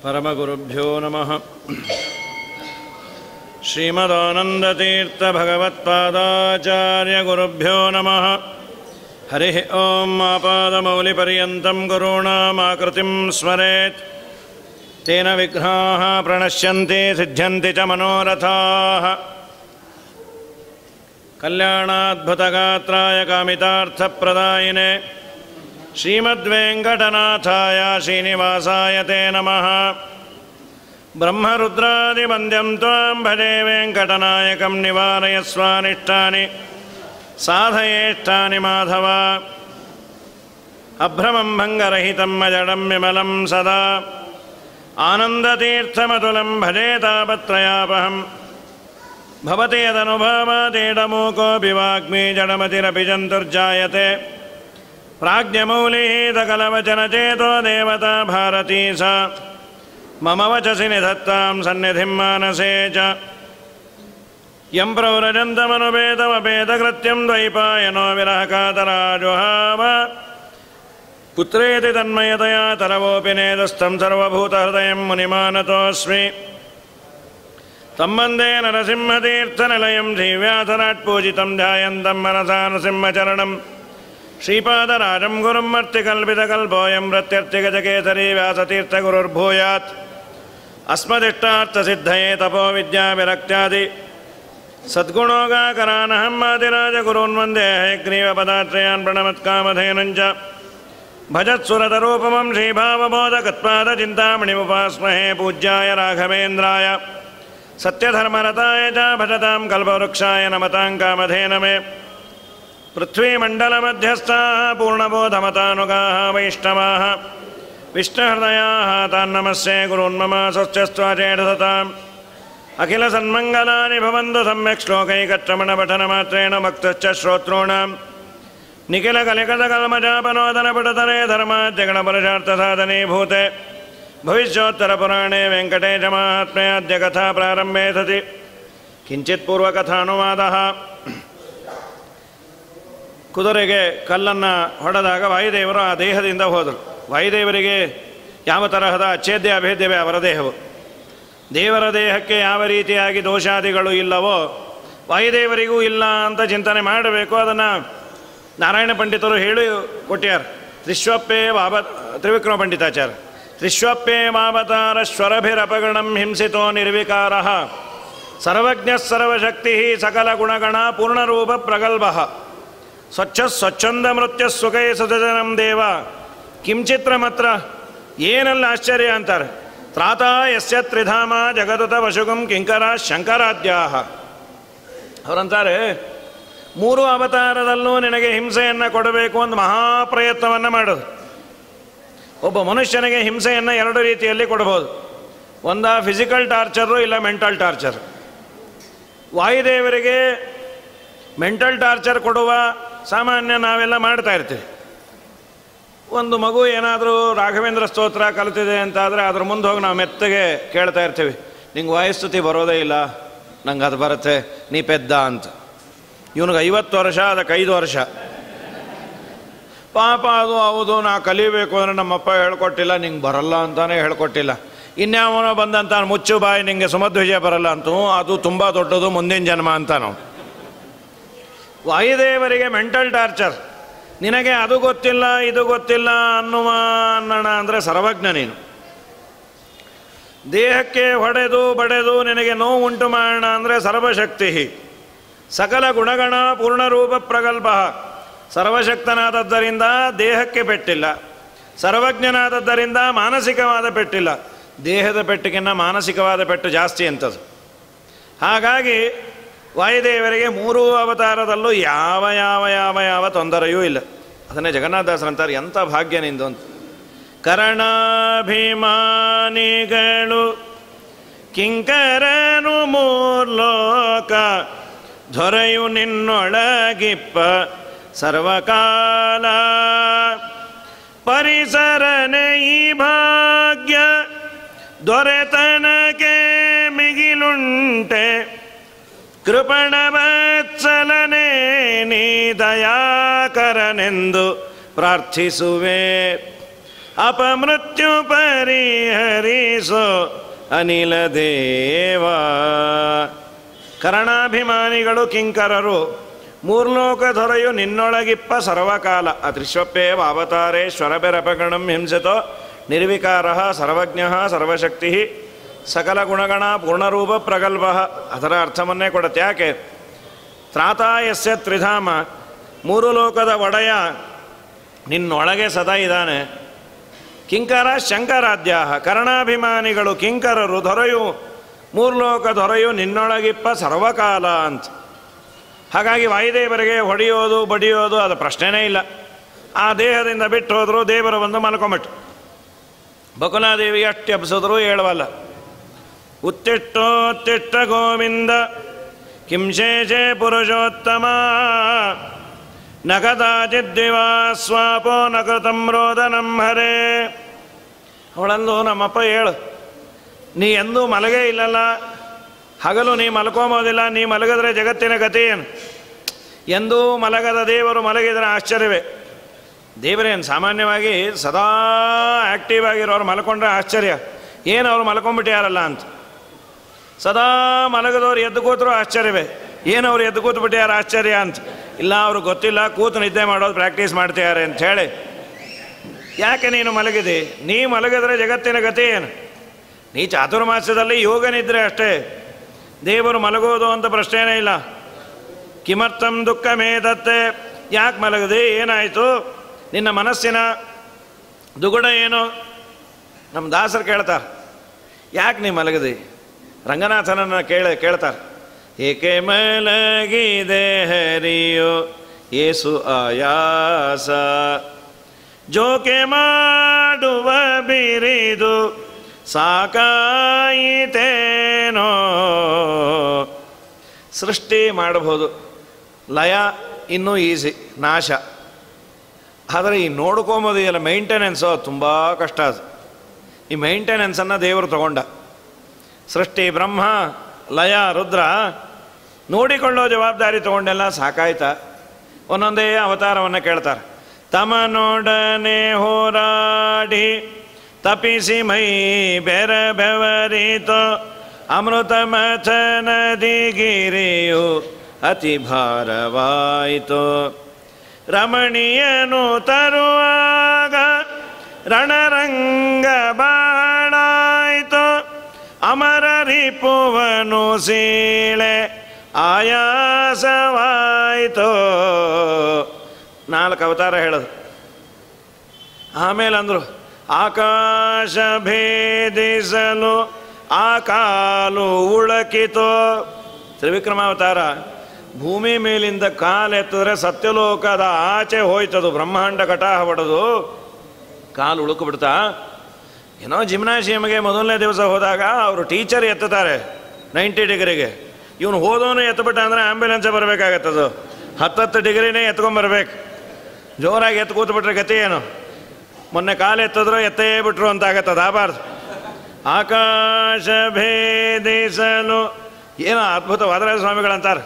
परमगुरुभ्यो नमः श्रीमदानन्दतीर्थभगवत्पादाचार्यगुरुभ्यो नमः हरिः ॐ आपादमौलिपर्यन्तं गुरूणामाकृतिं स्मरेत् तेन विघ्नाः प्रणश्यन्ति सिद्ध्यन्ति च मनोरथाः कल्याणाद्भुतगात्राय कामितार्थप्रदायिने श्रीमद्वेङ्कटनाथाय श्रीनिवासाय ते नमः ब्रह्मरुद्रादिवन्द्यं त्वां भजे वेङ्कटनायकं निवारयस्वानिष्टानि साधयेष्टानि माधव अभ्रमं भङ्गरहितं अजडं विमलं सदा आनन्दतीर्थमतुलं भजे तापत्रयापहम् भवति यदनुभवादेडमूकोऽपि वाग्मी जडमतिरपि जन्तुर्जायते प्राज्ञमौलिः सकलवचनचेतो देवता भारती सा मम वचसि निधत्तां सन्निधिं मानसे च यं प्रव्रजन्तमनुपेदमपेदकृत्यं द्वैपायनो विरहकातराजुहाव पुत्रेति तन्मयतया तरवोऽपि नेदस्थं सर्वभूतहृदयं मुनिमानतोऽस्मि तं वन्दे नरसिंहतीर्थनिलयं श्रीव्यासराट्पूजितं ध्यायन्तं मनसा नृसिंहचरणं श्रीपादराजं गुरुं मर्तिकल्पितकल्पोऽयं प्रत्यर्थिगजकेसरी व्यासतीर्थगुरुर्भूयात् अस्मदिष्टार्थसिद्धये तपो विद्याविरक्त्यादि सद्गुणोगाकरानहं आदिराजगुरून् वन्दे हयग्रीवपदात्रयान् प्रणमत्कामधेनुञ्च भजत्सुरतरूपमं श्रीभावबोधकत्पादचिन्तामणिमुपास्महे पूज्याय राघवेन्द्राय सत्यधर्मरताय च भजतां कल्पवृक्षाय नमतां कामधेनमे पृथ्वीमण्डलमध्यस्थाः पूर्णबोधमतानुगाः वैष्णवाः विष्णुहृदयाः तान्नमस्ये गुरून्मम स्वस्त्यस्त्वाचेडसताम् अखिलसन्मङ्गलानि भवन्तु सम्यक् श्लोकैकत्रमणपठनमात्रेण भक्तश्च श्रोतॄणां निखिलकलिकतकल्मजापनोदनपटतरे धर्माद्यगणपरुषार्थसाधने भूते भविष्योत्तरपुराणे वेङ्कटेशमाहात्म्ये अद्य कथा प्रारम्भे सति किञ्चित् पूर्वकथानुवादः ಕುದುರೆಗೆ ಕಲ್ಲನ್ನು ಹೊಡೆದಾಗ ವಾಯುದೇವರು ಆ ದೇಹದಿಂದ ಹೋದರು ವಾಯುದೇವರಿಗೆ ಯಾವ ತರಹದ ಅಚ್ಛೇದ್ಯ ಅಭೇದ್ಯವೇ ಅವರ ದೇಹವು ದೇವರ ದೇಹಕ್ಕೆ ಯಾವ ರೀತಿಯಾಗಿ ದೋಷಾದಿಗಳು ಇಲ್ಲವೋ ವಾಯುದೇವರಿಗೂ ಇಲ್ಲ ಅಂತ ಚಿಂತನೆ ಮಾಡಬೇಕು ಅದನ್ನು ನಾರಾಯಣ ಪಂಡಿತರು ಹೇಳಿ ಕೊಟ್ಟ್ಯಾರ ತ್ರಿಶ್ವಪ್ಪೇ ವಾಬ ತ್ರಿವಿಕ್ರಮ ಪಂಡಿತಾಚಾರ್ಯ ತ್ರಿಶ್ವಪ್ಪೇ ವಾವತಾರ ಸ್ವರಭಿರಪಗಣಂ ಹಿಂಸಿತೋ ನಿರ್ವಿಕಾರ ಸರ್ವಜ್ಞ ಸರ್ವಶಕ್ತಿ ಸಕಲ ಗುಣಗಣ ಪೂರ್ಣರೂಪ ಪ್ರಗಲ್ಭ ಸ್ವಚ್ಛ ಸ್ವಚ್ಛಂದ ಮೃತ್ಯ ಸುಖೈ ಸದಜನಂ ದೇವ ಕಿಂಚಿತ್ರ ಮಾತ್ರ ಏನೆಲ್ಲ ಆಶ್ಚರ್ಯ ಅಂತಾರೆ ತ್ರಾತ ಯಸ್ಯ ತ್ರಿಧಾಮ ಜಗದುತ ವಶುಗಂ ಕಿಂಕರ ಶಂಕರಾದ್ಯಾಹ ಅವರಂತಾರೆ ಮೂರು ಅವತಾರದಲ್ಲೂ ನಿನಗೆ ಹಿಂಸೆಯನ್ನು ಕೊಡಬೇಕು ಅಂತ ಮಹಾಪ್ರಯತ್ನವನ್ನು ಮಾಡೋದು ಒಬ್ಬ ಮನುಷ್ಯನಿಗೆ ಹಿಂಸೆಯನ್ನು ಎರಡು ರೀತಿಯಲ್ಲಿ ಕೊಡ್ಬೋದು ಒಂದ ಫಿಸಿಕಲ್ ಟಾರ್ಚರು ಇಲ್ಲ ಮೆಂಟಲ್ ಟಾರ್ಚರ್ ವಾಯುದೇವರಿಗೆ ಮೆಂಟಲ್ ಟಾರ್ಚರ್ ಕೊಡುವ ಸಾಮಾನ್ಯ ನಾವೆಲ್ಲ ಮಾಡ್ತಾ ಇರ್ತೀವಿ ಒಂದು ಮಗು ಏನಾದರೂ ರಾಘವೇಂದ್ರ ಸ್ತೋತ್ರ ಕಲಿತಿದೆ ಅಂತಾದರೆ ಅದ್ರ ಮುಂದೆ ಹೋಗಿ ನಾವು ಮೆತ್ತಗೆ ಕೇಳ್ತಾ ಇರ್ತೀವಿ ನಿಂಗೆ ವಾಯುಸ್ತುತಿ ಬರೋದೇ ಇಲ್ಲ ನಂಗೆ ಅದು ಬರುತ್ತೆ ನೀ ಪೆದ್ದ ಅಂತ ಇವನಿಗೆ ಐವತ್ತು ವರ್ಷ ಅದಕ್ಕೆ ಐದು ವರ್ಷ ಪಾಪ ಅದು ಹೌದು ನಾ ಕಲಿಬೇಕು ಅಂದರೆ ನಮ್ಮಪ್ಪ ಹೇಳ್ಕೊಟ್ಟಿಲ್ಲ ನಿಂಗೆ ಬರಲ್ಲ ಅಂತಾನೆ ಹೇಳ್ಕೊಟ್ಟಿಲ್ಲ ಇನ್ಯಾವನೋ ಬಂದಂತ ಮುಚ್ಚು ಬಾಯಿ ನಿಂಗೆ ಸುಮಧ್ವಿಜಯ ಬರಲ್ಲ ಅಂತೂ ಅದು ತುಂಬ ದೊಡ್ಡದು ಮುಂದಿನ ಜನ್ಮ ಅಂತ ನಾವು ವಾಯುದೇವರಿಗೆ ಮೆಂಟಲ್ ಟಾರ್ಚರ್ ನಿನಗೆ ಅದು ಗೊತ್ತಿಲ್ಲ ಇದು ಗೊತ್ತಿಲ್ಲ ಅನ್ನುವ ಅನ್ನೋಣ ಅಂದರೆ ಸರ್ವಜ್ಞ ನೀನು ದೇಹಕ್ಕೆ ಹೊಡೆದು ಬಡೆದು ನಿನಗೆ ನೋವು ಉಂಟು ಮಾಡೋಣ ಅಂದರೆ ಸರ್ವಶಕ್ತಿ ಸಕಲ ಗುಣಗಣ ಪೂರ್ಣರೂಪ ಪ್ರಗಲ್ಭ ಸರ್ವಶಕ್ತನಾದದ್ದರಿಂದ ದೇಹಕ್ಕೆ ಪೆಟ್ಟಿಲ್ಲ ಸರ್ವಜ್ಞನಾದದ್ದರಿಂದ ಮಾನಸಿಕವಾದ ಪೆಟ್ಟಿಲ್ಲ ದೇಹದ ಪೆಟ್ಟಿಗಿನ್ನ ಮಾನಸಿಕವಾದ ಪೆಟ್ಟು ಜಾಸ್ತಿ ಅಂತದು ಹಾಗಾಗಿ ವಾಯುದೇವರಿಗೆ ಮೂರೂ ಅವತಾರದಲ್ಲೂ ಯಾವ ಯಾವ ಯಾವ ಯಾವ ತೊಂದರೆಯೂ ಇಲ್ಲ ಅದನ್ನೇ ಜಗನ್ನಾಥದಾಸರಂತಾರೆ ಎಂಥ ಭಾಗ್ಯ ನಿಂದು ಅಂತ ಕರಣಾಭಿಮಾನಿಗಳು ಕಿಂಕರನು ಮೂರ್ಲೋಕ ದೊರೆಯು ನಿನ್ನೊಳಗಿಪ್ಪ ಸರ್ವಕಾಲ ಪರಿಸರನೆ ಈ ಭಾಗ್ಯ ದೊರೆತನಕ್ಕೆ ಮಿಗಿಲುಂಟೆ ಕೃಪಣವತ್ಸಲನೇ ನೀ ದಯಾಕರನೆಂದು ಪ್ರಾರ್ಥಿಸುವೆ ಅಪಮೃತ್ಯು ಪರಿಹರಿಸೋ ಅನಿಲ ದೇವ ಕರಣಾಭಿಮಾನಿಗಳು ಕಿಂಕರರು ಮೂರ್ಲೋಕ ದೊರೆಯು ನಿನ್ನೊಳಗಿಪ್ಪ ಸರ್ವಕಾಲ ಅದೃಶ್ವಪ್ಪೇ ಅವತಾರೇಶ್ವರಬೆರಪಗಣಂ ಹಿಂಸತೋ ನಿರ್ವಿಕಾರ ಸರ್ವಜ್ಞ ಸರ್ವಶಕ್ತಿ ಸಕಲ ಗುಣಗಣ ಪೂರ್ಣರೂಪ ಪ್ರಗಲ್ಭ ಅದರ ಅರ್ಥವನ್ನೇ ಕೊಡುತ್ತೆ ಯಾಕೆ ತ್ರಾತಾಯಸ್ಯ ತ್ರಿಧಾಮ ಮೂರು ಲೋಕದ ಒಡೆಯ ನಿನ್ನೊಳಗೆ ಸದಾ ಇದ್ದಾನೆ ಕಿಂಕರ ಶಂಕರಾದ್ಯ ಕರ್ಣಾಭಿಮಾನಿಗಳು ಕಿಂಕರರು ದೊರೆಯು ಮೂರ್ಲೋಕ ದೊರೆಯು ನಿನ್ನೊಳಗಿಪ್ಪ ಸರ್ವಕಾಲ ಅಂತ ಹಾಗಾಗಿ ವಾಯುದೇವರಿಗೆ ಹೊಡೆಯೋದು ಬಡಿಯೋದು ಅದು ಪ್ರಶ್ನೆನೇ ಇಲ್ಲ ಆ ದೇಹದಿಂದ ಬಿಟ್ಟು ಹೋದ್ರು ದೇವರು ಬಂದು ಮಲ್ಕೊಂಬಿಟ್ಟು ಬಕುಲಾದೇವಿ ಅಷ್ಟು ಎಬ್ಸಿದ್ರು ಹೇಳುವಲ್ಲ ಉತ್ತಿಷ್ಟೋತ್ತಿಷ್ಟ ಗೋವಿಂದ ಕಿಂಶೇಷೆ ಪುರುಷೋತ್ತಮ ನ ಕದಾಚಿದ್ದಿವಾ ಸ್ವಾಪೋ ನ ಕೃತಂ ರೋದನಂ ಹರೇ ಅವಳಂದು ನಮ್ಮಪ್ಪ ಹೇಳು ನೀ ಎಂದೂ ಮಲಗೇ ಇಲ್ಲಲ್ಲ ಹಗಲು ನೀ ಮಲ್ಕೊಂಬೋದಿಲ್ಲ ನೀ ಮಲಗಿದ್ರೆ ಜಗತ್ತಿನ ಗತಿ ಏನು ಎಂದೂ ಮಲಗದ ದೇವರು ಮಲಗಿದರೆ ಆಶ್ಚರ್ಯವೇ ದೇವರೇನು ಸಾಮಾನ್ಯವಾಗಿ ಸದಾ ಆ್ಯಕ್ಟಿವ್ ಆಗಿರೋರು ಮಲ್ಕೊಂಡ್ರೆ ಆಶ್ಚರ್ಯ ಏನು ಅವ್ರು ಮಲ್ಕೊಂಡ್ಬಿಟ್ಟಾರಲ್ಲ ಅಂತ ಸದಾ ಮಲಗದವ್ರು ಎದ್ದು ಕೂತರು ಆಶ್ಚರ್ಯವೇ ಏನು ಅವ್ರು ಎದ್ದು ಕೂತ್ಬಿಟ್ಟಾರ ಆಶ್ಚರ್ಯ ಅಂತ ಇಲ್ಲ ಅವ್ರು ಗೊತ್ತಿಲ್ಲ ಕೂತು ನಿದ್ದೆ ಮಾಡೋದು ಪ್ರಾಕ್ಟೀಸ್ ಮಾಡ್ತಿದ್ದಾರೆ ಅಂತ ಹೇಳಿ ಯಾಕೆ ನೀನು ಮಲಗಿದೆ ನೀ ಮಲಗಿದ್ರೆ ಜಗತ್ತಿನ ಗತಿ ಏನು ನೀ ಚಾತುರ್ಮಾಸ್ಯದಲ್ಲಿ ಯೋಗ ನಿದ್ರೆ ಅಷ್ಟೇ ದೇವರು ಮಲಗೋದು ಅಂತ ಪ್ರಶ್ನೆನೇ ಇಲ್ಲ ಕಿಮರ್ಥಂ ದುಃಖ ಮೇದತ್ತೆ ಯಾಕೆ ಮಲಗದೆ ಏನಾಯಿತು ನಿನ್ನ ಮನಸ್ಸಿನ ದುಗುಡ ಏನು ನಮ್ಮ ದಾಸರು ಕೇಳ್ತಾರೆ ಯಾಕೆ ನೀ ಮಲಗದೆ ರಂಗನಾಥನನ್ನು ಕೇಳ ಕೇಳ್ತಾರೆ ಏಕೆ ಮಲಗಿದೆ ಹರಿಯೋ ಏಸು ಆಯಾಸ ಜೋಕೆ ಮಾಡುವ ಬಿರಿದು ಸಾಕಾಯಿತೇನೋ ಸೃಷ್ಟಿ ಮಾಡಬಹುದು ಲಯ ಇನ್ನೂ ಈಸಿ ನಾಶ ಆದರೆ ಈ ನೋಡ್ಕೊಂಬೋದು ಎಲ್ಲ ಮೈಂಟೆನೆನ್ಸು ತುಂಬ ಕಷ್ಟ ಅದು ಈ ಮೈಂಟೆನೆನ್ಸನ್ನು ದೇವರು ತಗೊಂಡ ಸೃಷ್ಟಿ ಬ್ರಹ್ಮ ಲಯ ರುದ್ರ ನೋಡಿಕೊಳ್ಳೋ ಜವಾಬ್ದಾರಿ ತಗೊಂಡೆಲ್ಲ ಸಾಕಾಯ್ತಾ ಒಂದೊಂದೇ ಅವತಾರವನ್ನು ಕೇಳ್ತಾರೆ ತಮನೊಡನೆ ಹೋರಾಡಿ ತಪಿಸಿ ಮೈ ಬೆರ ಬೆವರಿತೋ ಅಮೃತ ಮಥನದಿ ಗಿರಿಯು ಅತಿ ಭಾರವಾಯಿತು ರಮಣೀಯನು ತರುವಾಗ ರಣರಂಗ ಬಾಳಾಯಿತು ಅಮರ ರಿಪುವನು ಸೀಳೆ ಆಯಾಸವಾಯಿತು ನಾಲ್ಕು ಅವತಾರ ಹೇಳೋದು ಆಮೇಲೆ ಅಂದರು ಆಕಾಶ ಭೇದಿಸಲು ಆ ಕಾಲು ಉಳಕಿತು ತ್ರಿವಿಕ್ರಮಾವತಾರ ಭೂಮಿ ಮೇಲಿಂದ ಕಾಲೆತ್ತಿದ್ರೆ ಸತ್ಯಲೋಕದ ಆಚೆ ಹೋಯ್ತದು ಬ್ರಹ್ಮಾಂಡ ಕಟಾಹ ಹೊಡೆದು ಕಾಲು ಉಳುಕು ಬಿಡ್ತಾ ಏನೋ ಜಿಮ್ನಾಶಿಯಮ್ಗೆ ಮೊದಲನೇ ದಿವಸ ಹೋದಾಗ ಅವರು ಟೀಚರ್ ಎತ್ತುತ್ತಾರೆ ನೈಂಟಿ ಡಿಗ್ರಿಗೆ ಇವನು ಹೋದವನು ಎತ್ತಬಿಟ್ಟ ಅಂದರೆ ಆ್ಯಂಬುಲೆನ್ಸೇ ಬರಬೇಕಾಗತ್ತದು ಹತ್ತತ್ತು ಡಿಗ್ರಿನೇ ಎತ್ಕೊಂಬರ್ಬೇಕು ಜೋರಾಗಿ ಎತ್ತು ಕೂತ್ಬಿಟ್ರೆ ಗತಿ ಏನು ಮೊನ್ನೆ ಕಾಲು ಎತ್ತಿದ್ರು ಎತ್ತೇ ಬಿಟ್ರು ಅಂತ ಆಗತ್ತದ ಆಬಾರ್ದು ಆಕಾಶ ಭೇದಿಸಲು ಏನೋ ಅದ್ಭುತ ವಾದರಾಜ ಸ್ವಾಮಿಗಳಂತಾರೆ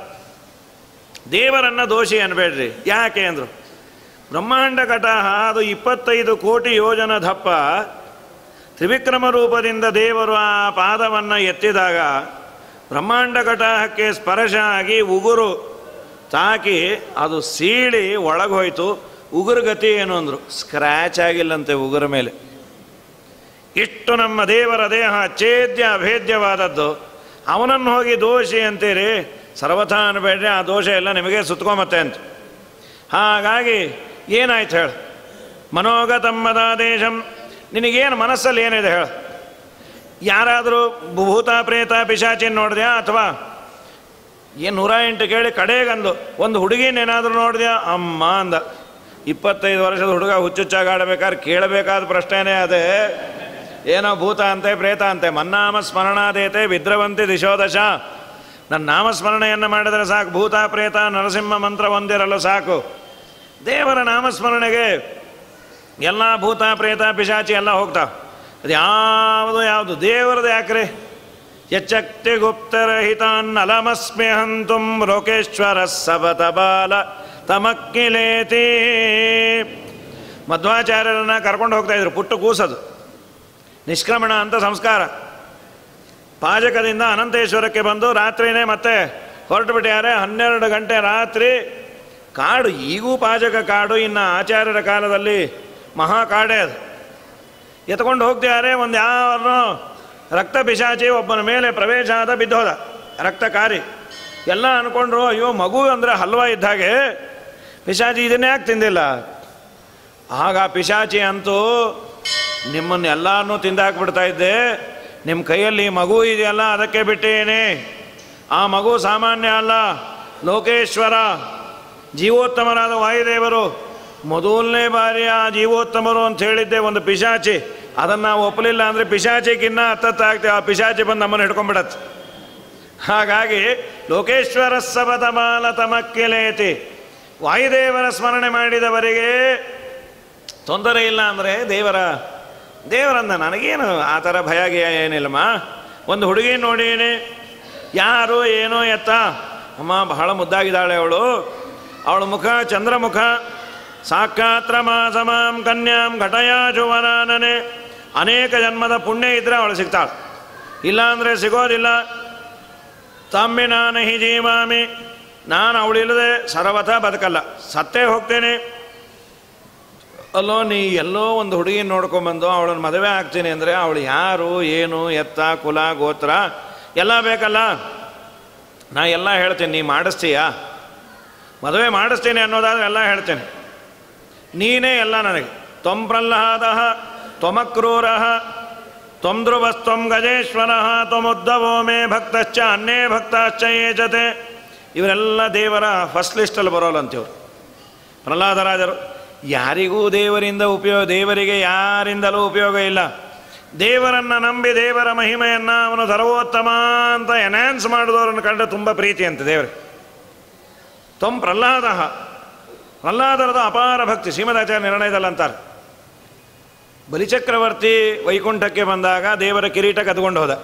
ದೇವರನ್ನ ದೋಷಿ ಅನ್ಬೇಡ್ರಿ ಯಾಕೆ ಅಂದರು ಬ್ರಹ್ಮಾಂಡ ಕಟಾಹ ಅದು ಇಪ್ಪತ್ತೈದು ಕೋಟಿ ಯೋಜನ ದಪ್ಪ ತ್ರಿವಿಕ್ರಮ ರೂಪದಿಂದ ದೇವರು ಆ ಪಾದವನ್ನು ಎತ್ತಿದಾಗ ಬ್ರಹ್ಮಾಂಡ ಕಟಾಹಕ್ಕೆ ಸ್ಪರ್ಶ ಆಗಿ ಉಗುರು ತಾಕಿ ಅದು ಸೀಳಿ ಒಳಗೋಯ್ತು ಉಗುರು ಗತಿ ಏನು ಅಂದರು ಸ್ಕ್ರ್ಯಾಚ್ ಆಗಿಲ್ಲಂತೆ ಉಗುರ ಮೇಲೆ ಇಷ್ಟು ನಮ್ಮ ದೇವರ ದೇಹ ಛೇದ್ಯ ಅಭೇದ್ಯವಾದದ್ದು ಅವನನ್ನು ಹೋಗಿ ದೋಷಿ ಅಂತೀರಿ ಸರ್ವಥಾ ಅನ್ಬೇಡ್ರಿ ಆ ದೋಷ ಎಲ್ಲ ನಿಮಗೆ ಸುತ್ಕೊಂಬತ್ತೆ ಅಂತ ಹಾಗಾಗಿ ಏನಾಯ್ತು ಹೇಳು ಮನೋಗತಮ್ಮದ ದೇಶಂ ನಿನಗೇನು ಮನಸ್ಸಲ್ಲಿ ಏನಿದೆ ಹೇಳು ಯಾರಾದರೂ ಭೂತ ಪ್ರೇತ ಪಿಶಾಚಿನ ನೋಡಿದ್ಯಾ ಅಥವಾ ಏನು ನೂರ ಎಂಟು ಕೇಳಿ ಕಡೆಗಂದು ಒಂದು ಹುಡುಗಿನೇನಾದರೂ ನೋಡಿದ್ಯಾ ಅಮ್ಮ ಅಂದ ಇಪ್ಪತ್ತೈದು ವರ್ಷದ ಹುಡುಗ ಹುಚ್ಚುಚ್ಚಾಗಿ ಆಡಬೇಕಾದ್ರೆ ಕೇಳಬೇಕಾದ ಪ್ರಶ್ನೆನೇ ಅದೇ ಏನೋ ಭೂತ ಅಂತೆ ಪ್ರೇತ ಅಂತೆ ಮನ್ನಾಮ ಸ್ಮರಣಾದೇತೆ ವಿದ್ರವಂತಿ ದಿಶೋದಶ ನನ್ನ ನಾಮಸ್ಮರಣೆಯನ್ನು ಮಾಡಿದರೆ ಸಾಕು ಭೂತ ಪ್ರೇತ ನರಸಿಂಹ ಮಂತ್ರ ಒಂದಿರಲು ಸಾಕು ದೇವರ ನಾಮಸ್ಮರಣೆಗೆ ಎಲ್ಲ ಭೂತ ಪ್ರೇತ ಪಿಶಾಚಿ ಎಲ್ಲ ಹೋಗ್ತಾವೆ ಅದು ಯಾವುದು ಯಾವುದು ದೇವರದು ಯಾಕ್ರಿ ಯಚ್ಚಕ್ತಿ ಗುಪ್ತರಹಿತಾನ್ ಅಲಮಸ್ಮಿ ಹಂತುಂ ಲೋಕೇಶ್ವರ ಸಬತ ಬಾಲ ತಮಕ್ಕಿಲೇತಿ ಮಧ್ವಾಚಾರ್ಯರನ್ನು ಕರ್ಕೊಂಡು ಹೋಗ್ತಾಯಿದ್ರು ಪುಟ್ಟು ಕೂಸದು ನಿಷ್ಕ್ರಮಣ ಅಂತ ಸಂಸ್ಕಾರ ಪಾಜಕದಿಂದ ಅನಂತೇಶ್ವರಕ್ಕೆ ಬಂದು ರಾತ್ರಿನೇ ಮತ್ತೆ ಹೊರಟು ಬಿಟ್ಟಿದ್ದಾರೆ ಹನ್ನೆರಡು ಗಂಟೆ ರಾತ್ರಿ ಕಾಡು ಈಗೂ ಪಾಜಕ ಕಾಡು ಇನ್ನು ಆಚಾರ್ಯರ ಕಾಲದಲ್ಲಿ ಮಹಾ ಕಾಡೇ ಅದು ಎತ್ಕೊಂಡು ಹೋಗ್ತಿದ್ದಾರೆ ಒಂದು ಯಾರನ್ನೋ ರಕ್ತ ಪಿಶಾಚಿ ಒಬ್ಬನ ಮೇಲೆ ಪ್ರವೇಶ ಆದ ಬಿದ್ದೋದ ರಕ್ತಕಾರಿ ಎಲ್ಲ ಅಂದ್ಕೊಂಡ್ರು ಅಯ್ಯೋ ಮಗು ಅಂದರೆ ಹಲ್ವಾ ಇದ್ದ ಹಾಗೆ ಪಿಶಾಚಿ ಇದನ್ನೇ ಯಾಕೆ ತಿಂದಿಲ್ಲ ಆಗ ಪಿಶಾಚಿ ಅಂತೂ ನಿಮ್ಮನ್ನೆಲ್ಲನೂ ತಿಂದಾಕ್ಬಿಡ್ತಾ ಇದ್ದೆ ನಿಮ್ಮ ಕೈಯಲ್ಲಿ ಮಗು ಇದೆಯಲ್ಲ ಅದಕ್ಕೆ ಬಿಟ್ಟೇನೆ ಆ ಮಗು ಸಾಮಾನ್ಯ ಅಲ್ಲ ಲೋಕೇಶ್ವರ ಜೀವೋತ್ತಮರಾದ ವಾಯುದೇವರು ಮೊದಲನೇ ಬಾರಿ ಆ ಜೀವೋತ್ತಮರು ಅಂತ ಹೇಳಿದ್ದೆ ಒಂದು ಪಿಶಾಚಿ ಅದನ್ನು ನಾವು ಒಪ್ಪಲಿಲ್ಲ ಅಂದರೆ ಪಿಶಾಚಿಗಿನ್ನ ಹತ್ತತ್ತಾಗ್ತೇವೆ ಆ ಪಿಶಾಚಿ ಬಂದು ನಮ್ಮನ್ನು ಹಿಡ್ಕೊಂಡ್ಬಿಡತ್ತೆ ಹಾಗಾಗಿ ಲೋಕೇಶ್ವರ ಸಬತಮಾಲ ತಮಕ್ಕೆಲೇತಿ ವಾಯುದೇವರ ಸ್ಮರಣೆ ಮಾಡಿದವರಿಗೆ ತೊಂದರೆ ಇಲ್ಲ ಅಂದರೆ ದೇವರ ದೇವರನ್ನ ನನಗೇನು ಆ ಥರ ಭಯ ಗಿಯ ಏನಿಲ್ಲಮ್ಮ ಒಂದು ಹುಡುಗಿ ನೋಡೀನಿ ಯಾರು ಏನೋ ಎತ್ತ ಅಮ್ಮ ಬಹಳ ಮುದ್ದಾಗಿದ್ದಾಳೆ ಅವಳು ಅವಳ ಮುಖ ಚಂದ್ರಮುಖ ಸಾಕ್ಷಾತ್ರ ಮಾಸಮಾಂ ಕನ್ಯಾಂ ಘಟಯಾ ಜುವನಾನನೆ ಅನೇಕ ಜನ್ಮದ ಪುಣ್ಯ ಇದ್ದರೆ ಅವಳು ಸಿಗ್ತಾಳೆ ಇಲ್ಲ ಅಂದರೆ ಸಿಗೋದಿಲ್ಲ ತಮ್ಮಿ ನಾನು ಹಿ ಜೀವಾಮಿ ನಾನು ಅವಳಿಲ್ಲದೆ ಸರ್ವಥ ಬದುಕಲ್ಲ ಸತ್ತೇ ಹೋಗ್ತೇನೆ ಅಲ್ಲೋ ನೀ ಎಲ್ಲೋ ಒಂದು ಹುಡುಗಿ ನೋಡ್ಕೊಂಬಂದು ಅವಳನ್ನು ಮದುವೆ ಆಗ್ತೀನಿ ಅಂದರೆ ಅವಳು ಯಾರು ಏನು ಎತ್ತ ಕುಲ ಗೋತ್ರ ಎಲ್ಲ ಬೇಕಲ್ಲ ನಾ ಎಲ್ಲ ಹೇಳ್ತೀನಿ ನೀ ಮಾಡಿಸ್ತೀಯಾ ಮದುವೆ ಮಾಡಿಸ್ತೀನಿ ಅನ್ನೋದಾದ್ರೆ ಎಲ್ಲ ಹೇಳ್ತೇನೆ ನೀನೇ ಎಲ್ಲ ನನಗೆ ತ್ವಂ ಪ್ರಹ್ಲಾದ ತ್ವಮಕ್ರೂರ ತ್ವಂ ಧ್ರುವಸ್ತ್ವಂ ಗಜೇಶ್ವರ ತ್ವಮುದ್ಧವೋ ಮೇ ಭಕ್ತಶ್ಚ ಅನ್ನೇ ಭಕ್ತಾಶ್ಚ ಯೇ ಜತೆ ಇವರೆಲ್ಲ ದೇವರ ಫಸ್ಟ್ ಲಿಸ್ಟಲ್ಲಿ ಬರೋಲ್ಲ ಅಂತಿವ್ರು ಪ್ರಹ್ಲಾದರಾಜರು ಯಾರಿಗೂ ದೇವರಿಂದ ಉಪಯೋಗ ದೇವರಿಗೆ ಯಾರಿಂದಲೂ ಉಪಯೋಗ ಇಲ್ಲ ದೇವರನ್ನು ನಂಬಿ ದೇವರ ಮಹಿಮೆಯನ್ನು ಅವನು ಸರ್ವೋತ್ತಮ ಅಂತ ಎನ್ಹಾನ್ಸ್ ಮಾಡಿದವರನ್ನು ಕಂಡು ತುಂಬ ಪ್ರೀತಿ ಅಂತ ದೇವರಿಗೆ ತ್ವಂ ಪ್ರಹ್ಲಾದ ಪ್ರಹ್ಲಾದರದ ಅಪಾರ ಭಕ್ತಿ ಶ್ರೀಮದಾಚಾರ್ಯ ನಿರ್ಣಯದಲ್ಲಿ ಅಂತಾರೆ ಬಲಿಚಕ್ರವರ್ತಿ ವೈಕುಂಠಕ್ಕೆ ಬಂದಾಗ ದೇವರ ಕಿರೀಟ ಕದ್ಕೊಂಡು ಹೋದ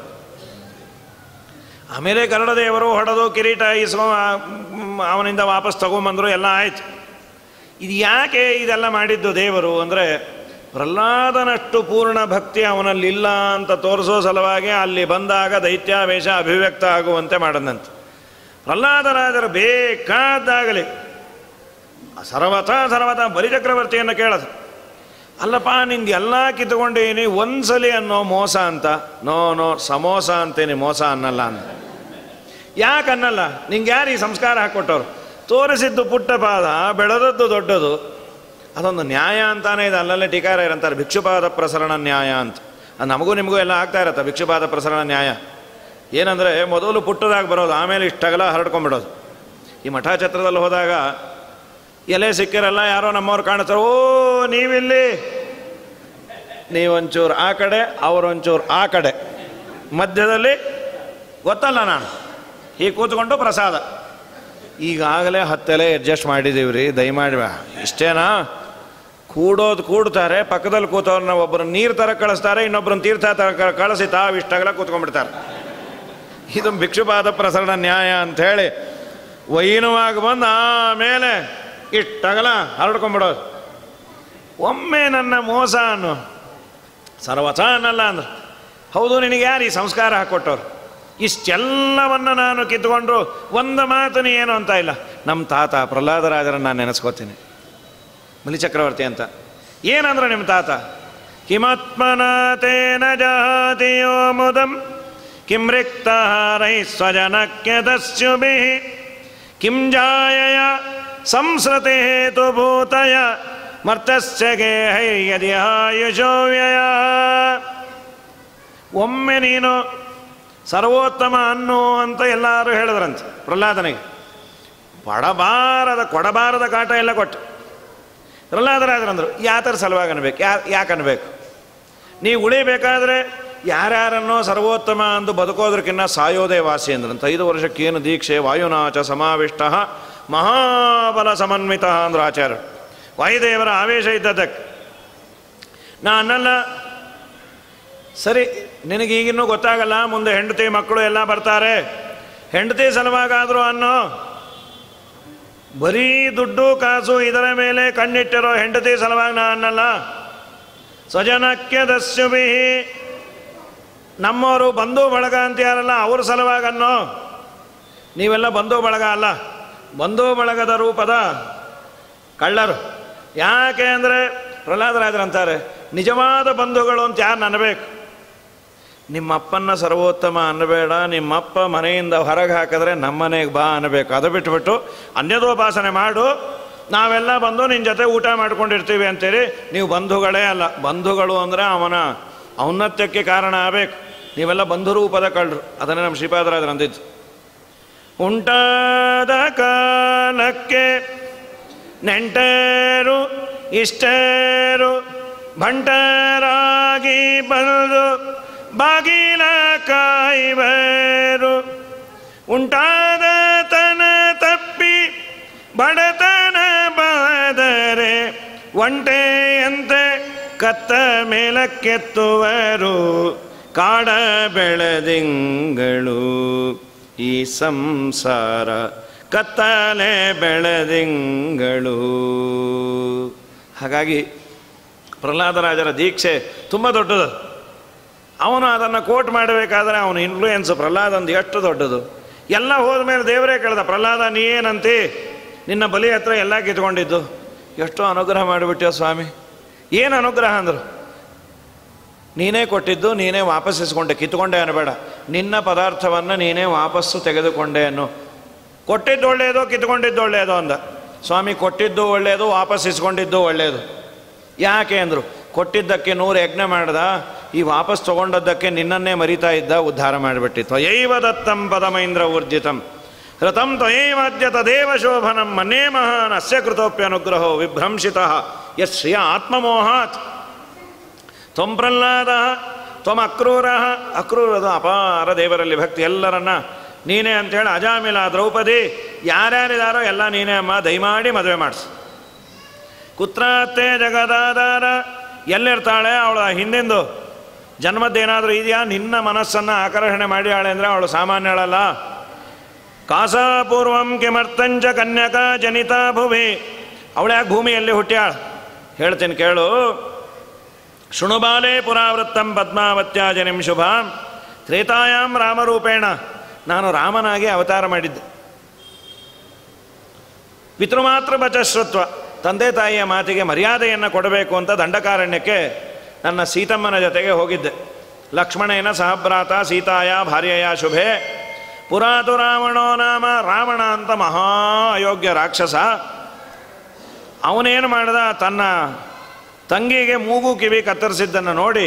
ಆಮೇಲೆ ಗರುಡ ದೇವರು ಹೊಡೆದು ಕಿರೀಟ ಇಸ್ಕೊ ಅವನಿಂದ ವಾಪಸ್ ತಗೊಂಬಂದರು ಎಲ್ಲ ಆಯ್ತು ಇದು ಯಾಕೆ ಇದೆಲ್ಲ ಮಾಡಿದ್ದು ದೇವರು ಅಂದರೆ ಪ್ರಹ್ಲಾದನಷ್ಟು ಪೂರ್ಣ ಭಕ್ತಿ ಅವನಲ್ಲಿಲ್ಲ ಅಂತ ತೋರಿಸೋ ಸಲುವಾಗಿ ಅಲ್ಲಿ ಬಂದಾಗ ದೈತ್ಯಾವೇಶ ಅಭಿವ್ಯಕ್ತ ಆಗುವಂತೆ ಮಾಡದಂತೆ ಪ್ರಹ್ಲಾದರಾಜರು ಬೇಕಾದಾಗಲಿ ಸರ್ವಥ ಸರ್ವಥ ಬಲಿಚಕ್ರವರ್ತಿಯನ್ನು ಕೇಳೋದು ಅಲ್ಲಪ್ಪ ನಿಂದು ಎಲ್ಲ ಕಿತ್ಕೊಂಡೇನಿ ಒಂದ್ಸಲಿ ಅನ್ನೋ ಮೋಸ ಅಂತ ನೋ ನೋ ಸಮೋಸ ಅಂತೇನಿ ಮೋಸ ಅನ್ನಲ್ಲ ಅಂತ ಯಾಕೆ ಅನ್ನಲ್ಲ ನಿಂಗೆ ಯಾರು ಈ ಸಂಸ್ಕಾರ ಹಾಕ್ಕೊಟ್ಟವ್ರು ತೋರಿಸಿದ್ದು ಪುಟ್ಟ ಪಾದ ಬೆಳೆದದ್ದು ದೊಡ್ಡದು ಅದೊಂದು ನ್ಯಾಯ ಅಂತಾನೆ ಇದೆ ಅಲ್ಲಲ್ಲೇ ಟೀಕಾರ ಇರಂತಾರೆ ಭಿಕ್ಷುಪಾದ ಪ್ರಸರಣ ನ್ಯಾಯ ಅಂತ ಅದು ನಮಗೂ ನಿಮಗೂ ಎಲ್ಲ ಆಗ್ತಾ ಇರತ್ತೆ ಭಿಕ್ಷುಪಾದ ಪ್ರಸರಣ ನ್ಯಾಯ ಏನಂದರೆ ಮೊದಲು ಪುಟ್ಟದಾಗಿ ಬರೋದು ಆಮೇಲೆ ಇಷ್ಟಗಲ ಹರಡ್ಕೊಂಡ್ಬಿಡೋದು ಈ ಮಠಾಛತ್ರದಲ್ಲಿ ಹೋದಾಗ ಎಲೆ ಸಿಕ್ಕಿರಲ್ಲ ಯಾರೋ ನಮ್ಮವ್ರು ಕಾಣ್ತಾರೆ ಓ ನೀವಿಲ್ಲಿ ನೀವೊಂಚೂರು ಆ ಕಡೆ ಅವರೊಂಚೂರು ಆ ಕಡೆ ಮಧ್ಯದಲ್ಲಿ ಗೊತ್ತಲ್ಲ ನಾನು ಹೀಗೆ ಕೂತ್ಕೊಂಡು ಪ್ರಸಾದ ಈಗಾಗಲೇ ಹತ್ತೆಲೆ ಅಡ್ಜಸ್ಟ್ ಮಾಡಿದ್ದೀವಿ ರೀ ದಯಮಾಡಿ ಬಾ. ಇಷ್ಟೇನಾ ಕೂಡೋದು ಕೂಡ್ತಾರೆ ಪಕ್ಕದಲ್ಲಿ ಕೂತವ್ರನ್ನ ಒಬ್ಬರು ನೀರು ತರ ಕಳಿಸ್ತಾರೆ ಇನ್ನೊಬ್ಬರನ್ನ ತೀರ್ಥ ತರ ಕ- ಕಳಿಸಿ ತಾವು ಇಷ್ಟಾಗಲ ಕೂತ್ಕೊಂಡ್ಬಿಡ್ತಾರೆ ಇದು ಭಿಕ್ಷುಪಾದ ಪ್ರಸರಣ ನ್ಯಾಯ ಅಂಥೇಳಿ ವೈನುವಾಗಿ ಬಂದು ಆಮೇಲೆ ಇಷ್ಟಗಲ ಹರಡ್ಕೊಂಡ್ಬಿಡೋದು ಒಮ್ಮೆ ನನ್ನ ಮೋಸ ಅನ್ನು ಸರ್ವಥ ಅನ್ನಲ್ಲ ಅಂದ್ರೆ ಹೌದು ನಿನಗೆ ಯಾರು ಈ ಸಂಸ್ಕಾರ ಹಾಕ್ಕೊಟ್ಟವ್ರು ಇಷ್ಟೆಲ್ಲವನ್ನು ನಾನು ಕಿತ್ಕೊಂಡ್ರು ಒಂದು ಮಾತನು ಏನು ಅಂತ ಇಲ್ಲ ನಮ್ಮ ತಾತ ಪ್ರಹ್ಲಾದರಾಜರನ್ನು ನಾನು ನೆನೆಸ್ಕೋತೀನಿ ಬಲಿಚಕ್ರವರ್ತಿ ಅಂತ ಏನಂದ್ರೆ ನಿಮ್ಮ ತಾತ ಕಿಮಾತ್ಮನಾಥೇನ ಜಹಾತಿಯೋ ಮುದಂ ಕಿಂ ರಿಕ್ತಹಾರೈ ಸ್ವಜನಕ್ಯದಸ್ಯುಭಿ ಕಿಂ ಜಾಯಯ ಸಂಸ್ರತಿ ಹೇತುಭೂತಯ ಮರ್ತಸ್ಯ ಗೇಹೈರ್ಯದಿ ಆಯುಷೋ ವ್ಯಯ ಒಮ್ಮೆ ನೀನು ಸರ್ವೋತ್ತಮ ಅನ್ನು ಅಂತ ಎಲ್ಲರೂ ಹೇಳಿದ್ರಂತೆ ಪ್ರಹ್ಲಾದನಿಗೆ ಪಡಬಾರದ ಕೊಡಬಾರದ ಕಾಟ ಎಲ್ಲ ಕೊಟ್ಟು ಪ್ರಹ್ಲಾದರಾಜರಂದರು ಯಾತರ ಸಲುವಾಗಿ ಅನ್ಬೇಕು ಯಾ ಯಾಕೆ ಅನ್ಬೇಕು ನೀವು ಉಳಿಬೇಕಾದ್ರೆ ಯಾರ್ಯಾರನ್ನೋ ಸರ್ವೋತ್ತಮ ಅಂದು ಬದುಕೋದ್ರಕ್ಕಿನ್ನ ಸಾಯೋದೇ ವಾಸಿ ಅಂದ್ರಂತ ಐದು ವರ್ಷಕ್ಕೇನು ದೀಕ್ಷೆ ವಾಯುನಾಚ ಸಮಾವಿಷ್ಟ ಮಹಾಬಲ ಸಮನ್ವಿತ ಅಂದ್ರು ಆಚಾರ್ಯ ವಾಯುದೇವರ ಆವೇಶ ಇದ್ದದ್ದಕ್ಕೆ ನಾ ಅನ್ನಲ್ಲ ಸರಿ ನಿನಗೀಗಿನ್ನೂ ಗೊತ್ತಾಗಲ್ಲ ಮುಂದೆ ಹೆಂಡತಿ ಮಕ್ಕಳು ಎಲ್ಲ ಬರ್ತಾರೆ ಹೆಂಡತಿ ಸಲುವಾಗಾದರೂ ಅನ್ನೋ ಬರೀ ದುಡ್ಡು ಕಾಸು ಇದರ ಮೇಲೆ ಕಣ್ಣಿಟ್ಟಿರೋ ಹೆಂಡತಿ ಸಲುವಾಗಿ ನಾ ಅನ್ನಲ್ಲ ಸ್ವಜನಕ್ಕೆ ದಸ್ಯುಭಿ ನಮ್ಮವರು ಬಂಧು ಬಳಗ ಅಂತೀಯಾರಲ್ಲ ಅವ್ರ ಸಲುವಾಗಿ ಅನ್ನೋ ನೀವೆಲ್ಲ ಬಂಧು ಬಳಗ ಅಲ್ಲ ಬಂಧು ಬಳಗದ ರೂಪದ ಕಳ್ಳರು ಯಾಕೆ ಅಂದರೆ ಪ್ರಹ್ಲಾದರಾಜರು ಅಂತಾರೆ ನಿಜವಾದ ಬಂಧುಗಳು ಅಂತ ಯಾರು ಅನ್ನಬೇಕು ನಿಮ್ಮಪ್ಪನ್ನ ಸರ್ವೋತ್ತಮ ಅನ್ನಬೇಡ ನಿಮ್ಮಪ್ಪ ಮನೆಯಿಂದ ಹೊರಗೆ ಹಾಕಿದ್ರೆ ನಮ್ಮನೆಗೆ ಬಾ ಅನ್ನಬೇಕು ಅದು ಬಿಟ್ಬಿಟ್ಟು ಅನ್ಯದೋಪಾಸನೆ ಮಾಡು ನಾವೆಲ್ಲ ಬಂದು ನಿನ್ನ ಜೊತೆ ಊಟ ಮಾಡ್ಕೊಂಡಿರ್ತೀವಿ ಅಂತೇಳಿ ನೀವು ಬಂಧುಗಳೇ ಅಲ್ಲ ಬಂಧುಗಳು ಅಂದರೆ ಅವನ ಔನ್ನತ್ಯಕ್ಕೆ ಕಾರಣ ಆಗಬೇಕು ನೀವೆಲ್ಲ ಬಂಧು ರೂಪದ ಕಳ್ಳರು ಅದನ್ನೇ ನಮ್ಮ ಶ್ರೀಪಾದರಾಜರು ಅಂದಿದ್ದು ಉಂಟಾದ ಕಾಲಕ್ಕೆ ನೆಂಟರು ಇಷ್ಟರು ಭಂಟರಾಗಿ ಬಂದು ಬಾಗಿಲ ಕಾಯುವರು ಉಂಟಾದ ತನ ತಪ್ಪಿ ಬಡತನ ಬಾದರೆ ಒಂಟೆಯಂತೆ ಕತ್ತ ಮೇಲಕ್ಕೆತ್ತುವರು ಕಾಡ ಬೆಳೆದಿಂಗಳು ಈ ಸಂಸಾರ ಕತ್ತಲೆ ಬೆಳೆದಿಂಗಳು ಹಾಗಾಗಿ ಪ್ರಹ್ಲಾದರಾಜರ ದೀಕ್ಷೆ ತುಂಬ ದೊಡ್ಡದು ಅವನು ಅದನ್ನು ಕೋಟ್ ಮಾಡಬೇಕಾದ್ರೆ ಅವನ ಇನ್ಫ್ಲೂಯೆನ್ಸ್ ಪ್ರಹ್ಲಾದಂದು ಎಷ್ಟು ದೊಡ್ಡದು ಎಲ್ಲ ಹೋದ ಮೇಲೆ ದೇವರೇ ಕೇಳ್ದ ಪ್ರಹ್ಲಾದ ನೀ ಏನಂತಿ ನಿನ್ನ ಬಲಿ ಹತ್ರ ಎಲ್ಲ ಕಿತ್ಕೊಂಡಿದ್ದು ಎಷ್ಟೋ ಅನುಗ್ರಹ ಮಾಡಿಬಿಟ್ಯೋ ಸ್ವಾಮಿ ಏನು ಅನುಗ್ರಹ ಅಂದರು ನೀನೇ ಕೊಟ್ಟಿದ್ದು ನೀನೇ ವಾಪಸ್ ಇಸ್ಕೊಂಡೆ ಕಿತ್ಕೊಂಡೆ ಅನ್ನಬೇಡ ನಿನ್ನ ಪದಾರ್ಥವನ್ನು ನೀನೇ ವಾಪಸ್ಸು ತೆಗೆದುಕೊಂಡೆ ಅನ್ನು ಕೊಟ್ಟಿದ್ದು ಒಳ್ಳೆಯದು ಕಿತ್ಕೊಂಡಿದ್ದು ಒಳ್ಳೆಯದು ಅಂದ ಸ್ವಾಮಿ ಕೊಟ್ಟಿದ್ದು ಒಳ್ಳೆಯದು ವಾಪಸ್ ಇಸ್ಕೊಂಡಿದ್ದು ಒಳ್ಳೆಯದು ಯಾಕೆ ಅಂದರು ಕೊಟ್ಟಿದ್ದಕ್ಕೆ ನೂರು ಯಜ್ಞ ಮಾಡ್ದ ಈ ವಾಪಸ್ ತಗೊಂಡದ್ದಕ್ಕೆ ನಿನ್ನನ್ನೇ ಮರಿತಾ ಇದ್ದ ಉದ್ಧಾರ ಮಾಡಿಬಿಟ್ಟಿ ತ್ವಯೈವ ದತ್ತಂ ಪದಮೈಂದ್ರ ಊರ್ಜಿತಂ ಹೃತಂ ತ್ವಯೈವಾದ್ಯ ತದೇವ ಶೋಭನಂ ಮನೇ ಮಹಾನ್ ಅಸ್ಯ ಕೃತೋಪ್ಯನುಗ್ರಹೋ ವಿಭ್ರಂಸಿತ ಯತ್ ಶ್ರಿಯ ಆತ್ಮಮೋಹಾತ್ ತ್ವಂ ಪ್ರಹ್ಲಾದ ತ್ವಂ ಅಕ್ರೂರ ಅಕ್ರೂರದು ಅಪಾರ ದೇವರಲ್ಲಿ ಭಕ್ತಿ ಎಲ್ಲರನ್ನ ನೀನೇ ಅಂಥೇಳಿ ಅಜಾಮಿಲ ದ್ರೌಪದಿ ಯಾರ್ಯಾರಿದಾರೋ ಎಲ್ಲ ನೀನೇ ಅಮ್ಮ ದಯಮಾಡಿ ಮದುವೆ ಮಾಡಿಸು ಕುತ್ರಾತ್ತೆ ಜಗದಾಧಾರ ಎಲ್ಲಿರ್ತಾಳೆ ಅವಳ ಹಿಂದಿಂದು ಜನ್ಮದ್ದೇನಾದರೂ ಇದೆಯಾ ನಿನ್ನ ಮನಸ್ಸನ್ನು ಆಕರ್ಷಣೆ ಮಾಡಿಯಾಳೆ ಅಂದರೆ ಅವಳು ಸಾಮಾನ್ಯಳಲ್ಲ ಕಾಸಾಪೂರ್ವಂ ಕಿಮರ್ಥಂಚ ಕನ್ಯಕ ಜನಿತಾ ಭುವಿ ಅವಳು ಯಾಕೆ ಭೂಮಿಯಲ್ಲಿ ಹುಟ್ಟ್ಯಾಳ ಹೇಳ್ತೀನಿ ಕೇಳು ಶೃಣುಬಾಲೆ ಪುರಾವೃತ್ತಂ ಪದ್ಮಾವತ್ಯ ಜನಿಂ ಶುಭಾಂ ತ್ರೇತಾಯಾಂ ರಾಮರೂಪೇಣ ನಾನು ರಾಮನಾಗಿ ಅವತಾರ ಮಾಡಿದ್ದೆ ಪಿತೃಮಾತೃ ಬಚಶ್ರುತ್ವ ತಂದೆ ತಾಯಿಯ ಮಾತಿಗೆ ಮರ್ಯಾದೆಯನ್ನು ಕೊಡಬೇಕು ಅಂತ ದಂಡಕಾರಣ್ಯಕ್ಕೆ ನನ್ನ ಸೀತಮ್ಮನ ಜೊತೆಗೆ ಹೋಗಿದ್ದೆ ಲಕ್ಷ್ಮಣೇನ ಸಹಭ್ರಾತ ಸೀತಾಯ ಭಾರ್ಯೆಯ ಶುಭೆ ಪುರಾತು ರಾವಣೋ ನಾಮ ರಾವಣ ಅಂತ ಮಹಾ ಅಯೋಗ್ಯ ರಾಕ್ಷಸ ಅವನೇನು ಮಾಡ್ದ ತನ್ನ ತಂಗಿಗೆ ಮೂಗು ಕಿವಿ ಕತ್ತರಿಸಿದ್ದನ್ನು ನೋಡಿ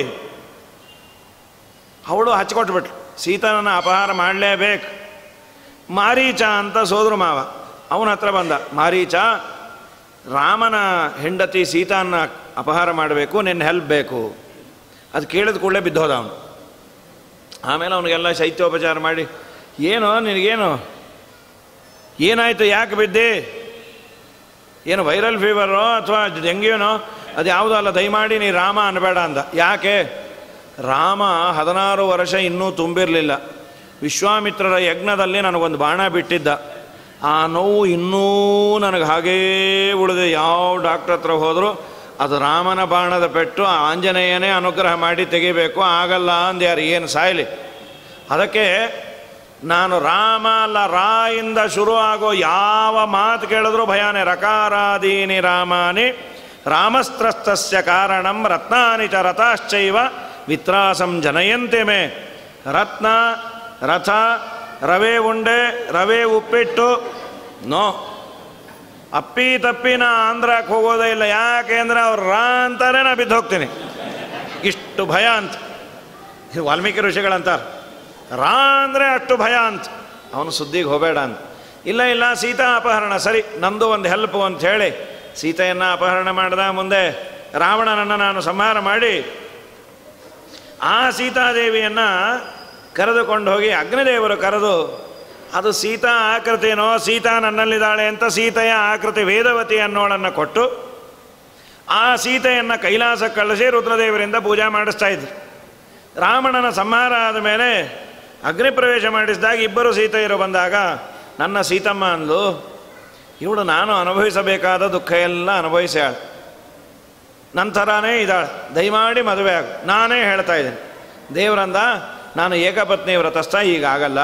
ಅವಳು ಹಚ್ಕೊಟ್ಬಿಟ್ಲು ಸೀತನನ್ನು ಅಪಹಾರ ಮಾಡಲೇಬೇಕು ಮಾರೀಚ ಅಂತ ಸೋದರು ಮಾವ ಅವನ ಹತ್ರ ಬಂದ ಮಾರೀಚ ರಾಮನ ಹೆಂಡತಿ ಸೀತಾನ್ನ ಅಪಹಾರ ಮಾಡಬೇಕು ನಿನ್ನ ಹೆಲ್ಪ್ ಬೇಕು ಅದು ಕೇಳಿದ ಕೂಡಲೇ ಬಿದ್ದೋದ ಅವನು ಆಮೇಲೆ ಅವನಿಗೆಲ್ಲ ಶೈತ್ಯೋಪಚಾರ ಮಾಡಿ ಏನು ನಿನಗೇನು ಏನಾಯಿತು ಯಾಕೆ ಬಿದ್ದಿ ಏನು ವೈರಲ್ ಫೀವರೋ ಅಥವಾ ಡೆಂಗ್ಯೂನೋ ಅದು ಯಾವುದೋ ಅಲ್ಲ ದಯಮಾಡಿ ನೀ ರಾಮ ಅನ್ನಬೇಡ ಅಂದ ಯಾಕೆ ರಾಮ ಹದಿನಾರು ವರ್ಷ ಇನ್ನೂ ತುಂಬಿರಲಿಲ್ಲ ವಿಶ್ವಾಮಿತ್ರರ ಯಜ್ಞದಲ್ಲಿ ನನಗೊಂದು ಬಾಣ ಬಿಟ್ಟಿದ್ದ ಆ ನೋವು ಇನ್ನೂ ನನಗೆ ಹಾಗೇ ಉಳಿದೆ ಯಾವ ಡಾಕ್ಟ್ರ್ ಹತ್ರ ಹೋದರೂ ಅದು ರಾಮನ ಬಾಣದ ಪೆಟ್ಟು ಆ ಆಂಜನೇಯನೇ ಅನುಗ್ರಹ ಮಾಡಿ ತೆಗಿಬೇಕು ಆಗಲ್ಲ ಅಂದ್ಯಾರು ಏನು ಸಾಯಲಿ ಅದಕ್ಕೆ ನಾನು ರಾಮ ಅಲ್ಲ ರಾ ಇಂದ ಶುರು ಆಗೋ ಯಾವ ಮಾತು ಕೇಳಿದ್ರು ಭಯಾನೇ ರಕಾರಾದೀನಿ ರಾಮಾನಿ ರಾಮಸ್ತ್ರಸ್ತಸ್ಯ ಕಾರಣಂ ರತ್ನಾನಿ ಚ ರಥಾಶ್ಚೈವ ವಿತ್ರಾಸಂ ಜನಯಂತೆ ಮೇ ರತ್ನ ರಥ ರವೆ ಉಂಡೆ ರವೆ ಉಪ್ಪಿಟ್ಟು ನೋ ಅಪ್ಪಿ ತಪ್ಪಿ ನಾ ಆಂಧ್ರಕ್ಕೆ ಹೋಗೋದೇ ಇಲ್ಲ ಯಾಕೆ ಅಂದರೆ ಅವ್ರು ರಾ ಅಂತಾರೆ ನಾ ಬಿದ್ದು ಹೋಗ್ತೀನಿ ಇಷ್ಟು ಭಯ ಅಂತ ಇದು ವಾಲ್ಮೀಕಿ ಋಷಿಗಳಂತಾರೆ ರಾ ಅಂದರೆ ಅಷ್ಟು ಭಯ ಅಂತ ಅವನು ಸುದ್ದಿಗೆ ಹೋಗಬೇಡ ಅಂತ ಇಲ್ಲ ಇಲ್ಲ ಸೀತಾ ಅಪಹರಣ ಸರಿ ನಂದು ಒಂದು ಹೆಲ್ಪ್ ಅಂತ ಹೇಳಿ ಸೀತೆಯನ್ನು ಅಪಹರಣ ಮಾಡಿದ ಮುಂದೆ ರಾವಣನನ್ನು ನಾನು ಸಂಹಾರ ಮಾಡಿ ಆ ಸೀತಾದೇವಿಯನ್ನು ಕರೆದುಕೊಂಡು ಹೋಗಿ ಅಗ್ನಿದೇವರು ಕರೆದು ಅದು ಸೀತಾ ಆಕೃತಿನೋ ಸೀತಾ ನನ್ನಲ್ಲಿದ್ದಾಳೆ ಅಂತ ಸೀತೆಯ ಆಕೃತಿ ವೇದವತಿ ಅನ್ನೋಳನ್ನು ಕೊಟ್ಟು ಆ ಸೀತೆಯನ್ನು ಕೈಲಾಸ ಕಳಿಸಿ ರುದ್ರದೇವರಿಂದ ಪೂಜೆ ಮಾಡಿಸ್ತಾ ಇದ್ರು ರಾವಣನ ಸಂಹಾರ ಆದ ಮೇಲೆ ಅಗ್ನಿ ಪ್ರವೇಶ ಮಾಡಿಸಿದಾಗ ಇಬ್ಬರು ಸೀತೆಯರು ಬಂದಾಗ ನನ್ನ ಸೀತಮ್ಮ ಅಂದ್ಲು ಇವಳು ನಾನು ಅನುಭವಿಸಬೇಕಾದ ದುಃಖ ಎಲ್ಲ ಅನುಭವಿಸ್ಯಾಳ ನಂತರನೇ ಇದ್ದಾಳೆ ದಯಮಾಡಿ ಮದುವೆ ಆಗು ನಾನೇ ಹೇಳ್ತಾ ಇದ್ದೇನೆ ದೇವರಂದ ನಾನು ಏಕಪತ್ನಿ ವ್ರತಸ್ಥ ಈಗ ಆಗಲ್ಲ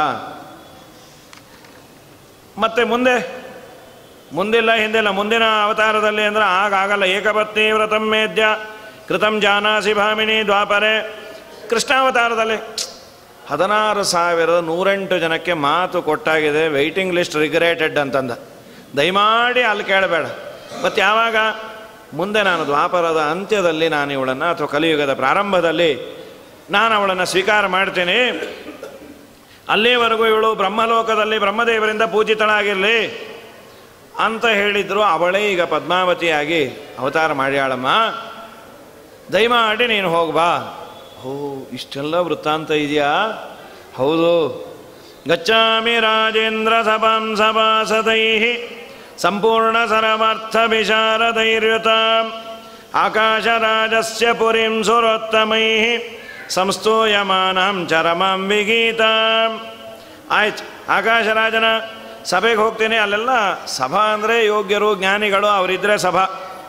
ಮತ್ತೆ ಮುಂದೆ ಮುಂದಿಲ್ಲ ಹಿಂದಿಲ್ಲ ಮುಂದಿನ ಅವತಾರದಲ್ಲಿ ಅಂದ್ರೆ ಆಗ ಆಗಲ್ಲ ಏಕಪತ್ನಿ ವ್ರತಂ ಮೇದ್ಯ ಕೃತಂ ಜಾನಾಸಿ ಭಾಮಿನಿ ದ್ವಾಪರೆ ಕೃಷ್ಣಾವತಾರದಲ್ಲಿ ಹದಿನಾರು ಸಾವಿರದ ನೂರೆಂಟು ಜನಕ್ಕೆ ಮಾತು ಕೊಟ್ಟಾಗಿದೆ ವೆಯ್ಟಿಂಗ್ ಲಿಸ್ಟ್ ರಿಗ್ರೇಟೆಡ್ ಅಂತಂದ ದಯಮಾಡಿ ಅಲ್ಲಿ ಕೇಳಬೇಡ ಮತ್ತು ಯಾವಾಗ ಮುಂದೆ ನಾನು ದ್ವಾಪರದ ಅಂತ್ಯದಲ್ಲಿ ನಾನು ಇವಳನ್ನು ಅಥವಾ ಕಲಿಯುಗದ ಪ್ರಾರಂಭದಲ್ಲಿ ನಾನು ಅವಳನ್ನು ಸ್ವೀಕಾರ ಮಾಡ್ತೀನಿ ಅಲ್ಲಿವರೆಗೂ ಇವಳು ಬ್ರಹ್ಮಲೋಕದಲ್ಲಿ ಬ್ರಹ್ಮದೇವರಿಂದ ಪೂಜಿತಳಾಗಿರಲಿ ಅಂತ ಹೇಳಿದ್ರು ಅವಳೇ ಈಗ ಪದ್ಮಾವತಿಯಾಗಿ ಅವತಾರ ಮಾಡ್ಯಾಳಮ್ಮ ದಯಮಾಡಿ ನೀನು ಹೋಗ್ಬಾ ಓ ಇಷ್ಟೆಲ್ಲ ವೃತ್ತಾಂತ ಇದೆಯಾ ಹೌದು ಗಚ್ಚಾಮಿ ರಾಜೇಂದ್ರ ಸಭಾಂ ಸಭಾಸದೈ ಸಂಪೂರ್ಣ ಸರಮರ್ಥ ವಿಶಾರದೈರ್ಯುತ ಆಕಾಶರಾಜಸ್ಯ ಪುರಿಂ ಸುರೋತ್ತಮೈ ಸಂಸ್ತೂಯಮಾನಂ ಚರಮಂ ವಿಗೀತ ಆಯ್ತು ಆಕಾಶರಾಜನ ಸಭೆಗೆ ಹೋಗ್ತೀನಿ ಅಲ್ಲೆಲ್ಲ ಸಭಾ ಅಂದರೆ ಯೋಗ್ಯರು ಜ್ಞಾನಿಗಳು ಅವರಿದ್ದರೆ ಸಭಾ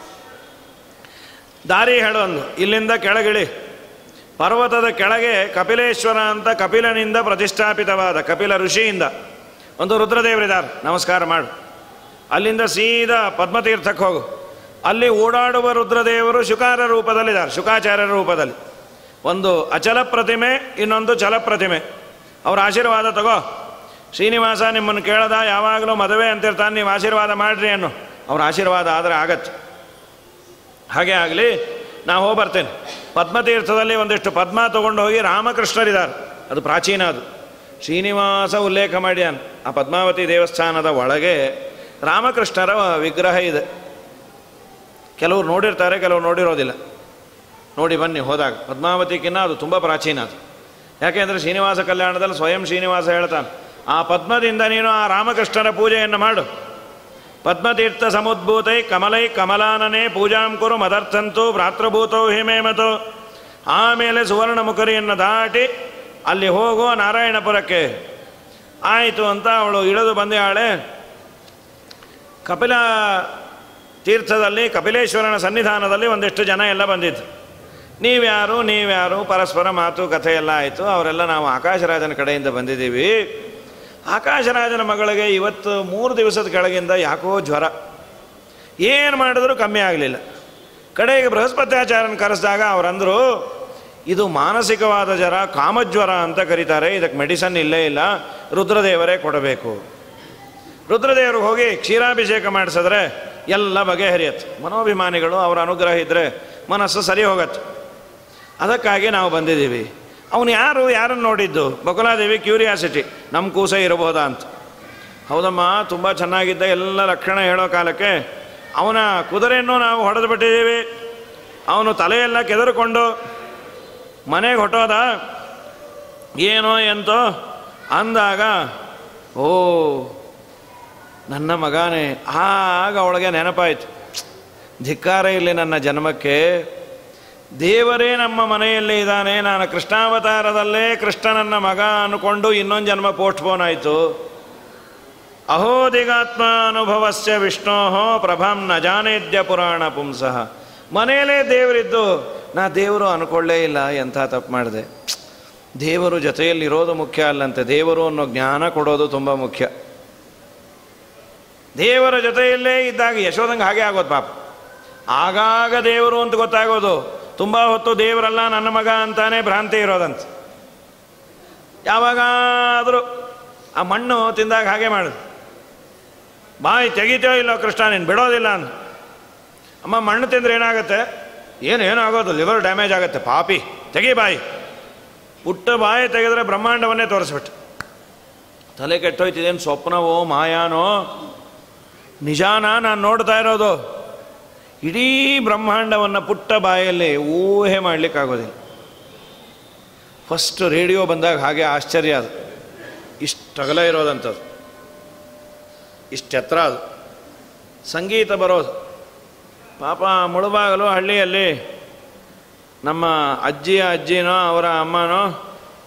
ದಾರಿ ಹೇಳೊಂದು ಇಲ್ಲಿಂದ ಕೆಳಗಿಳಿ ಪರ್ವತದ ಕೆಳಗೆ ಕಪಿಲೇಶ್ವರ ಅಂತ ಕಪಿಲನಿಂದ ಪ್ರತಿಷ್ಠಾಪಿತವಾದ ಕಪಿಲ ಋಷಿಯಿಂದ ಒಂದು ರುದ್ರದೇವರಿದ್ದಾರೆ ನಮಸ್ಕಾರ ಮಾಡು ಅಲ್ಲಿಂದ ಸೀದಾ ಪದ್ಮತೀರ್ಥಕ್ಕೆ ಹೋಗು ಅಲ್ಲಿ ಓಡಾಡುವ ರುದ್ರದೇವರು ಶುಕಾರ ರೂಪದಲ್ಲಿದ್ದಾರೆ ಶುಕಾಚಾರ್ಯರ ರೂಪದಲ್ಲಿ ಒಂದು ಅಚಲ ಪ್ರತಿಮೆ ಇನ್ನೊಂದು ಚಲ ಪ್ರತಿಮೆ ಅವ್ರ ಆಶೀರ್ವಾದ ತಗೋ ಶ್ರೀನಿವಾಸ ನಿಮ್ಮನ್ನು ಕೇಳದ ಯಾವಾಗಲೂ ಮದುವೆ ಅಂತಿರ್ತಾನೆ ನೀವು ಆಶೀರ್ವಾದ ಮಾಡ್ರಿ ಅನ್ನು ಅವ್ರ ಆಶೀರ್ವಾದ ಆದರೆ ಆಗತ್ತೆ ಹಾಗೆ ಆಗಲಿ ನಾ ಹೋಗಿ ಬರ್ತೇನೆ ಪದ್ಮತೀರ್ಥದಲ್ಲಿ ಒಂದಿಷ್ಟು ಪದ್ಮ ತೊಗೊಂಡು ಹೋಗಿ ರಾಮಕೃಷ್ಣರಿದ್ದಾರೆ ಅದು ಪ್ರಾಚೀನ ಅದು ಶ್ರೀನಿವಾಸ ಉಲ್ಲೇಖ ಮಾಡ್ಯಾನ ಆ ಪದ್ಮಾವತಿ ದೇವಸ್ಥಾನದ ಒಳಗೆ ರಾಮಕೃಷ್ಣರ ವಿಗ್ರಹ ಇದೆ ಕೆಲವರು ನೋಡಿರ್ತಾರೆ ಕೆಲವರು ನೋಡಿರೋದಿಲ್ಲ ನೋಡಿ ಬನ್ನಿ ಹೋದಾಗ ಪದ್ಮಾವತಿಗಿನ್ನ ಅದು ತುಂಬ ಪ್ರಾಚೀನ ಅದು ಯಾಕೆಂದರೆ ಶ್ರೀನಿವಾಸ ಕಲ್ಯಾಣದಲ್ಲಿ ಸ್ವಯಂ ಶ್ರೀನಿವಾಸ ಹೇಳ್ತಾನೆ ಆ ಪದ್ಮದಿಂದ ನೀನು ಆ ರಾಮಕೃಷ್ಣರ ಪೂಜೆಯನ್ನು ಮಾಡು ಪದ್ಮತೀರ್ಥ ಸಮುದ್ಭೂತೈ ಕಮಲೈ ಕಮಲಾನನೇ ಪೂಜಾಂ ಕುರು ಮದರ್ಥಂತು ಭ್ರಾತೃಭೂತೋ ಹಿಮೇಮತು ಆಮೇಲೆ ಸುವರ್ಣ ಮುಖರಿಯನ್ನು ದಾಟಿ ಅಲ್ಲಿ ಹೋಗೋ ನಾರಾಯಣಪುರಕ್ಕೆ ಆಯಿತು ಅಂತ ಅವಳು ಇಳಿದು ಬಂದಾಳೆ ಕಪಿಲ ತೀರ್ಥದಲ್ಲಿ ಕಪಿಲೇಶ್ವರನ ಸನ್ನಿಧಾನದಲ್ಲಿ ಒಂದಿಷ್ಟು ಜನ ಎಲ್ಲ ಬಂದಿದ್ದು ನೀವ್ಯಾರು ನೀವ್ಯಾರು ಪರಸ್ಪರ ಮಾತು ಕಥೆ ಎಲ್ಲ ಆಯಿತು ಅವರೆಲ್ಲ ನಾವು ಆಕಾಶರಾಜನ ಕಡೆಯಿಂದ ಬಂದಿದ್ದೀವಿ ಆಕಾಶರಾಜನ ಮಗಳಿಗೆ ಇವತ್ತು ಮೂರು ದಿವಸದ ಕೆಳಗಿಂದ ಯಾಕೋ ಜ್ವರ ಏನು ಮಾಡಿದ್ರೂ ಕಮ್ಮಿ ಆಗಲಿಲ್ಲ ಕಡೆಗೆ ಬೃಹಸ್ಪತ್ಯಾಚಾರ್ಯನ ಕರೆಸಿದಾಗ ಅವರಂದರು ಇದು ಮಾನಸಿಕವಾದ ಜ್ವರ ಕಾಮಜ್ವರ ಅಂತ ಕರೀತಾರೆ ಇದಕ್ಕೆ ಮೆಡಿಸನ್ ಇಲ್ಲೇ ಇಲ್ಲ ರುದ್ರದೇವರೇ ಕೊಡಬೇಕು ರುದ್ರದೇವ್ರಿಗೆ ಹೋಗಿ ಕ್ಷೀರಾಭಿಷೇಕ ಮಾಡಿಸಿದ್ರೆ ಎಲ್ಲ ಬಗೆಹರಿಯತ್ತೆ ಮನೋಭಿಮಾನಿಗಳು ಅವರ ಅನುಗ್ರಹ ಇದ್ದರೆ ಮನಸ್ಸು ಸರಿ ಹೋಗತ್ತೆ ಅದಕ್ಕಾಗಿ ನಾವು ಬಂದಿದ್ದೀವಿ ಅವನು ಯಾರು ಯಾರನ್ನು ನೋಡಿದ್ದು ಬಕುಲಾದೇವಿ ಕ್ಯೂರಿಯಾಸಿಟಿ ನಮ್ಮ ಕೂಸ ಇರಬಹುದಾ ಅಂತ ಹೌದಮ್ಮ ತುಂಬ ಚೆನ್ನಾಗಿದ್ದ ಎಲ್ಲ ಲಕ್ಷಣ ಹೇಳೋ ಕಾಲಕ್ಕೆ ಅವನ ಕುದುರೆಯನ್ನು ನಾವು ಹೊಡೆದು ಬಿಟ್ಟಿದ್ದೀವಿ ಅವನು ತಲೆಯೆಲ್ಲ ಕೆದರ್ಕೊಂಡು ಮನೆಗೆ ಹೊಟ್ಟೋದ ಏನೋ ಎಂತೋ ಅಂದಾಗ ಓ ನನ್ನ ಮಗನೇ ಆಗ ಅವಳಿಗೆ ನೆನಪಾಯಿತು ಧಿಕ್ಕಾರ ಇಲ್ಲಿ ನನ್ನ ಜನ್ಮಕ್ಕೆ ದೇವರೇ ನಮ್ಮ ಮನೆಯಲ್ಲಿ ಇದ್ದಾನೆ ನಾನು ಕೃಷ್ಣಾವತಾರದಲ್ಲೇ ಕೃಷ್ಣನನ್ನ ಮಗ ಅನ್ಕೊಂಡು ಇನ್ನೊಂದು ಜನ್ಮ ಪೋಸ್ಟ್ಪೋನ್ ಆಯಿತು ಅಹೋದಿಗಾತ್ಮ ಅನುಭವಸ್ಯ ವಿಷ್ಣೋ ಪ್ರಭಾಂ ನ ಜಾನೇದ್ಯ ಪುರಾಣ ಪುಂಸಃ ಮನೆಯಲ್ಲೇ ದೇವರಿದ್ದು ನಾ ದೇವರು ಅನ್ಕೊಳ್ಳೇ ಇಲ್ಲ ಎಂಥ ತಪ್ಪು ಮಾಡಿದೆ ದೇವರು ಜೊತೆಯಲ್ಲಿರೋದು ಮುಖ್ಯ ಅಲ್ಲಂತೆ ದೇವರು ಅನ್ನೋ ಜ್ಞಾನ ಕೊಡೋದು ತುಂಬ ಮುಖ್ಯ ದೇವರ ಜೊತೆಯಲ್ಲೇ ಇದ್ದಾಗ ಯಶೋದಂಗೆ ಹಾಗೆ ಆಗೋದು ಪಾಪ ಆಗಾಗ ದೇವರು ಅಂತ ಗೊತ್ತಾಗೋದು ತುಂಬ ಹೊತ್ತು ದೇವರಲ್ಲ ನನ್ನ ಮಗ ಅಂತಾನೆ ಭ್ರಾಂತಿ ಇರೋದಂತ ಯಾವಾಗಾದರೂ ಆ ಮಣ್ಣು ತಿಂದಾಗ ಹಾಗೆ ಮಾಡುದು ಬಾಯಿ ತೆಗಿತೋ ಇಲ್ಲೋ ಕೃಷ್ಣ ನೀನು ಬಿಡೋದಿಲ್ಲ ಅಂತ ಅಮ್ಮ ಮಣ್ಣು ತಿಂದ್ರೆ ಏನಾಗುತ್ತೆ ಏನು ಏನೂ ಆಗೋದು ಲಿವರ್ ಡ್ಯಾಮೇಜ್ ಆಗುತ್ತೆ ಪಾಪಿ ತೆಗಿ ಬಾಯಿ ಪುಟ್ಟ ಬಾಯಿ ತೆಗೆದ್ರೆ ಬ್ರಹ್ಮಾಂಡವನ್ನೇ ತೋರಿಸ್ಬಿಟ್ಟು ತಲೆ ಕೆಟ್ಟೋಯ್ತಿದೇನು ಸ್ವಪ್ನವೋ ಮಾಯಾನೋ ನಿಜಾನ ನಾನು ನೋಡ್ತಾ ಇರೋದು ಇಡೀ ಬ್ರಹ್ಮಾಂಡವನ್ನು ಪುಟ್ಟ ಬಾಯಲ್ಲಿ ಊಹೆ ಮಾಡಲಿಕ್ಕಾಗೋದಿಲ್ಲ ಫಸ್ಟ್ ರೇಡಿಯೋ ಬಂದಾಗ ಹಾಗೆ ಆಶ್ಚರ್ಯ ಅದು ಇಷ್ಟಗಲ ಇರೋದಂಥದ್ದು ಇಷ್ಟೆತ್ರ ಅದು ಸಂಗೀತ ಬರೋದು ಪಾಪ ಮುಳುಬಾಗಲು ಹಳ್ಳಿಯಲ್ಲಿ ನಮ್ಮ ಅಜ್ಜಿಯ ಅಜ್ಜಿನೋ ಅವರ ಅಮ್ಮನೋ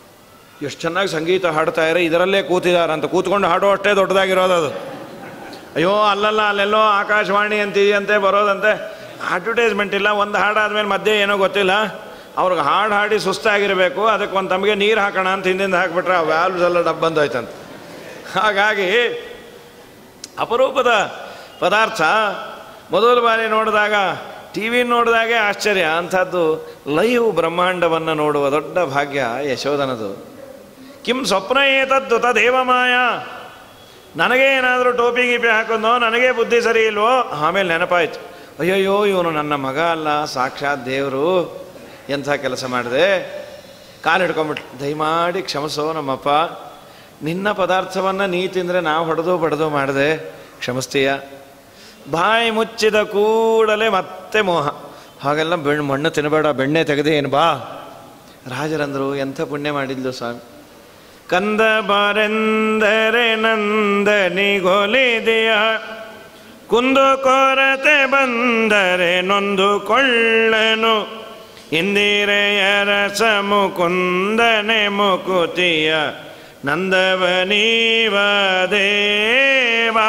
ಎಷ್ಟು ಚೆನ್ನಾಗಿ ಸಂಗೀತ ಹಾಡ್ತಾ ಇದ್ದಾರೆ ಇದರಲ್ಲೇ ಕೂತಿದ್ದಾರೆ ಅಂತ ಕೂತ್ಕೊಂಡು ಹಾಡೋ ಅಷ್ಟೇ ದೊಡ್ಡದಾಗಿರೋದು ಅದು ಅಯ್ಯೋ ಅಲ್ಲಲ್ಲ ಅಲ್ಲೆಲ್ಲೋ ಆಕಾಶವಾಣಿ ಅಂತಿದೆಯಂತೆ ಬರೋದಂತೆ ಅಡ್ವರ್ಟೈಸ್ಮೆಂಟ್ ಇಲ್ಲ ಒಂದು ಹಾಡಾದ್ಮೇಲೆ ಮಧ್ಯೆ ಏನೋ ಗೊತ್ತಿಲ್ಲ ಅವ್ರಿಗೆ ಹಾಡು ಹಾಡಿ ಸುಸ್ತಾಗಿರಬೇಕು ಅದಕ್ಕೆ ಒಂದು ತಮಗೆ ನೀರು ಹಾಕೋಣ ಅಂತ ಹಿಂದಿಂದ ಹಾಕ್ಬಿಟ್ರೆ ಆ ವ್ಯಾಲ್ವ್ಸ್ ಎಲ್ಲ ಡಬ್ ಬಂದೋಯ್ತಂತೆ ಹಾಗಾಗಿ ಅಪರೂಪದ ಪದಾರ್ಥ ಮೊದಲ ಬಾರಿ ನೋಡಿದಾಗ ಟಿ ವಿ ನೋಡಿದಾಗೆ ಆಶ್ಚರ್ಯ ಅಂಥದ್ದು ಲೈವ್ ಬ್ರಹ್ಮಾಂಡವನ್ನು ನೋಡುವ ದೊಡ್ಡ ಭಾಗ್ಯ ಯಶೋಧನದು ಕಿಂ ಸ್ವಪ್ನ ಏತದ್ದು ತದೇವಮಾಯ ನನಗೆ ಏನಾದರೂ ಟೋಪಿ ಗೀಪಿ ಹಾಕೊಂಡೋ ನನಗೆ ಬುದ್ಧಿ ಸರಿ ಇಲ್ವೋ ಆಮೇಲೆ ನೆನಪಾಯ್ತು ಅಯ್ಯಯ್ಯೋ ಇವನು ನನ್ನ ಮಗ ಅಲ್ಲ ಸಾಕ್ಷಾತ್ ದೇವರು ಎಂಥ ಕೆಲಸ ಮಾಡಿದೆ ಕಾಲು ಹಿಡ್ಕೊಂಬಿಟ್ಲು ದಯಮಾಡಿ ಕ್ಷಮಿಸೋ ನಮ್ಮಪ್ಪ ನಿನ್ನ ಪದಾರ್ಥವನ್ನು ನೀ ತಿಂದರೆ ನಾವು ಹೊಡೆದು ಬಡ್ದು ಮಾಡಿದೆ ಕ್ಷಮಿಸ್ತೀಯ ಬಾಯಿ ಮುಚ್ಚಿದ ಕೂಡಲೇ ಮತ್ತೆ ಮೋಹ ಹಾಗೆಲ್ಲ ಬೆಣ್ಣು ಮಣ್ಣು ತಿನ್ನಬೇಡ ಬೆಣ್ಣೆ ತೆಗೆದೇ ಏನು ಬಾ ರಾಜರಂದರು ಎಂಥ ಪುಣ್ಯ ಮಾಡಿದ್ಲು ಸ್ವಾಮಿ ಕಂದ ಬರೆಂದರೆ ನಂದನಿಗೊಲಿದೆಯ ಕುಂದು ಕೊರತೆ ಬಂದರೆ ನೊಂದು ಕೊಳ್ಳನು ಇಂದಿರೆಯರ ಮುಕುಂದನೆ ಮುಕುತಿಯ ನಂದವನೀವ ದೇವ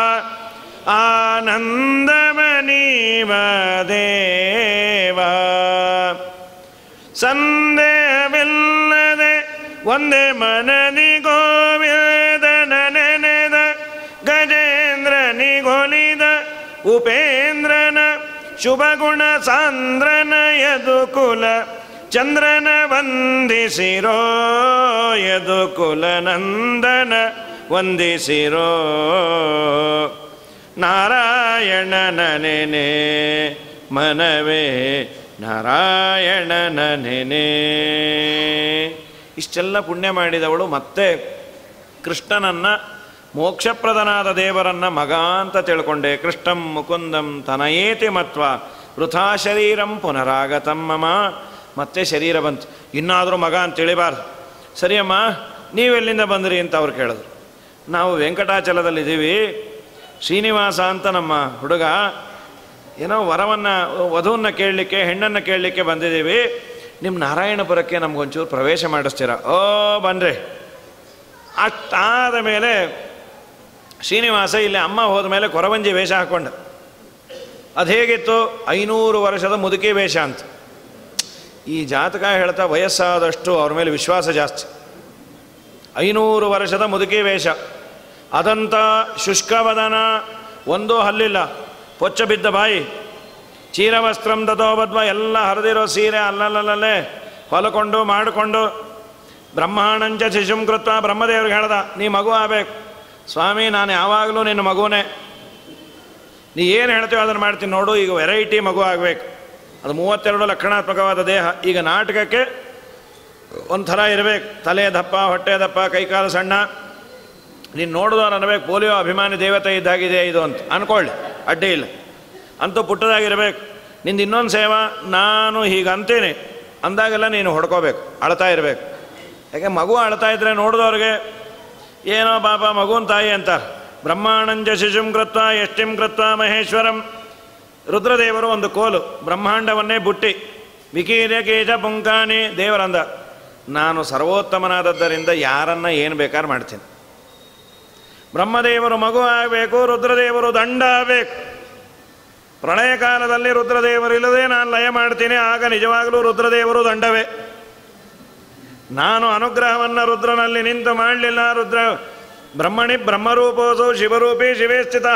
ಆನಂದವನೀವ ದೇವ ಸಂದೇಹವಿಲ್ಲದೆ ಒಂದೇ ಮನದಿ ಗೋವಿದನ ನೆನೆದ ಗಜೇಂದ್ರ ನಿಗೊಲಿದ ಉಪೇಂದ್ರನ ಶುಭಗುಣ ಸಾಂದ್ರನ ಯದುಕುಲ ಚಂದ್ರನ ವಂದಿಸಿರೋ ಯದುಕುಲ ನಂದನ ವಂದಿಸಿರೋ ನಾರಾಯಣನ ನೆನೆ ಮನವೇ ನಾರಾಯಣನ ನೆನೆ ಇಷ್ಟೆಲ್ಲ ಪುಣ್ಯ ಮಾಡಿದವಳು ಮತ್ತೆ ಕೃಷ್ಣನನ್ನು ಮೋಕ್ಷಪ್ರದನಾದ ದೇವರನ್ನ ಮಗ ಅಂತ ತಿಳ್ಕೊಂಡೆ ಕೃಷ್ಣಂ ಮುಕುಂದಂ ತನಯೇತಿ ಮತ್ವ ವೃಥಾ ಶರೀರಂ ಪುನರಾಗತಂ ಮಮ ಮತ್ತೆ ಶರೀರ ಬಂತು ಇನ್ನಾದರೂ ಮಗ ಅಂತ ತಿಳಿಬಾರ್ದು ಸರಿಯಮ್ಮ ನೀವೆಲ್ಲಿಂದ ಬಂದ್ರಿ ಅಂತ ಅವ್ರು ಕೇಳಿದ್ರು ನಾವು ವೆಂಕಟಾಚಲದಲ್ಲಿದ್ದೀವಿ ಶ್ರೀನಿವಾಸ ಅಂತ ನಮ್ಮ ಹುಡುಗ ಏನೋ ವರವನ್ನು ವಧುವನ್ನು ಕೇಳಲಿಕ್ಕೆ ಹೆಣ್ಣನ್ನು ಕೇಳಲಿಕ್ಕೆ ಬಂದಿದ್ದೀವಿ ನಿಮ್ಮ ನಾರಾಯಣಪುರಕ್ಕೆ ನಮಗೊಂಚೂರು ಪ್ರವೇಶ ಮಾಡಿಸ್ತೀರಾ ಓ ಬನ್ರಿ ಅಷ್ಟಾದ ಮೇಲೆ ಶ್ರೀನಿವಾಸ ಇಲ್ಲಿ ಅಮ್ಮ ಹೋದ ಮೇಲೆ ಕೊರವಂಜಿ ವೇಷ ಹಾಕೊಂಡ ಅದು ಹೇಗಿತ್ತು ಐನೂರು ವರ್ಷದ ಮುದುಕಿ ವೇಷ ಅಂತ ಈ ಜಾತಕ ಹೇಳ್ತಾ ವಯಸ್ಸಾದಷ್ಟು ಅವ್ರ ಮೇಲೆ ವಿಶ್ವಾಸ ಜಾಸ್ತಿ ಐನೂರು ವರ್ಷದ ಮುದುಕಿ ವೇಷ ಅದಂತ ಶುಷ್ಕವದನ ಒಂದೂ ಹಲ್ಲಿಲ್ಲ ಪೊಚ್ಚ ಬಿದ್ದ ಬಾಯಿ ಚೀರವಸ್ತ್ರಂ ದತೋಬದ್ವ ಎಲ್ಲ ಹರಿದಿರೋ ಸೀರೆ ಅಲ್ಲಲ್ಲಲ್ಲೇ ಹೊಲಕೊಂಡು ಮಾಡಿಕೊಂಡು ಬ್ರಹ್ಮಾಣಂಚ ಶಿಶುಂ ಕೃತ್ವ ಬ್ರಹ್ಮದೇವ್ರಿಗೆ ಹೇಳ್ದ ನೀ ಮಗು ಆಗಬೇಕು ಸ್ವಾಮಿ ನಾನು ಯಾವಾಗಲೂ ನಿನ್ನ ಮಗುನೇ ನೀ ಏನು ಹೇಳ್ತೀವೋ ಅದನ್ನು ಮಾಡ್ತೀನಿ ನೋಡು ಈಗ ವೆರೈಟಿ ಮಗು ಆಗಬೇಕು ಅದು ಮೂವತ್ತೆರಡು ಲಕ್ಷಣಾತ್ಮಕವಾದ ದೇಹ ಈಗ ನಾಟಕಕ್ಕೆ ಒಂಥರ ಇರಬೇಕು ತಲೆ ದಪ್ಪ ಹೊಟ್ಟೆ ದಪ್ಪ ಕೈಕಾಲು ಸಣ್ಣ ನೀನು ನೋಡಿದವ್ರು ಅನ್ಬೇಕು ಪೋಲಿಯೋ ಅಭಿಮಾನಿ ದೇವತೆ ಇದ್ದಾಗಿದೆ ಇದು ಅಂತ ಅಂದ್ಕೊಳ್ಳಿ ಅಡ್ಡಿ ಇಲ್ಲ ಅಂತೂ ಪುಟ್ಟದಾಗಿರ್ಬೇಕು ನಿಂದು ಇನ್ನೊಂದು ಸೇವಾ ನಾನು ಹೀಗೆ ಅಂತೀನಿ ಅಂದಾಗೆಲ್ಲ ನೀನು ಹೊಡ್ಕೋಬೇಕು ಅಳ್ತಾ ಇರಬೇಕು ಯಾಕೆ ಮಗು ಅಳ್ತಾ ಇದ್ರೆ ನೋಡಿದವ್ರಿಗೆ ಏನೋ ಪಾಪ ಮಗುನ್ ತಾಯಿ ಅಂತ ಬ್ರಹ್ಮಾಂಡಂಜ ಶಿಶುಂ ಕೃತ್ವ ಎಷ್ಟಿಂ ಕೃತ್ವ ಮಹೇಶ್ವರಂ ರುದ್ರದೇವರು ಒಂದು ಕೋಲು ಬ್ರಹ್ಮಾಂಡವನ್ನೇ ಬುಟ್ಟಿ ವಿಕೀರ್ಯ ಕೇಶ ಪುಂಕಾನಿ ದೇವರಂದ ನಾನು ಸರ್ವೋತ್ತಮನಾದದ್ದರಿಂದ ಯಾರನ್ನ ಏನು ಬೇಕಾದ್ರೆ ಮಾಡ್ತೀನಿ ಬ್ರಹ್ಮದೇವರು ಮಗು ಆಗಬೇಕು ರುದ್ರದೇವರು ದಂಡ ಆಗಬೇಕು ಪ್ರಳಯ ಕಾಲದಲ್ಲಿ ರುದ್ರದೇವರು ಇಲ್ಲದೆ ನಾನು ಲಯ ಮಾಡ್ತೀನಿ ಆಗ ನಿಜವಾಗಲೂ ರುದ್ರದೇವರು ದಂಡವೇ ನಾನು ಅನುಗ್ರಹವನ್ನು ರುದ್ರನಲ್ಲಿ ನಿಂತು ಮಾಡಲಿಲ್ಲ ರುದ್ರ ಬ್ರಹ್ಮಣಿ ಬ್ರಹ್ಮರೂಪೋಸು ಶಿವರೂಪಿ ಶಿವೇ ಸ್ಥಿತ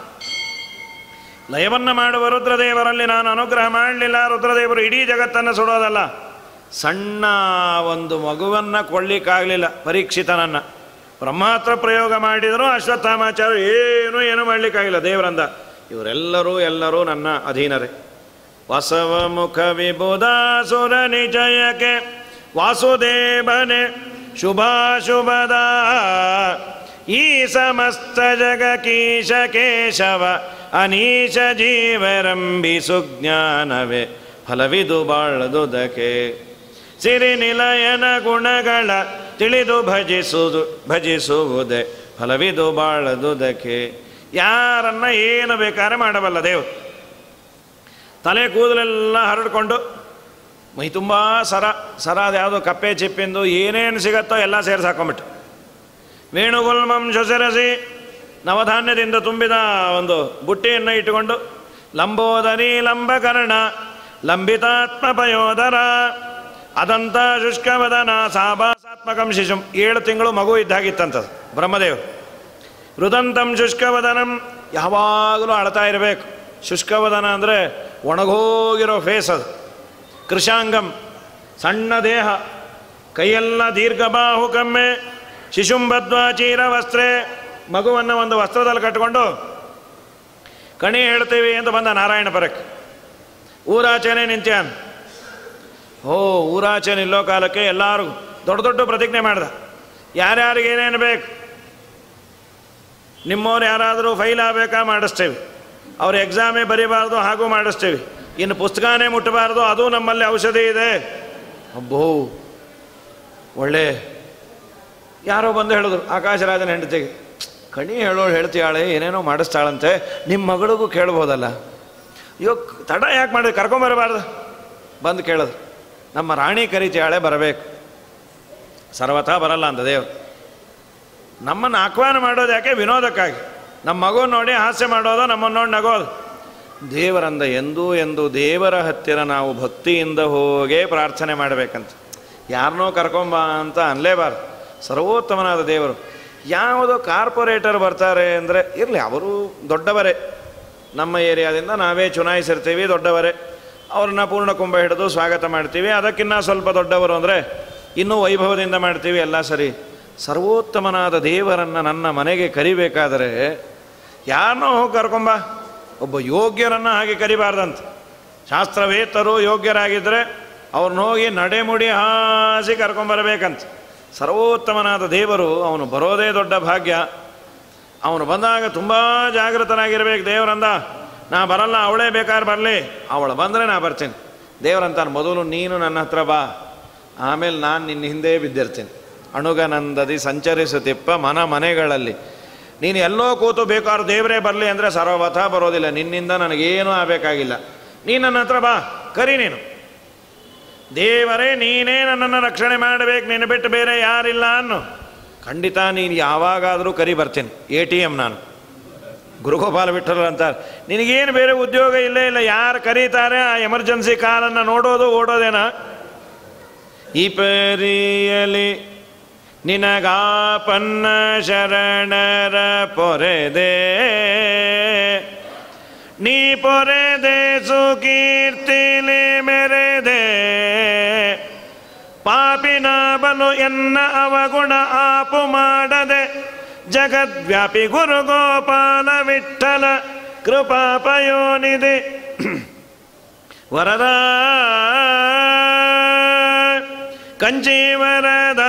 ಲಯವನ್ನು ಮಾಡುವ ರುದ್ರದೇವರಲ್ಲಿ ನಾನು ಅನುಗ್ರಹ ಮಾಡಲಿಲ್ಲ ರುದ್ರದೇವರು ಇಡೀ ಜಗತ್ತನ್ನು ಸುಡೋದಲ್ಲ ಸಣ್ಣ ಒಂದು ಮಗುವನ್ನು ಕೊಳ್ಳಿಕ್ಕಾಗಲಿಲ್ಲ ಪರೀಕ್ಷಿತನನ್ನು ಬ್ರಹ್ಮಾಸ್ತ್ರ ಪ್ರಯೋಗ ಮಾಡಿದರೂ ಅಶ್ವತ್ಥಾಮಾಚಾರ್ಯ ಏನೂ ಏನೂ ಮಾಡಲಿಕ್ಕಾಗಿಲ್ಲ ದೇವರಂದ ಇವರೆಲ್ಲರೂ ಎಲ್ಲರೂ ನನ್ನ ಅಧೀನರೇ ವಸವ ಮುಖ ವಿಬುಧಾಸುರ ನಿಜಯಕ್ಕೆ ವಾಸುದೇವನೆ ಶುಭಾಶುಭದ ಈ ಸಮಸ್ತ ಜಗ ಕೀಶ ಕೇಶವ ಅನೀಶ ಜೀವರಂಬಿ ಸುಜ್ಞಾನವೇ ಫಲವಿದು ಬಾಳದುದಕ್ಕೆ ಸಿರಿ ನಿಲಯನ ಗುಣಗಳ ತಿಳಿದು ಭಜಿಸುವುದು ಭಜಿಸುವುದೇ ಫಲವಿದು ಬಾಳದುದಕ್ಕೆ ಯಾರನ್ನ ಏನು ಬೇಕಾದ್ರೆ ಮಾಡಬಲ್ಲ ದೇವರು ತಲೆ ಕೂದಲೆಲ್ಲ ಹರಡ್ಕೊಂಡು ಮೈ ತುಂಬ ಸರ ಸರ ಅದು ಯಾವುದೋ ಕಪ್ಪೆ ಚಿಪ್ಪಿಂದು ಏನೇನು ಸಿಗತ್ತೋ ಎಲ್ಲ ಸೇರಿಸಿ ಹಾಕೊಂಬಿಟ್ಟು ವೇಣುಗುಲ್ಮಂ ಶೊಸೆರಸಿ ನವಧಾನ್ಯದಿಂದ ತುಂಬಿದ ಒಂದು ಬುಟ್ಟಿಯನ್ನು ಇಟ್ಟುಕೊಂಡು ಲಂಬೋದರಿ ಲಂಬಕರ್ಣ ಲಂಬಿತಾತ್ಮ ಪಯೋದರ ಅದಂತ ಶುಷ್ಕವದನ ಸಾಭಾಸಾತ್ಮಕಂ ಶಿಶುಂ ಏಳು ತಿಂಗಳು ಮಗು ಇದ್ದಾಗಿತ್ತಂಥದ್ದು ಬ್ರಹ್ಮದೇವರು ರುದಂತಂ ಶುಷ್ಕವದನಂ ಯಾವಾಗಲೂ ಅಳ್ತಾ ಇರಬೇಕು ಶುಷ್ಕವದನ ಅಂದರೆ ಒಣಗೋಗಿರೋ ಫೇಸ್ ಅದು ಕೃಷಾಂಗಂ ಸಣ್ಣ ದೇಹ ಕೈಯೆಲ್ಲ ದೀರ್ಘಬಾಹು ಕಮ್ಮೆ ಶಿಶುಂಬದ್ವಾ ಚೀರ ವಸ್ತ್ರೆ ಮಗುವನ್ನು ಒಂದು ವಸ್ತ್ರದಲ್ಲಿ ಕಟ್ಟಿಕೊಂಡು ಕಣಿ ಹೇಳ್ತೀವಿ ಅಂತ ಬಂದ ನಾರಾಯಣ ಪರಕ್ಕೆ ಊರಾಚೆನೆ ನಿಂತ್ಯಾನ್ ಓ ಊರಾಚೆ ನಿಲ್ಲೋ ಕಾಲಕ್ಕೆ ಎಲ್ಲರೂ ದೊಡ್ಡ ದೊಡ್ಡ ಪ್ರತಿಜ್ಞೆ ಮಾಡ್ದ ಯಾರ್ಯಾರಿಗೆ ಏನೇನು ಬೇಕು ನಿಮ್ಮವ್ರು ಯಾರಾದರೂ ಫೈಲ್ ಆಗಬೇಕಾ ಮಾಡಿಸ್ತೇವೆ ಅವ್ರ ಎಕ್ಸಾಮೇ ಬರೀಬಾರ್ದು ಹಾಗೂ ಮಾಡಿಸ್ತೇವೆ ಇನ್ನು ಪುಸ್ತಕನೇ ಮುಟ್ಟಬಾರ್ದು ಅದು ನಮ್ಮಲ್ಲಿ ಔಷಧಿ ಇದೆ ಅಬ್ಬೋ ಒಳ್ಳೆ ಯಾರೋ ಬಂದು ಹೇಳಿದ್ರು ಆಕಾಶರಾಜನ ಹೆಂಡತಿಗೆ ಕಣಿ ಹೇಳೋಳು ಹೇಳ್ತೀಯಾಳೆ ಏನೇನೋ ಮಾಡಿಸ್ತಾಳಂತೆ ನಿಮ್ಮ ಮಗಳಿಗೂ ಕೇಳ್ಬೋದಲ್ಲ ಅಯ್ಯೋ ತಡ ಯಾಕೆ ಮಾಡಿದ್ರೆ ಕರ್ಕೊಂಬರಬಾರ್ದು ಬಂದು ಕೇಳಿದ್ರು ನಮ್ಮ ರಾಣಿ ಕರಿತೀಯಾಳೆ ಬರಬೇಕು ಸರ್ವಥಾ ಬರಲ್ಲ ಅಂತ ದೇವ್ರು ನಮ್ಮನ್ನು ಆಹ್ವಾನ ಮಾಡೋದು ಯಾಕೆ ವಿನೋದಕ್ಕಾಗಿ ನಮ್ಮ ಮಗು ನೋಡಿ ಹಾಸ್ಯ ಮಾಡೋದು ನಮ್ಮನ್ನು ನೋಡಿ ನಗೋದು ದೇವರಂದ ಎಂದೂ ಎಂದು ದೇವರ ಹತ್ತಿರ ನಾವು ಭಕ್ತಿಯಿಂದ ಹೋಗೇ ಪ್ರಾರ್ಥನೆ ಮಾಡಬೇಕಂತ ಯಾರನ್ನೋ ಕರ್ಕೊಂಬ ಅಂತ ಅನ್ಲೇಬಾರ್ದು ಸರ್ವೋತ್ತಮನಾದ ದೇವರು ಯಾವುದೋ ಕಾರ್ಪೊರೇಟರ್ ಬರ್ತಾರೆ ಅಂದರೆ ಇರಲಿ ಅವರು ದೊಡ್ಡವರೇ ನಮ್ಮ ಏರಿಯಾದಿಂದ ನಾವೇ ಚುನಾಯಿಸಿರ್ತೀವಿ ದೊಡ್ಡವರೇ ಅವ್ರನ್ನ ಪೂರ್ಣ ಕುಂಭ ಹಿಡಿದು ಸ್ವಾಗತ ಮಾಡ್ತೀವಿ ಅದಕ್ಕಿನ್ನ ಸ್ವಲ್ಪ ದೊಡ್ಡವರು ಅಂದರೆ ಇನ್ನೂ ವೈಭವದಿಂದ ಮಾಡ್ತೀವಿ ಎಲ್ಲ ಸರಿ ಸರ್ವೋತ್ತಮನಾದ ದೇವರನ್ನು ನನ್ನ ಮನೆಗೆ ಕರಿಬೇಕಾದರೆ ಯಾರನ್ನೋ ಹೋಗಿ ಕರ್ಕೊಂಬ ಒಬ್ಬ ಯೋಗ್ಯರನ್ನು ಹಾಗೆ ಕರಿಬಾರ್ದಂತ ಶಾಸ್ತ್ರವೇತ್ತರು ಯೋಗ್ಯರಾಗಿದ್ದರೆ ಅವ್ರನ್ನ ಹೋಗಿ ನಡೆಮುಡಿ ಹಾಸಿ ಕರ್ಕೊಂಬರಬೇಕಂತ ಸರ್ವೋತ್ತಮನಾದ ದೇವರು ಅವನು ಬರೋದೇ ದೊಡ್ಡ ಭಾಗ್ಯ ಅವನು ಬಂದಾಗ ತುಂಬ ಜಾಗೃತನಾಗಿರ್ಬೇಕು ದೇವರಂದ ನಾ ಬರಲ್ಲ ಅವಳೇ ಬೇಕಾದ್ರೆ ಬರಲಿ ಅವಳು ಬಂದರೆ ನಾ ಬರ್ತೀನಿ ದೇವರಂತಾನೆ ಮೊದಲು ನೀನು ನನ್ನ ಹತ್ರ ಬಾ ಆಮೇಲೆ ನಾನು ನಿನ್ನ ಹಿಂದೆ ಬಿದ್ದಿರ್ತೀನಿ ಅಣುಗನಂದದಿ ಸಂಚರಿಸುತ್ತಿಪ್ಪ ಮನ ಮನೆಗಳಲ್ಲಿ ನೀನು ಎಲ್ಲೋ ಕೂತು ಬೇಕಾದ್ರೂ ದೇವರೇ ಬರಲಿ ಅಂದರೆ ಸರ್ವಥ ಬರೋದಿಲ್ಲ ನಿನ್ನಿಂದ ನನಗೇನೂ ಆಗಬೇಕಾಗಿಲ್ಲ ನೀನು ನನ್ನ ಹತ್ರ ಬಾ ಕರಿ ನೀನು ದೇವರೇ ನೀನೇ ನನ್ನನ್ನು ರಕ್ಷಣೆ ಮಾಡಬೇಕು ನಿನ್ನ ಬಿಟ್ಟು ಬೇರೆ ಯಾರಿಲ್ಲ ಅನ್ನು ಖಂಡಿತ ನೀನು ಯಾವಾಗಾದರೂ ಕರಿ ಬರ್ತೀನಿ ಎ ಟಿ ಎಮ್ ನಾನು ಗುರುಗೋಪಾಲ ಬಿಟ್ಟರು ಅಂತಾರೆ ನಿನಗೇನು ಬೇರೆ ಉದ್ಯೋಗ ಇಲ್ಲೇ ಇಲ್ಲ ಯಾರು ಕರೀತಾರೆ ಆ ಎಮರ್ಜೆನ್ಸಿ ಕಾಲನ್ನು ನೋಡೋದು ಓಡೋದೇನ ಈ ಪರಿಯಲಿ ನಿನಗಾಪನ್ನ ಶರಣರ ಪೊರೆದೆ ನೀ ಪೊರೆದೆ ಸುಕೀರ್ತಿಲಿ ಮೆರೆದೆ ಪಾಪಿನ ಬಲು ಎನ್ನ ಅವಗುಣ ಆಪು ಮಾಡದೆ ಜಗದ್ವ್ಯಾಪಿ ಗುರು ಗೋಪಾಲ ವಿಠಲ ಕೃಪಾಪಯೋನಿದೆ ವರದ ಕಂಚಿ ವರದ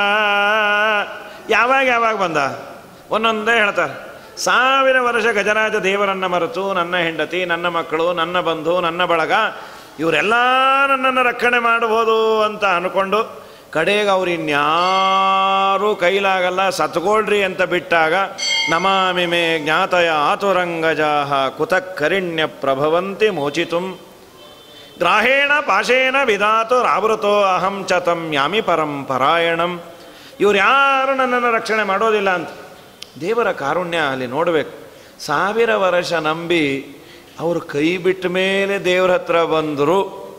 ಯಾವಾಗ ಯಾವಾಗ ಬಂದ ಒಂದೊಂದೇ ಹೇಳ್ತಾರೆ ಸಾವಿರ ವರ್ಷ ಗಜರಾಜ ದೇವರನ್ನ ಮರೆತು ನನ್ನ ಹೆಂಡತಿ ನನ್ನ ಮಕ್ಕಳು ನನ್ನ ಬಂಧು ನನ್ನ ಬಳಗ ಇವರೆಲ್ಲ ನನ್ನನ್ನು ರಕ್ಷಣೆ ಮಾಡಬಹುದು ಅಂತ ಅನ್ಕೊಂಡು ಕಡೆಗೆ ಅವ್ರು ಇನ್ಯಾರೂ ಕೈಲಾಗಲ್ಲ ಸತ್ಕೊಳ್ರಿ ಅಂತ ಬಿಟ್ಟಾಗ ನಮಾಮಿ ಮೇ ಜ್ಞಾತಯ ಆತುರಂಗಜಾಹ ಕುತಕ್ಕರಿಣ್ಯ ಪ್ರಭವಂತಿ ಮೋಚಿತುಂ ಗ್ರಾಹೇಣ ಪಾಶೇನ ವಿಧಾತು ರಾವೃತೋ ಅಹಂ ಚ ತಂ ಯಾಮಿ ಪರಂ ಪರಾಯಣಂ ಇವ್ರು ಯಾರು ನನ್ನನ್ನು ರಕ್ಷಣೆ ಮಾಡೋದಿಲ್ಲ ಅಂತ ದೇವರ ಕಾರುಣ್ಯ ಅಲ್ಲಿ ನೋಡಬೇಕು ಸಾವಿರ ವರ್ಷ ನಂಬಿ ಅವರು ಕೈ ಬಿಟ್ಟ ಮೇಲೆ ದೇವ್ರ ಹತ್ರ ಬಂದರು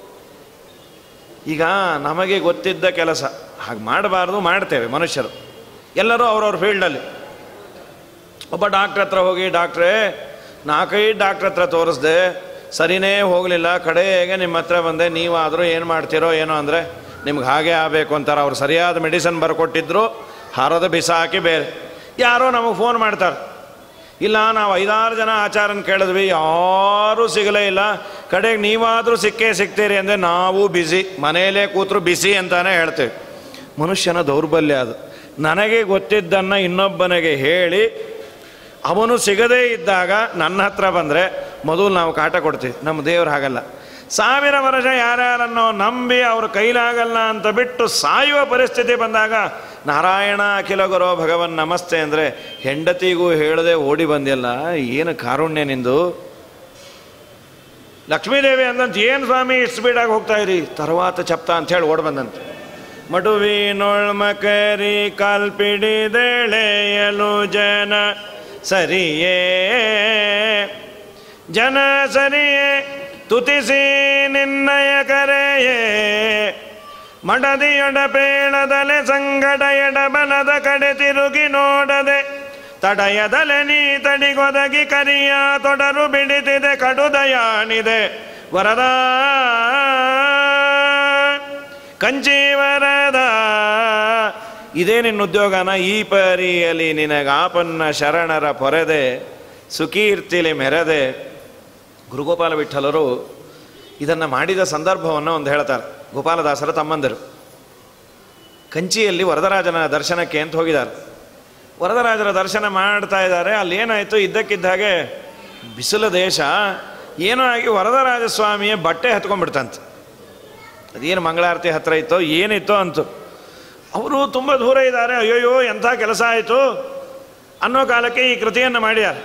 ಈಗ ನಮಗೆ ಗೊತ್ತಿದ್ದ ಕೆಲಸ ಹಾಗೆ ಮಾಡಬಾರ್ದು ಮಾಡ್ತೇವೆ ಮನುಷ್ಯರು ಎಲ್ಲರೂ ಅವ್ರವ್ರ ಫೀಲ್ಡಲ್ಲಿ ಒಬ್ಬ ಡಾಕ್ಟ್ರ್ ಹತ್ರ ಹೋಗಿ ಡಾಕ್ಟ್ರೇ ನಾಲ್ಕೈದು ಡಾಕ್ಟ್ರ್ ಹತ್ರ ತೋರಿಸ್ದೆ ಸರಿನೇ ಹೋಗಲಿಲ್ಲ ಕಡೆಗೆ ನಿಮ್ಮ ಹತ್ರ ಬಂದೆ ನೀವಾದರೂ ಏನು ಮಾಡ್ತೀರೋ ಏನೋ ಅಂದರೆ ನಿಮ್ಗೆ ಹಾಗೆ ಆಗಬೇಕು ಅಂತಾರೆ ಅವ್ರು ಸರಿಯಾದ ಮೆಡಿಸನ್ ಬರ್ಕೊಟ್ಟಿದ್ರು ಹಾರದ ಬಿಸಾಕಿ ಬೇರೆ ಯಾರೋ ನಮಗೆ ಫೋನ್ ಮಾಡ್ತಾರೆ ಇಲ್ಲ ನಾವು ಐದಾರು ಜನ ಆಚಾರನ ಕೇಳಿದ್ವಿ ಯಾರೂ ಸಿಗಲೇ ಇಲ್ಲ ಕಡೆಗೆ ನೀವಾದರೂ ಸಿಕ್ಕೇ ಸಿಗ್ತೀರಿ ಅಂದರೆ ನಾವು ಬಿಸಿ ಮನೆಯಲ್ಲೇ ಕೂತರು ಬಿಸಿ ಅಂತಾನೆ ಹೇಳ್ತೇವೆ ಮನುಷ್ಯನ ದೌರ್ಬಲ್ಯ ಅದು ನನಗೆ ಗೊತ್ತಿದ್ದನ್ನು ಇನ್ನೊಬ್ಬನಿಗೆ ಹೇಳಿ ಅವನು ಸಿಗದೇ ಇದ್ದಾಗ ನನ್ನ ಹತ್ರ ಬಂದರೆ ಮೊದಲು ನಾವು ಕಾಟ ಕೊಡ್ತೀವಿ ನಮ್ಮ ದೇವ್ರು ಹಾಗಲ್ಲ ಸಾವಿರ ವರ್ಷ ಯಾರ್ಯಾರನ್ನೋ ನಂಬಿ ಅವ್ರ ಕೈಲಾಗಲ್ಲ ಅಂತ ಬಿಟ್ಟು ಸಾಯುವ ಪರಿಸ್ಥಿತಿ ಬಂದಾಗ ನಾರಾಯಣ ಅಖಿಲ ಗುರೋ ಭಗವನ್ ನಮಸ್ತೆ ಅಂದರೆ ಹೆಂಡತಿಗೂ ಹೇಳದೆ ಓಡಿ ಬಂದಿಲ್ಲ ಏನು ಕಾರುಣ್ಯ ನಿಂದು ಲಕ್ಷ್ಮೀದೇವಿ ಅಂದಂತ ಏನು ಸ್ವಾಮಿ ಇಷ್ಟು ಸ್ಪೀಡಾಗಿ ಹೋಗ್ತಾ ಇರಿ ತರ್ವಾತ ಚಪ್ತ ಅಂತ ಹೇಳಿ ಓಡ್ ಬಂದಂತೆ ಮಡುವಿನೊಳ್ಮಕರಿ ಕಾಲ್ಪಿಡಿದೆಳೆಯಲು ಜನ ಸರಿಯೇ ಜನ ಸರಿಯೇ ತುತಿಸಿ ನಿನ್ನಯ ಕರೆಯೇ ಮಡದಿಯೊಡಪೇಳದಲೆ ಸಂಗಡ ಎಡಬಲದ ಕಡೆ ತಿರುಗಿ ನೋಡದೆ ತಡಯದಲೆ ನೀ ತಡಿಗೊದಗಿ ಕರಿಯ ತೊಡರು ಬಿಡಿತಿದೆ ಕಡುದಯಾಣಿದೆ ವರದ ಕಂಚಿ ವರದ ಇದೇ ನಿನ್ನ ಉದ್ಯೋಗನ ಈ ಪರಿಯಲಿ ನಿನಗಾಪನ್ನ ಶರಣರ ಪೊರೆದೆ ಸುಕೀರ್ತಿಲಿ ಮೆರೆದೆ ಗುರುಗೋಪಾಲ ವಿಠಲರು ಇದನ್ನು ಮಾಡಿದ ಸಂದರ್ಭವನ್ನು ಒಂದು ಹೇಳ್ತಾರೆ ಗೋಪಾಲದಾಸರ ತಮ್ಮಂದರು ಕಂಚಿಯಲ್ಲಿ ವರದರಾಜನ ದರ್ಶನಕ್ಕೆ ಅಂತ ಹೋಗಿದ್ದಾರೆ ವರದರಾಜರ ದರ್ಶನ ಮಾಡ್ತಾ ಇದ್ದಾರೆ ಅಲ್ಲಿ ಏನಾಯಿತು ಇದ್ದಕ್ಕಿದ್ದ ಹಾಗೆ ಬಿಸಿಲು ದೇಶ ಏನೋ ಆಗಿ ವರದರಾಜ ಸ್ವಾಮಿಯ ಬಟ್ಟೆ ಹತ್ಕೊಂಡ್ಬಿಡ್ತಂತೆ ಅದೇನು ಮಂಗಳಾರತಿ ಹತ್ರ ಇತ್ತೋ ಏನಿತ್ತೋ ಅಂತು ಅವರು ತುಂಬ ದೂರ ಇದ್ದಾರೆ ಅಯ್ಯೋಯ್ಯೋ ಎಂಥ ಕೆಲಸ ಆಯಿತು ಅನ್ನೋ ಕಾಲಕ್ಕೆ ಈ ಕೃತಿಯನ್ನು ಮಾಡ್ಯಾರ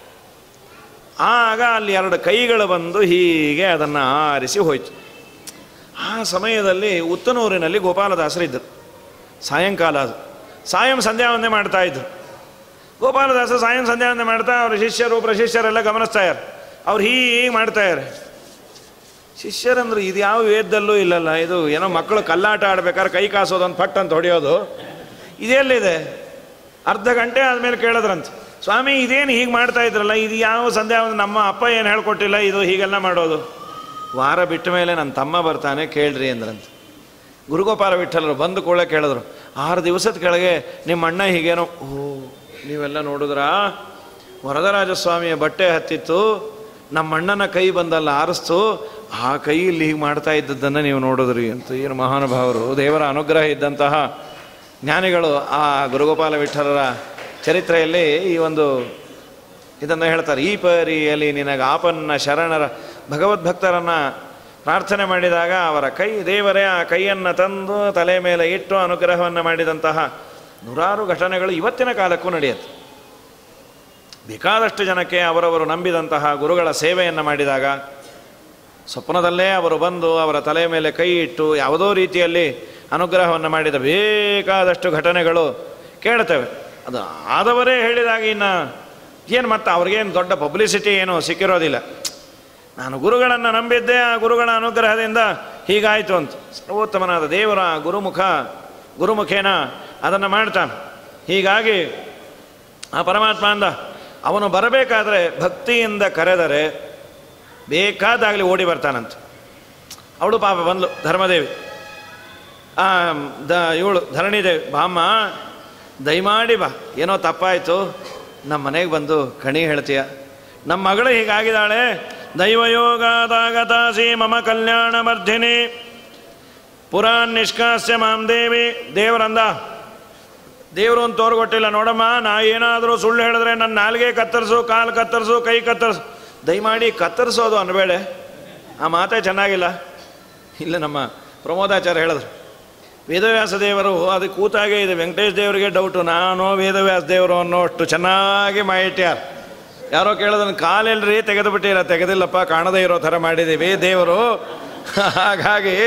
ಆಗ ಅಲ್ಲಿ ಎರಡು ಕೈಗಳು ಬಂದು ಹೀಗೆ ಅದನ್ನು ಆರಿಸಿ ಹೋಯಿತು ಆ ಸಮಯದಲ್ಲಿ ಉತ್ತನೂರಿನಲ್ಲಿ ಗೋಪಾಲದಾಸರಿದ್ದರು ಸಾಯಂಕಾಲ ಅದು ಸಾಯಂ ಸಂಧ್ಯಾ ವಂದನೆ ಮಾಡ್ತಾ ಇದ್ರು ಗೋಪಾಲದಾಸ ಸಾಯಂ ಸಂಧ್ಯಾ ವಂದನೆ ಮಾಡ್ತಾ ಅವ್ರ ಶಿಷ್ಯರು ಪ್ರಶಿಷ್ಯರೆಲ್ಲ ಗಮನಿಸ್ತಾ ಇದ್ದಾರೆ ಅವ್ರು ಹೀಗೆ ಮಾಡ್ತಾ ಇದ್ದಾರೆ ಶಿಷ್ಯರಂದ್ರೆ ಇದು ಯಾವ ವೇದದಲ್ಲೂ ಇಲ್ಲಲ್ಲ ಇದು ಏನೋ ಮಕ್ಕಳು ಕಲ್ಲಾಟ ಆಡ್ಬೇಕಾದ್ರೆ ಕೈ ಕಾಸೋದು ಅಂತ ಪಟ್ ಅಂತ ಹೊಡೆಯೋದು ಇದೆಲ್ಲಿದೆ ಅರ್ಧ ಗಂಟೆ ಆದಮೇಲೆ ಕೇಳಿದ್ರಂತ ಸ್ವಾಮಿ ಇದೇನು ಹೀಗೆ ಮಾಡ್ತಾ ಇದ್ರಲ್ಲ ಇದು ಯಾವ ಸಂಧ್ಯಾ ವಂದನೆ ನಮ್ಮ ಅಪ್ಪ ಏನು ಹೇಳ್ಕೊಟ್ಟಿಲ್ಲ ಇದು ಹೀಗೆಲ್ಲ ಮಾಡೋದು ವಾರ ಬಿಟ್ಟ ಮೇಲೆ ನನ್ನ ತಮ್ಮ ಬರ್ತಾನೆ ಕೇಳ್ರಿ ಅಂದ್ರಂತ ಗುರುಗೋಪಾಲ ವಿಠಲರು ಬಂದು ಕೂಡ ಕೇಳಿದ್ರು ಆರು ದಿವಸದ ಕೆಳಗೆ ನಿಮ್ಮ ಅಣ್ಣ ಹೀಗೇನೋ ಓ ನೀವೆಲ್ಲ ನೋಡಿದ್ರಾ ವರದರಾಜ ಸ್ವಾಮಿಯ ಬಟ್ಟೆ ಹತ್ತಿತ್ತು ನಮ್ಮ ಅಣ್ಣನ ಕೈ ಬಂದಲ್ಲ ಆರಿಸ್ತು ಆ ಕೈಯಲ್ಲಿ ಹೀಗೆ ಮಾಡ್ತಾ ಇದ್ದದ್ದನ್ನು ನೀವು ನೋಡಿದ್ರಿ ಅಂತ ಏನು ಮಹಾನುಭಾವರು ದೇವರ ಅನುಗ್ರಹ ಇದ್ದಂತಹ ಜ್ಞಾನಿಗಳು ಆ ಗುರುಗೋಪಾಲ ವಿಠಲರ ಚರಿತ್ರೆಯಲ್ಲಿ ಈ ಒಂದು ಇದನ್ನು ಹೇಳ್ತಾರೆ ಈ ಪರಿಯಲ್ಲಿ ನಿನಗೆ ಆಪನ್ನ ಶರಣರ ಭಗವದ್ಭಕ್ತರನ್ನು ಪ್ರಾರ್ಥನೆ ಮಾಡಿದಾಗ ಅವರ ಕೈ ದೇವರೇ ಆ ಕೈಯನ್ನು ತಂದು ತಲೆ ಮೇಲೆ ಇಟ್ಟು ಅನುಗ್ರಹವನ್ನು ಮಾಡಿದಂತಹ ನೂರಾರು ಘಟನೆಗಳು ಇವತ್ತಿನ ಕಾಲಕ್ಕೂ ನಡೆಯುತ್ತೆ ಬೇಕಾದಷ್ಟು ಜನಕ್ಕೆ ಅವರವರು ನಂಬಿದಂತಹ ಗುರುಗಳ ಸೇವೆಯನ್ನು ಮಾಡಿದಾಗ ಸ್ವಪ್ನದಲ್ಲೇ ಅವರು ಬಂದು ಅವರ ತಲೆ ಮೇಲೆ ಕೈ ಇಟ್ಟು ಯಾವುದೋ ರೀತಿಯಲ್ಲಿ ಅನುಗ್ರಹವನ್ನು ಮಾಡಿದ ಬೇಕಾದಷ್ಟು ಘಟನೆಗಳು ಕೇಳ್ತೇವೆ ಅದು ಆದವರೇ ಹೇಳಿದಾಗ ಇನ್ನು ಏನು ಮತ್ತೆ ಅವ್ರಿಗೇನು ದೊಡ್ಡ ಪಬ್ಲಿಸಿಟಿ ಏನು ಸಿಕ್ಕಿರೋದಿಲ್ಲ ನಾನು ಗುರುಗಳನ್ನು ನಂಬಿದ್ದೆ ಆ ಗುರುಗಳ ಅನುಗ್ರಹದಿಂದ ಹೀಗಾಯಿತು ಅಂತ ಸರ್ವೋತ್ತಮನಾದ ದೇವರ ಗುರುಮುಖ ಗುರುಮುಖೇನ ಅದನ್ನು ಮಾಡ್ತಾನೆ ಹೀಗಾಗಿ ಆ ಪರಮಾತ್ಮ ಅಂದ ಅವನು ಬರಬೇಕಾದ್ರೆ ಭಕ್ತಿಯಿಂದ ಕರೆದರೆ ಬೇಕಾದಾಗಲಿ ಓಡಿ ಬರ್ತಾನಂತ ಅವಳು ಪಾಪ ಬಂದ್ಲು ಧರ್ಮದೇವಿ ಆ ದ ಇವಳು ಧರಣಿದೇವಿ ಬಾಮ್ಮ ದಯಮಾಡಿ ಬಾ ಏನೋ ತಪ್ಪಾಯಿತು ನಮ್ಮ ಮನೆಗೆ ಬಂದು ಕಣಿ ಹೇಳ್ತೀಯ ನಮ್ಮ ಮಗಳು ಹೀಗಾಗಿದ್ದಾಳೆ ದೈವಯೋಗಾದಾಗತಾಸಿ ಮಮ ಕಲ್ಯಾಣ ಮರ್ಧಿನಿ ಪುರಾನ್ ನಿಷ್ಕಾಸ್ಯ ಮಾಂ ದೇವಿ ದೇವರಂದ ದೇವರು ಅಂತ ತೋರ್ಗೊಟ್ಟಿಲ್ಲ ನೋಡಮ್ಮ ನಾ ಏನಾದರೂ ಸುಳ್ಳು ಹೇಳಿದ್ರೆ ನನ್ನ ನಾಲ್ಗೆ ಕತ್ತರಿಸು ಕಾಲು ಕತ್ತರಿಸು ಕೈ ಕತ್ತರಿಸು ದಯಮಾಡಿ ಕತ್ತರಿಸೋದು ಅನ್ಬೇಡೆ ಆ ಮಾತೇ ಚೆನ್ನಾಗಿಲ್ಲ ಇಲ್ಲ ನಮ್ಮ ಪ್ರಮೋದಾಚಾರ್ಯ ಹೇಳಿದ್ರು ವೇದವ್ಯಾಸ ದೇವರು ಅದು ಕೂತಾಗೆ ಇದೆ ವೆಂಕಟೇಶ್ ದೇವರಿಗೆ ಡೌಟು ನಾನು ವೇದವ್ಯಾಸ ದೇವರು ಅನ್ನೋ ಅಷ್ಟು ಚೆನ್ನಾಗಿ ಮಾಹಿಟ್ಯಾರ ಯಾರೋ ಕೇಳೋದನ್ನು ಕಾಲೆಲ್ರಿ ತೆಗೆದು ಬಿಟ್ಟಿರ ತೆಗೆದಿಲ್ಲಪ್ಪ ಕಾಣದೇ ಇರೋ ಥರ ಮಾಡಿದ್ದೀವಿ ದೇವರು ಹಾಗಾಗಿ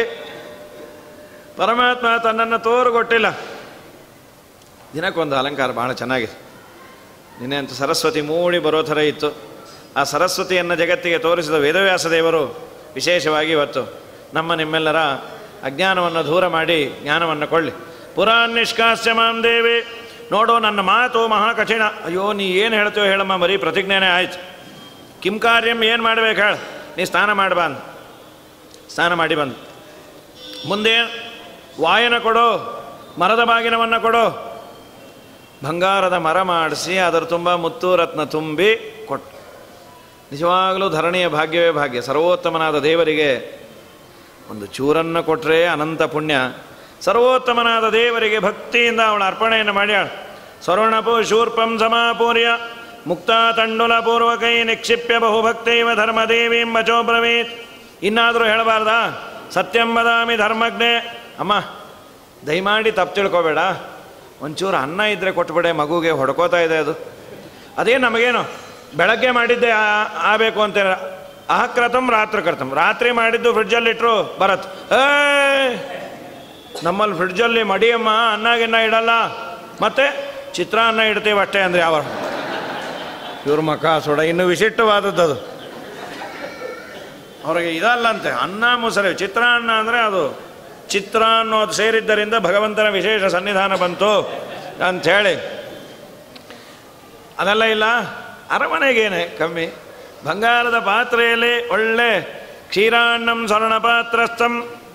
ಪರಮಾತ್ಮ ತನ್ನನ್ನು ತೋರುಗೊಟ್ಟಿಲ್ಲ ದಿನಕ್ಕೊಂದು ಅಲಂಕಾರ ಭಾಳ ಚೆನ್ನಾಗಿದೆ ನಿನ್ನೆ ಅಂತೂ ಸರಸ್ವತಿ ಮೂಡಿ ಬರೋ ಥರ ಇತ್ತು ಆ ಸರಸ್ವತಿಯನ್ನು ಜಗತ್ತಿಗೆ ತೋರಿಸಿದ ವೇದವ್ಯಾಸ ದೇವರು ವಿಶೇಷವಾಗಿ ಇವತ್ತು ನಮ್ಮ ನಿಮ್ಮೆಲ್ಲರ ಅಜ್ಞಾನವನ್ನು ದೂರ ಮಾಡಿ ಜ್ಞಾನವನ್ನು ಕೊಳ್ಳಿ ಪುರಾನ್ ನಿಷ್ಕಾಸ್ಯ ಮಾಂ ದೇವಿ ನೋಡು ನನ್ನ ಮಾತು ಮಹಾ ಕಠಿಣ ಅಯ್ಯೋ ನೀ ಏನು ಹೇಳ್ತೀವೋ ಹೇಳಮ್ಮ ಬರೀ ಪ್ರತಿಜ್ಞೆನೇ ಆಯ್ತು ಕಿಂ ಕಾರ್ಯಂ ಏನು ಮಾಡ್ಬೇಕು ಹೇಳ ನೀ ಸ್ನಾನ ಮಾಡಬಾ ಅಂದ ಸ್ನಾನ ಮಾಡಿ ಬಂದು ಮುಂದೆ ವಾಯನ ಕೊಡು ಮರದ ಬಾಗಿನವನ್ನು ಕೊಡು ಬಂಗಾರದ ಮರ ಮಾಡಿಸಿ ಅದರ ತುಂಬ ಮುತ್ತು ರತ್ನ ತುಂಬಿ ಕೊಟ್ಟು ನಿಜವಾಗಲೂ ಧರಣಿಯ ಭಾಗ್ಯವೇ ಭಾಗ್ಯ ಸರ್ವೋತ್ತಮನಾದ ದೇವರಿಗೆ ಒಂದು ಚೂರನ್ನು ಕೊಟ್ಟರೆ ಅನಂತ ಪುಣ್ಯ ಸರ್ವೋತ್ತಮನಾದ ದೇವರಿಗೆ ಭಕ್ತಿಯಿಂದ ಅವಳ ಅರ್ಪಣೆಯನ್ನು ಮಾಡ್ಯಾಳ ಸ್ವರ್ಣಪು ಶೂರ್ಪಂ ಸಮಾಪೂರ್ಯ ಮುಕ್ತ ತಂಡುಲ ಪೂರ್ವಕೈ ನಿಕ್ಷಿಪ್ಯ ಬಹುಭಕ್ತೈವ ಧರ್ಮದೇವೀಂ ವಚೋಬ್ರವೀತ್ ಇನ್ನಾದರೂ ಹೇಳಬಾರ್ದಾ ಸತ್ಯಂ ವದಾಮಿ ಧರ್ಮಜ್ಞೆ ಅಮ್ಮ ದಯಮಾಡಿ ತಪ್ಪು ತಿಳ್ಕೊಬೇಡ ಒಂಚೂರು ಅನ್ನ ಇದ್ದರೆ ಕೊಟ್ಬಿಡೆ ಮಗುಗೆ ಹೊಡ್ಕೋತಾ ಇದೆ ಅದು ಅದೇ ನಮಗೇನು ಬೆಳಗ್ಗೆ ಮಾಡಿದ್ದೆ ಆ- ಆಗಬೇಕು ಅಂತ ಅಹಕ್ರತಂ ರಾತ್ರಿ ಕರ್ತಂ ರಾತ್ರಿ ಮಾಡಿದ್ದು ಫ್ರಿಡ್ಜಲ್ಲಿಟ್ರು ಬರತ್ ಏ ನಮ್ಮಲ್ಲಿ ಫ್ರಿಡ್ಜಲ್ಲಿ ಮಡಿಯಮ್ಮ ಅನ್ನ ಗಿನ್ನ ಇಡಲ್ಲ ಮತ್ತೆ ಚಿತ್ರಾನ್ನ ಇಡ್ತೀವಿ ಅಷ್ಟೇ ಅಂದರೆ ಯಾವ ಇವ್ರ ಮಖ ಸುಡ ಇನ್ನು ವಿಶಿಷ್ಟವಾದದ್ದು ಅದು ಅವ್ರಿಗೆ ಇದಲ್ಲಂತೆ ಅನ್ನ ಮೊಸರು ಚಿತ್ರಾನ್ನ ಅಂದರೆ ಅದು ಚಿತ್ರ ಅನ್ನೋದು ಸೇರಿದ್ದರಿಂದ ಭಗವಂತನ ವಿಶೇಷ ಸನ್ನಿಧಾನ ಬಂತು ಅಂಥೇಳಿ ಅದೆಲ್ಲ ಇಲ್ಲ ಅರಮನೆಗೇನೆ ಕಮ್ಮಿ ಬಂಗಾರದ ಪಾತ್ರೆಯಲ್ಲಿ ಒಳ್ಳೆ ಕ್ಷೀರಾನ್ನಂ ಸ್ವರ್ಣ ಪಾತ್ರಸ್ಥಂ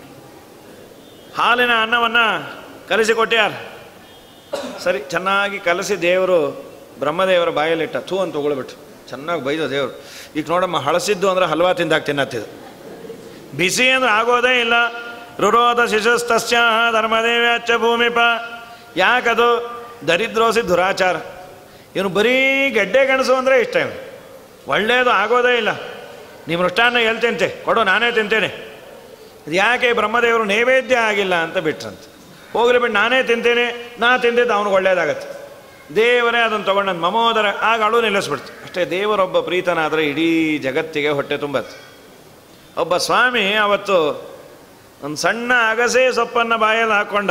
ಹಾಲಿನ ಅನ್ನವನ್ನು ಕಲಿಸಿಕೊಟ್ಟ್ಯಾರ ಸರಿ ಚೆನ್ನಾಗಿ ಕಲಸಿ ದೇವರು ಬ್ರಹ್ಮದೇವರ ಬಾಯಲ್ಲಿಟ್ಟ ಥೂ ಅಂತ ತಗೊಳ್ಬಿಟ್ಟು ಚೆನ್ನಾಗಿ ಬೈದ ದೇವರು ಈಗ ನೋಡಮ್ಮ ಹಳಸಿದ್ದು ಅಂದ್ರೆ ಹಲ್ವಾ ತಿಂದಾಗ ತಿನ್ನತ್ತಿದ್ದು ಬಿಸಿ ಅಂದ್ರೆ ಆಗೋದೇ ಇಲ್ಲ ರುರೋಧ ಶಿಶುಸ್ತಸ್ಯ ಧರ್ಮದೇವ್ಯಾಚ ಭೂಮಿಪ ಯಾಕದು ದರಿದ್ರೋಸಿ ದುರಾಚಾರ ಇವನು ಬರೀ ಗೆಡ್ಡೆ ಗೆಣಸು ಅಂದರೆ ಇಷ್ಟ ಇವನು ಒಳ್ಳೆಯದು ಆಗೋದೇ ಇಲ್ಲ ನೀವು ಮೃಷ್ಟಾನ್ನ ಎಲ್ಲಿ ತಿಂತೆ ಕೊಡು ನಾನೇ ತಿಂತೇನೆ ಇದು ಯಾಕೆ ಬ್ರಹ್ಮದೇವರು ನೈವೇದ್ಯ ಆಗಿಲ್ಲ ಅಂತ ಬಿಟ್ರಂತೆ ಹೋಗ್ಲಿ ಬಿಟ್ಟು ನಾನೇ ತಿಂತೇನೆ ನಾ ತಿಂದಿದ್ದು ಅವನಿಗೆ ಒಳ್ಳೇದಾಗತ್ತೆ ದೇವರೇ ಅದನ್ನು ತೊಗೊಂಡು ಮಮೋದರ ಆಗ ಅಳು ನಿಲ್ಲಿಸ್ಬಿಡ್ತು ಅಷ್ಟೇ ದೇವರೊಬ್ಬ ಪ್ರೀತನಾದರೆ ಇಡೀ ಜಗತ್ತಿಗೆ ಹೊಟ್ಟೆ ತುಂಬತ್ತೆ ಒಬ್ಬ ಸ್ವಾಮಿ ಅವತ್ತು ಒಂದು ಸಣ್ಣ ಅಗಸೆ ಸೊಪ್ಪನ್ನು ಬಾಯಲ್ಲಿ ಹಾಕ್ಕೊಂಡ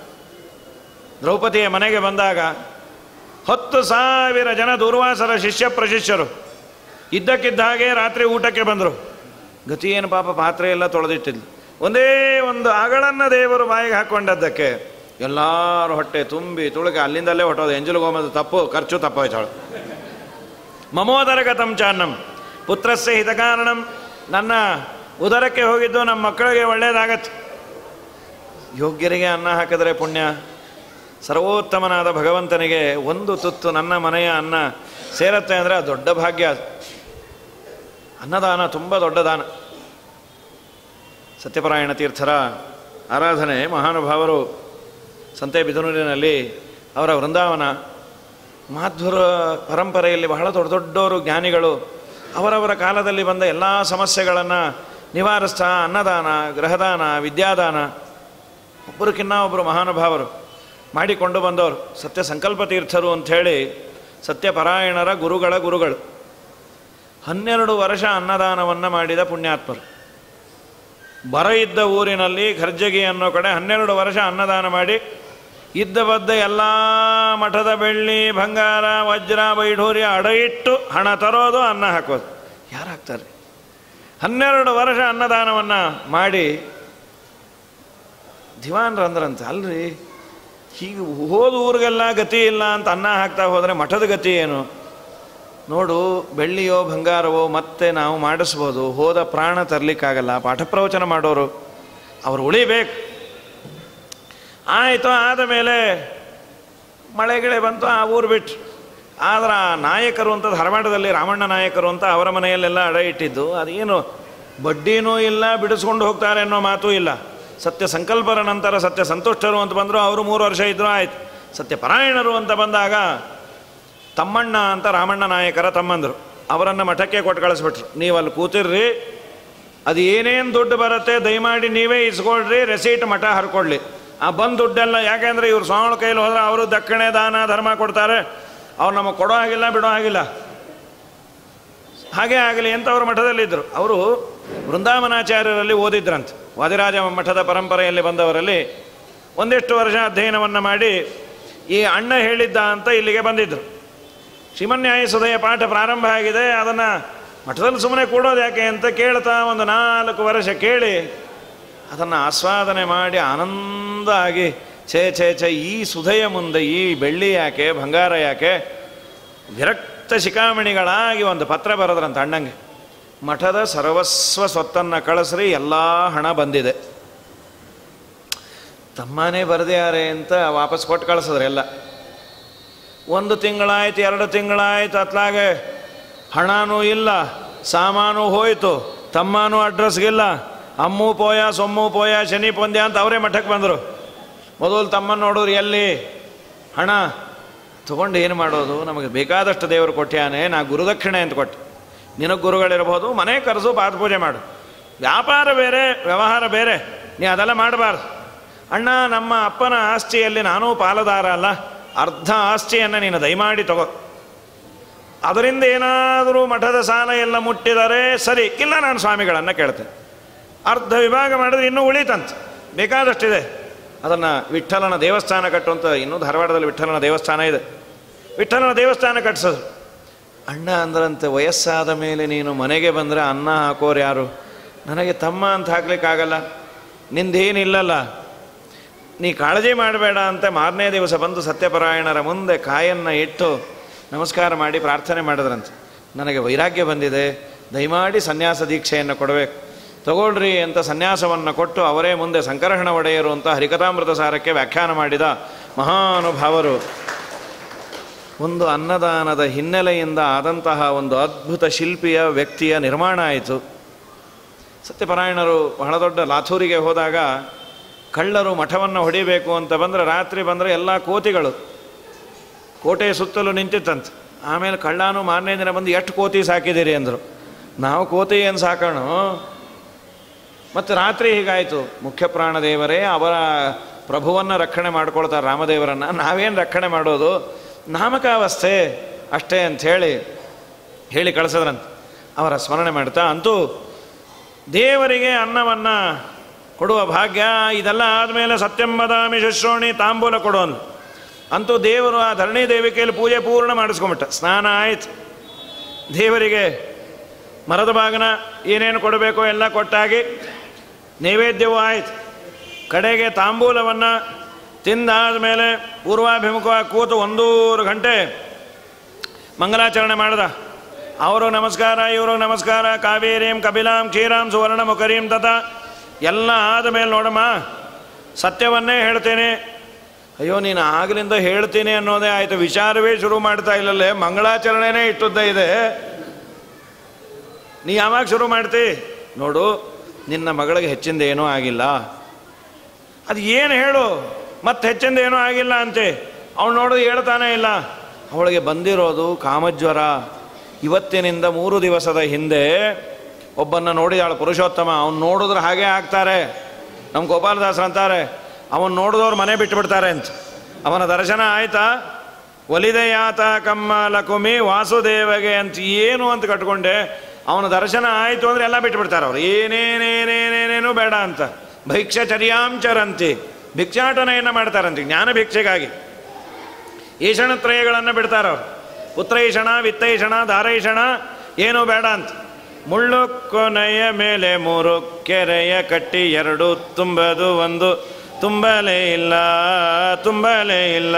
ದ್ರೌಪದಿಯ ಮನೆಗೆ ಬಂದಾಗ ಹತ್ತು ಸಾವಿರ ಜನ ದುರ್ವಾಸರ ಶಿಷ್ಯ ಪ್ರಶಿಷ್ಯರು ಇದ್ದಕ್ಕಿದ್ದ ಹಾಗೆ ರಾತ್ರಿ ಊಟಕ್ಕೆ ಬಂದರು ಗತಿ ಏನು ಪಾಪ ಪಾತ್ರೆ ಎಲ್ಲ ತೊಳೆದಿಟ್ಟಿದ್ಲು ಒಂದೇ ಒಂದು ಅಗಳನ್ನು ದೇವರು ಬಾಯಿಗೆ ಹಾಕ್ಕೊಂಡದ್ದಕ್ಕೆ ಎಲ್ಲರೂ ಹೊಟ್ಟೆ ತುಂಬಿ ತುಳುಕ ಅಲ್ಲಿಂದಲೇ ಹೊಟ್ಟೋದು ಎಂಜಲುಗೋಮದ ತಪ್ಪು ಖರ್ಚು ತಪ್ಪೋಯ್ತಾಳು ಮಮೋದರಗತಂ ಚಾನ್ನಂ ಪುತ್ರಸ್ಯ ಹಿತಕಾರಣಂ ನನ್ನ ಉದರಕ್ಕೆ ಹೋಗಿದ್ದು ನಮ್ಮ ಮಕ್ಕಳಿಗೆ ಒಳ್ಳೆಯದಾಗತ್ತೆ ಯೋಗ್ಯರಿಗೆ ಅನ್ನ ಹಾಕಿದರೆ ಪುಣ್ಯ ಸರ್ವೋತ್ತಮನಾದ ಭಗವಂತನಿಗೆ ಒಂದು ತುತ್ತು ನನ್ನ ಮನೆಯ ಅನ್ನ ಸೇರತ್ತೆ ಅಂದರೆ ಅದು ದೊಡ್ಡ ಭಾಗ್ಯ ಅನ್ನದಾನ ತುಂಬ ದೊಡ್ಡ ದಾನ ಸತ್ಯಪರಾಯಣ ತೀರ್ಥರ ಆರಾಧನೆ ಮಹಾನುಭಾವರು ಸಂತೆ ಬಿದನೂರಿನಲ್ಲಿ ಅವರ ವೃಂದಾವನ ಮಾಧ್ವರ ಪರಂಪರೆಯಲ್ಲಿ ಬಹಳ ದೊಡ್ಡ ದೊಡ್ಡವರು ಜ್ಞಾನಿಗಳು ಅವರವರ ಕಾಲದಲ್ಲಿ ಬಂದ ಎಲ್ಲ ಸಮಸ್ಯೆಗಳನ್ನು ನಿವಾರಿಸ್ತಾ ಅನ್ನದಾನ ಗೃಹದಾನ ವಿದ್ಯಾದಾನ ಒಬ್ಬರಕ್ಕಿನ್ನ ಒಬ್ಬರು ಮಹಾನುಭಾವರು ಮಾಡಿಕೊಂಡು ಬಂದವರು ಸತ್ಯ ಸಂಕಲ್ಪ ತೀರ್ಥರು ಅಂಥೇಳಿ ಸತ್ಯಪರಾಯಣರ ಗುರುಗಳ ಗುರುಗಳು ಹನ್ನೆರಡು ವರ್ಷ ಅನ್ನದಾನವನ್ನು ಮಾಡಿದ ಪುಣ್ಯಾತ್ಮರು ಬರ ಇದ್ದ ಊರಿನಲ್ಲಿ ಖರ್ಜಗಿ ಅನ್ನೋ ಕಡೆ ಹನ್ನೆರಡು ವರ್ಷ ಅನ್ನದಾನ ಮಾಡಿ ಇದ್ದ ಬದ್ದ ಎಲ್ಲ ಮಠದ ಬೆಳ್ಳಿ ಬಂಗಾರ ವಜ್ರ ವೈಢೂರ್ಯ ಅಡ ಇಟ್ಟು ಹಣ ತರೋದು ಅನ್ನ ಹಾಕೋದು ಯಾರು ಹಾಕ್ತಾರೆ ಹನ್ನೆರಡು ವರ್ಷ ಅನ್ನದಾನವನ್ನು ಮಾಡಿ ದಿವಾನ್ರು ಅಂದ್ರಂತೆ ಅಲ್ರಿ ಹೀಗೆ ಹೋದ ಊರಿಗೆಲ್ಲ ಗತಿ ಇಲ್ಲ ಅಂತ ಅನ್ನ ಹಾಕ್ತಾ ಹೋದರೆ ಮಠದ ಗತಿ ಏನು ನೋಡು ಬೆಳ್ಳಿಯೋ ಬಂಗಾರವೋ ಮತ್ತೆ ನಾವು ಮಾಡಿಸ್ಬೋದು ಹೋದ ಪ್ರಾಣ ತರಲಿಕ್ಕಾಗಲ್ಲ ಪಾಠ ಪ್ರವಚನ ಮಾಡೋರು ಅವ್ರು ಉಳಿಬೇಕು ಆಯಿತು ಆದ ಮೇಲೆ ಮಳೆಗಿಳೆ ಬಂತು ಆ ಊರು ಬಿಟ್ಟು ಆದ್ರೆ ಆ ನಾಯಕರು ಅಂತ ಧಾರವಾಡದಲ್ಲಿ ರಾಮಣ್ಣ ನಾಯಕರು ಅಂತ ಅವರ ಮನೆಯಲ್ಲೆಲ್ಲ ಅಡ ಇಟ್ಟಿದ್ದು ಅದೇನು ಬಡ್ಡಿನೂ ಇಲ್ಲ ಬಿಡಿಸ್ಕೊಂಡು ಹೋಗ್ತಾರೆ ಅನ್ನೋ ಮಾತೂ ಇಲ್ಲ ಸತ್ಯ ಸಂಕಲ್ಪರ ನಂತರ ಸತ್ಯ ಸಂತುಷ್ಟರು ಅಂತ ಬಂದರು ಅವರು ಮೂರು ವರ್ಷ ಇದ್ದರು ಆಯ್ತು ಸತ್ಯ ಪರಾಯಣರು ಅಂತ ಬಂದಾಗ ತಮ್ಮಣ್ಣ ಅಂತ ರಾಮಣ್ಣ ನಾಯಕರ ತಮ್ಮಂದರು ಅವರನ್ನು ಮಠಕ್ಕೆ ಕೊಟ್ಟು ಕಳಿಸ್ಬಿಟ್ರು ನೀವು ಅಲ್ಲಿ ಕೂತಿರ್ರಿ ಅದು ಏನೇನು ದುಡ್ಡು ಬರುತ್ತೆ ದಯಮಾಡಿ ನೀವೇ ಇಸ್ಕೊಳ್ರಿ ರೆಸೀಟ್ ಮಠ ಹರ್ಕೊಡ್ಲಿ ಆ ಬಂದ ದುಡ್ಡೆಲ್ಲ ಯಾಕೆಂದರೆ ಇವ್ರು ಸ್ವಾಮಿಗಳ ಕೈಲಿ ಹೋದ್ರೆ ಅವರು ದಕ್ಷಿಣೆ ದಾನ ಧರ್ಮ ಕೊಡ್ತಾರೆ ಅವ್ರು ನಮಗೆ ಕೊಡೋ ಹಾಗಿಲ್ಲ ಬಿಡೋ ಹಾಗಿಲ್ಲ ಹಾಗೆ ಆಗಲಿ ಅಂತ ಅವರು ಮಠದಲ್ಲಿದ್ದರು ಅವರು ವೃಂದಾವನಾಚಾರ್ಯರಲ್ಲಿ ಓದಿದ್ರಂತೆ ವಾದಿರಾಜ ಮಠದ ಪರಂಪರೆಯಲ್ಲಿ ಬಂದವರಲ್ಲಿ ಒಂದಿಷ್ಟು ವರ್ಷ ಅಧ್ಯಯನವನ್ನು ಮಾಡಿ ಈ ಅಣ್ಣ ಹೇಳಿದ್ದ ಅಂತ ಇಲ್ಲಿಗೆ ಬಂದಿದ್ದರು ಶ್ರೀಮನ್ಯಾಯ ಸುದಯ ಪಾಠ ಪ್ರಾರಂಭ ಆಗಿದೆ ಅದನ್ನು ಮಠದಲ್ಲಿ ಸುಮ್ಮನೆ ಕೂಡೋದು ಯಾಕೆ ಅಂತ ಕೇಳ್ತಾ ಒಂದು ನಾಲ್ಕು ವರ್ಷ ಕೇಳಿ ಅದನ್ನು ಆಸ್ವಾದನೆ ಮಾಡಿ ಆನಂದ ಆಗಿ ಛೇ ಛೇ ಛೇ ಈ ಸುಧೆಯ ಮುಂದೆ ಈ ಬೆಳ್ಳಿ ಯಾಕೆ ಬಂಗಾರ ಯಾಕೆ ವಿರಕ್ತ ಶಿಖಾಮಣಿಗಳಾಗಿ ಒಂದು ಪತ್ರ ಬರೋದ್ರಂತ ಅಣ್ಣಂಗೆ ಮಠದ ಸರ್ವಸ್ವ ಸ್ವತ್ತನ್ನು ಕಳಿಸ್ರಿ ಎಲ್ಲ ಹಣ ಬಂದಿದೆ ತಮ್ಮನೇ ಬರೆದ್ಯಾರೆ ಅಂತ ವಾಪಸ್ ಕೊಟ್ಟು ಕಳಿಸಿದ್ರೆ ಎಲ್ಲ ಒಂದು ತಿಂಗಳಾಯ್ತು ಎರಡು ತಿಂಗಳಾಯ್ತು ಅತ್ಲಾಗೆ ಹಣನೂ ಇಲ್ಲ ಸಾಮಾನು ಹೋಯಿತು ತಮ್ಮನೂ ಅಡ್ರೆಸ್ಗಿಲ್ಲ ಅಮ್ಮು ಪೋಯ ಸೊಮ್ಮು ಪೋಯ ಶನಿ ಪೊಂದ್ಯ ಅಂತ ಅವರೇ ಮಠಕ್ಕೆ ಬಂದರು ಮೊದಲು ತಮ್ಮನ್ನು ನೋಡೋರು ಎಲ್ಲಿ ಹಣ ತಗೊಂಡು ಏನು ಮಾಡೋದು ನಮಗೆ ಬೇಕಾದಷ್ಟು ದೇವರು ಕೊಟ್ಟ್ಯಾನೆ ನಾ ಗುರುದಕ್ಷಿಣೆ ಅಂತ ಕೊಟ್ಟೆ ನಿನಗೆ ಗುರುಗಳಿರ್ಬೋದು ಮನೆ ಕರೆಸು ಪಾದ ಪೂಜೆ ಮಾಡು ವ್ಯಾಪಾರ ಬೇರೆ ವ್ಯವಹಾರ ಬೇರೆ ನೀ ಅದೆಲ್ಲ ಮಾಡಬಾರ್ದು ಅಣ್ಣ ನಮ್ಮ ಅಪ್ಪನ ಆಸ್ತಿಯಲ್ಲಿ ನಾನೂ ಪಾಲುದಾರ ಅಲ್ಲ ಅರ್ಧ ಆಸ್ತಿಯನ್ನು ನೀನು ದಯಮಾಡಿ ತಗೋ ಅದರಿಂದ ಏನಾದರೂ ಮಠದ ಸಾಲ ಎಲ್ಲ ಮುಟ್ಟಿದರೆ ಸರಿ ಇಲ್ಲ ನಾನು ಸ್ವಾಮಿಗಳನ್ನು ಕೇಳ್ತೇನೆ ಅರ್ಧ ವಿಭಾಗ ಮಾಡಿದ್ರೆ ಇನ್ನೂ ಉಳಿತಂತೆ ಬೇಕಾದಷ್ಟಿದೆ ಅದನ್ನು ವಿಠ್ಠಲನ ದೇವಸ್ಥಾನ ಕಟ್ಟುವಂಥ ಇನ್ನೂ ಧಾರವಾಡದಲ್ಲಿ ವಿಠ್ಠಲನ ದೇವಸ್ಥಾನ ಇದೆ ವಿಠ್ಠಲನ ದೇವಸ್ಥಾನ ಕಟ್ಟಿಸೋದು ಅಣ್ಣ ಅಂದ್ರಂತೆ ವಯಸ್ಸಾದ ಮೇಲೆ ನೀನು ಮನೆಗೆ ಬಂದರೆ ಅನ್ನ ಹಾಕೋರು ಯಾರು ನನಗೆ ತಮ್ಮ ಅಂತ ಹಾಕ್ಲಿಕ್ಕಾಗಲ್ಲ ನಿಂದೇನಿಲ್ಲಲ್ಲ ನೀ ಕಾಳಜಿ ಮಾಡಬೇಡ ಅಂತ ಮಾರನೇ ದಿವಸ ಬಂದು ಸತ್ಯಪರಾಯಣರ ಮುಂದೆ ಕಾಯನ್ನು ಇಟ್ಟು ನಮಸ್ಕಾರ ಮಾಡಿ ಪ್ರಾರ್ಥನೆ ಮಾಡಿದ್ರಂತೆ ನನಗೆ ವೈರಾಗ್ಯ ಬಂದಿದೆ ದಯಮಾಡಿ ಸನ್ಯಾಸ ದೀಕ್ಷೆಯನ್ನು ಕೊಡಬೇಕು ತಗೊಳ್ರಿ ಅಂತ ಸನ್ಯಾಸವನ್ನು ಕೊಟ್ಟು ಅವರೇ ಮುಂದೆ ಸಂಕರ್ಷಣ ಒಡೆಯರು ಅಂತ ಹರಿಕಥಾಮೃತ ಸಾರಕ್ಕೆ ವ್ಯಾಖ್ಯಾನ ಮಾಡಿದ ಮಹಾನುಭಾವರು ಒಂದು ಅನ್ನದಾನದ ಹಿನ್ನೆಲೆಯಿಂದ ಆದಂತಹ ಒಂದು ಅದ್ಭುತ ಶಿಲ್ಪಿಯ ವ್ಯಕ್ತಿಯ ನಿರ್ಮಾಣ ಆಯಿತು ಸತ್ಯಪರಾಯಣರು ಬಹಳ ದೊಡ್ಡ ಲಾಥೂರಿಗೆ ಹೋದಾಗ ಕಳ್ಳರು ಮಠವನ್ನು ಹೊಡಿಬೇಕು ಅಂತ ಬಂದರೆ ರಾತ್ರಿ ಬಂದರೆ ಎಲ್ಲ ಕೋತಿಗಳು ಕೋಟೆಯ ಸುತ್ತಲೂ ನಿಂತಿತ್ತಂತೆ ಆಮೇಲೆ ಕಳ್ಳಾನು ಮಾರನೇ ದಿನ ಬಂದು ಎಷ್ಟು ಕೋತಿ ಸಾಕಿದ್ದೀರಿ ಅಂದರು ನಾವು ಕೋತಿ ಏನು ಸಾಕೋಣ ಮತ್ತು ರಾತ್ರಿ ಹೀಗಾಯಿತು ಮುಖ್ಯ ಪ್ರಾಣದೇವರೇ ಅವರ ಪ್ರಭುವನ್ನು ರಕ್ಷಣೆ ಮಾಡ್ಕೊಳ್ತಾರೆ ರಾಮದೇವರನ್ನು ನಾವೇನು ರಕ್ಷಣೆ ಮಾಡೋದು ನಾಮಕಾವಸ್ಥೆ ಅಷ್ಟೇ ಅಂಥೇಳಿ ಹೇಳಿ ಕಳಿಸದ್ರಂತೆ ಅವರ ಸ್ಮರಣೆ ಮಾಡ್ತಾ ಅಂತೂ ದೇವರಿಗೆ ಅನ್ನವನ್ನು ಕೊಡುವ ಭಾಗ್ಯ ಇದೆಲ್ಲ ಆದಮೇಲೆ ಸತ್ಯಂಬದಾಮಿ ಶುಶ್ರೋಣಿ ತಾಂಬೂಲ ಕೊಡೋನು ಅಂತೂ ದೇವರು ಆ ಧರಣಿ ದೇವಿ ಕೈಯಲ್ಲಿ ಪೂಜೆ ಪೂರ್ಣ ಮಾಡಿಸ್ಕೊಂಬಿಟ್ಟ ಸ್ನಾನ ಆಯ್ತು ದೇವರಿಗೆ ಮರದ ಬಾಗನ ಏನೇನು ಕೊಡಬೇಕೋ ಎಲ್ಲ ಕೊಟ್ಟಾಗಿ ನೈವೇದ್ಯವೂ ಆಯ್ತು ಕಡೆಗೆ ತಾಂಬೂಲವನ್ನು ತಿಂದಾದ ಮೇಲೆ ಪೂರ್ವಾಭಿಮುಖವಾಗಿ ಕೂತು ಒಂದೂರು ಗಂಟೆ ಮಂಗಲಾಚರಣೆ ಮಾಡ್ದ ಅವರು ನಮಸ್ಕಾರ ಇವರು ನಮಸ್ಕಾರ ಕಾವೇರೀಂ ಕಪಿಲಾಂ ಕ್ಷೀರಾಂ ಸುವರ್ಣ ಮುಖರೀಂ ತತ ಎಲ್ಲ ಆದ ಮೇಲೆ ನೋಡಮ್ಮ ಸತ್ಯವನ್ನೇ ಹೇಳ್ತೇನೆ ಅಯ್ಯೋ ನೀನು ಆಗಲಿಂದ ಹೇಳ್ತೀನಿ ಅನ್ನೋದೇ ಆಯಿತು ವಿಚಾರವೇ ಶುರು ಮಾಡ್ತಾ ಇಲ್ಲಲ್ಲೇ ಮಂಗಳಾಚರಣೆನೇ ಇಟ್ಟುದ್ದ ಇದೆ ನೀ ಯಾವಾಗ ಶುರು ಮಾಡ್ತಿ ನೋಡು ನಿನ್ನ ಮಗಳಿಗೆ ಹೆಚ್ಚಿಂದ ಏನೂ ಆಗಿಲ್ಲ ಅದು ಏನು ಹೇಳು ಮತ್ತೆ ಹೆಚ್ಚಿಂದ ಏನೂ ಆಗಿಲ್ಲ ಅಂತೆ ಅವಳು ನೋಡೋದು ಹೇಳ್ತಾನೇ ಇಲ್ಲ ಅವಳಿಗೆ ಬಂದಿರೋದು ಕಾಮಜ್ವರ ಇವತ್ತಿನಿಂದ ಮೂರು ದಿವಸದ ಹಿಂದೆ ಒಬ್ಬನ್ನ ನೋಡಿದಾಳು ಪುರುಷೋತ್ತಮ ಅವ್ನು ನೋಡಿದ್ರೆ ಹಾಗೆ ಆಗ್ತಾರೆ ನಮ್ಮ ಗೋಪಾಲದಾಸರು ಅಂತಾರೆ ಅವನು ನೋಡಿದವ್ರು ಮನೆ ಬಿಟ್ಟುಬಿಡ್ತಾರೆ ಅಂತ ಅವನ ದರ್ಶನ ಆಯ್ತಾ ಒಲಿದೆಯಾತ ಕಮ್ಮ ಲಕುಮಿ ವಾಸುದೇವಗೆ ಅಂತ ಏನು ಅಂತ ಕಟ್ಕೊಂಡೆ ಅವನ ದರ್ಶನ ಆಯಿತು ಅಂದರೆ ಎಲ್ಲ ಬಿಟ್ಬಿಡ್ತಾರೆ ಅವ್ರು ಏನೇನೇನೇನೇನೇನು ಬೇಡ ಅಂತ ಭೈಕ್ಷಚರ್ಯಾಂಚರಂತಿ ಭಿಕ್ಷಾಟನೆಯನ್ನು ಮಾಡ್ತಾರಂತೆ ಜ್ಞಾನ ಭಿಕ್ಷೆಗಾಗಿ ಈಶಣತ್ರಯಗಳನ್ನು ಬಿಡ್ತಾರೆ ಅವ್ರು ಪುತ್ರೈಷಣ ವಿತ್ತೈಷಣ ಧಾರೈಷಣ ಏನೂ ಬೇಡ ಅಂತ ಮುಳ್ಳು ಕೊನೆಯ ಮೇಲೆ ಮೂರು ಕೆರೆಯ ಕಟ್ಟಿ ಎರಡು ತುಂಬದು ಒಂದು ತುಂಬಲೇ ಇಲ್ಲ ತುಂಬಲೇ ಇಲ್ಲ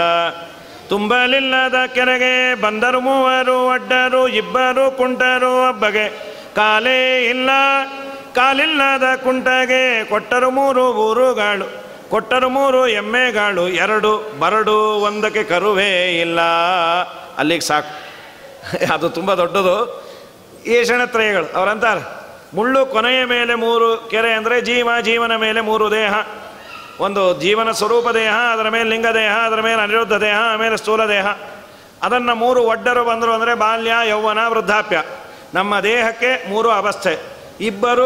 ತುಂಬಲಿಲ್ಲದ ಕೆರೆಗೆ ಬಂದರು ಮೂವರು ಒಡ್ಡರು ಇಬ್ಬರು ಕುಂಟರು ಒಬ್ಬಗೆ ಕಾಲೇ ಇಲ್ಲ ಕಾಲಿಲ್ಲದ ಕುಂಟಗೆ ಕೊಟ್ಟರು ಮೂರು ಊರುಗಾಳು ಕೊಟ್ಟರು ಮೂರು ಎಮ್ಮೆಗಾಳು ಎರಡು ಬರಡು ಒಂದಕ್ಕೆ ಕರುವೇ ಇಲ್ಲ ಅಲ್ಲಿಗೆ ಸಾಕು ಅದು ತುಂಬ ದೊಡ್ಡದು ಏಷಣತ್ರಯಗಳು ಅವರಂತಾರೆ ಮುಳ್ಳು ಕೊನೆಯ ಮೇಲೆ ಮೂರು ಕೆರೆ ಅಂದರೆ ಜೀವ ಜೀವನ ಮೇಲೆ ಮೂರು ದೇಹ ಒಂದು ಜೀವನ ಸ್ವರೂಪ ದೇಹ ಅದರ ಮೇಲೆ ಲಿಂಗ ದೇಹ ಅದರ ಮೇಲೆ ಅನಿರುದ್ಧ ದೇಹ ಆಮೇಲೆ ಸ್ಥೂಲ ದೇಹ ಅದನ್ನು ಮೂರು ಒಡ್ಡರು ಬಂದರು ಅಂದರೆ ಬಾಲ್ಯ ಯೌವನ ವೃದ್ಧಾಪ್ಯ ನಮ್ಮ ದೇಹಕ್ಕೆ ಮೂರು ಅವಸ್ಥೆ ಇಬ್ಬರು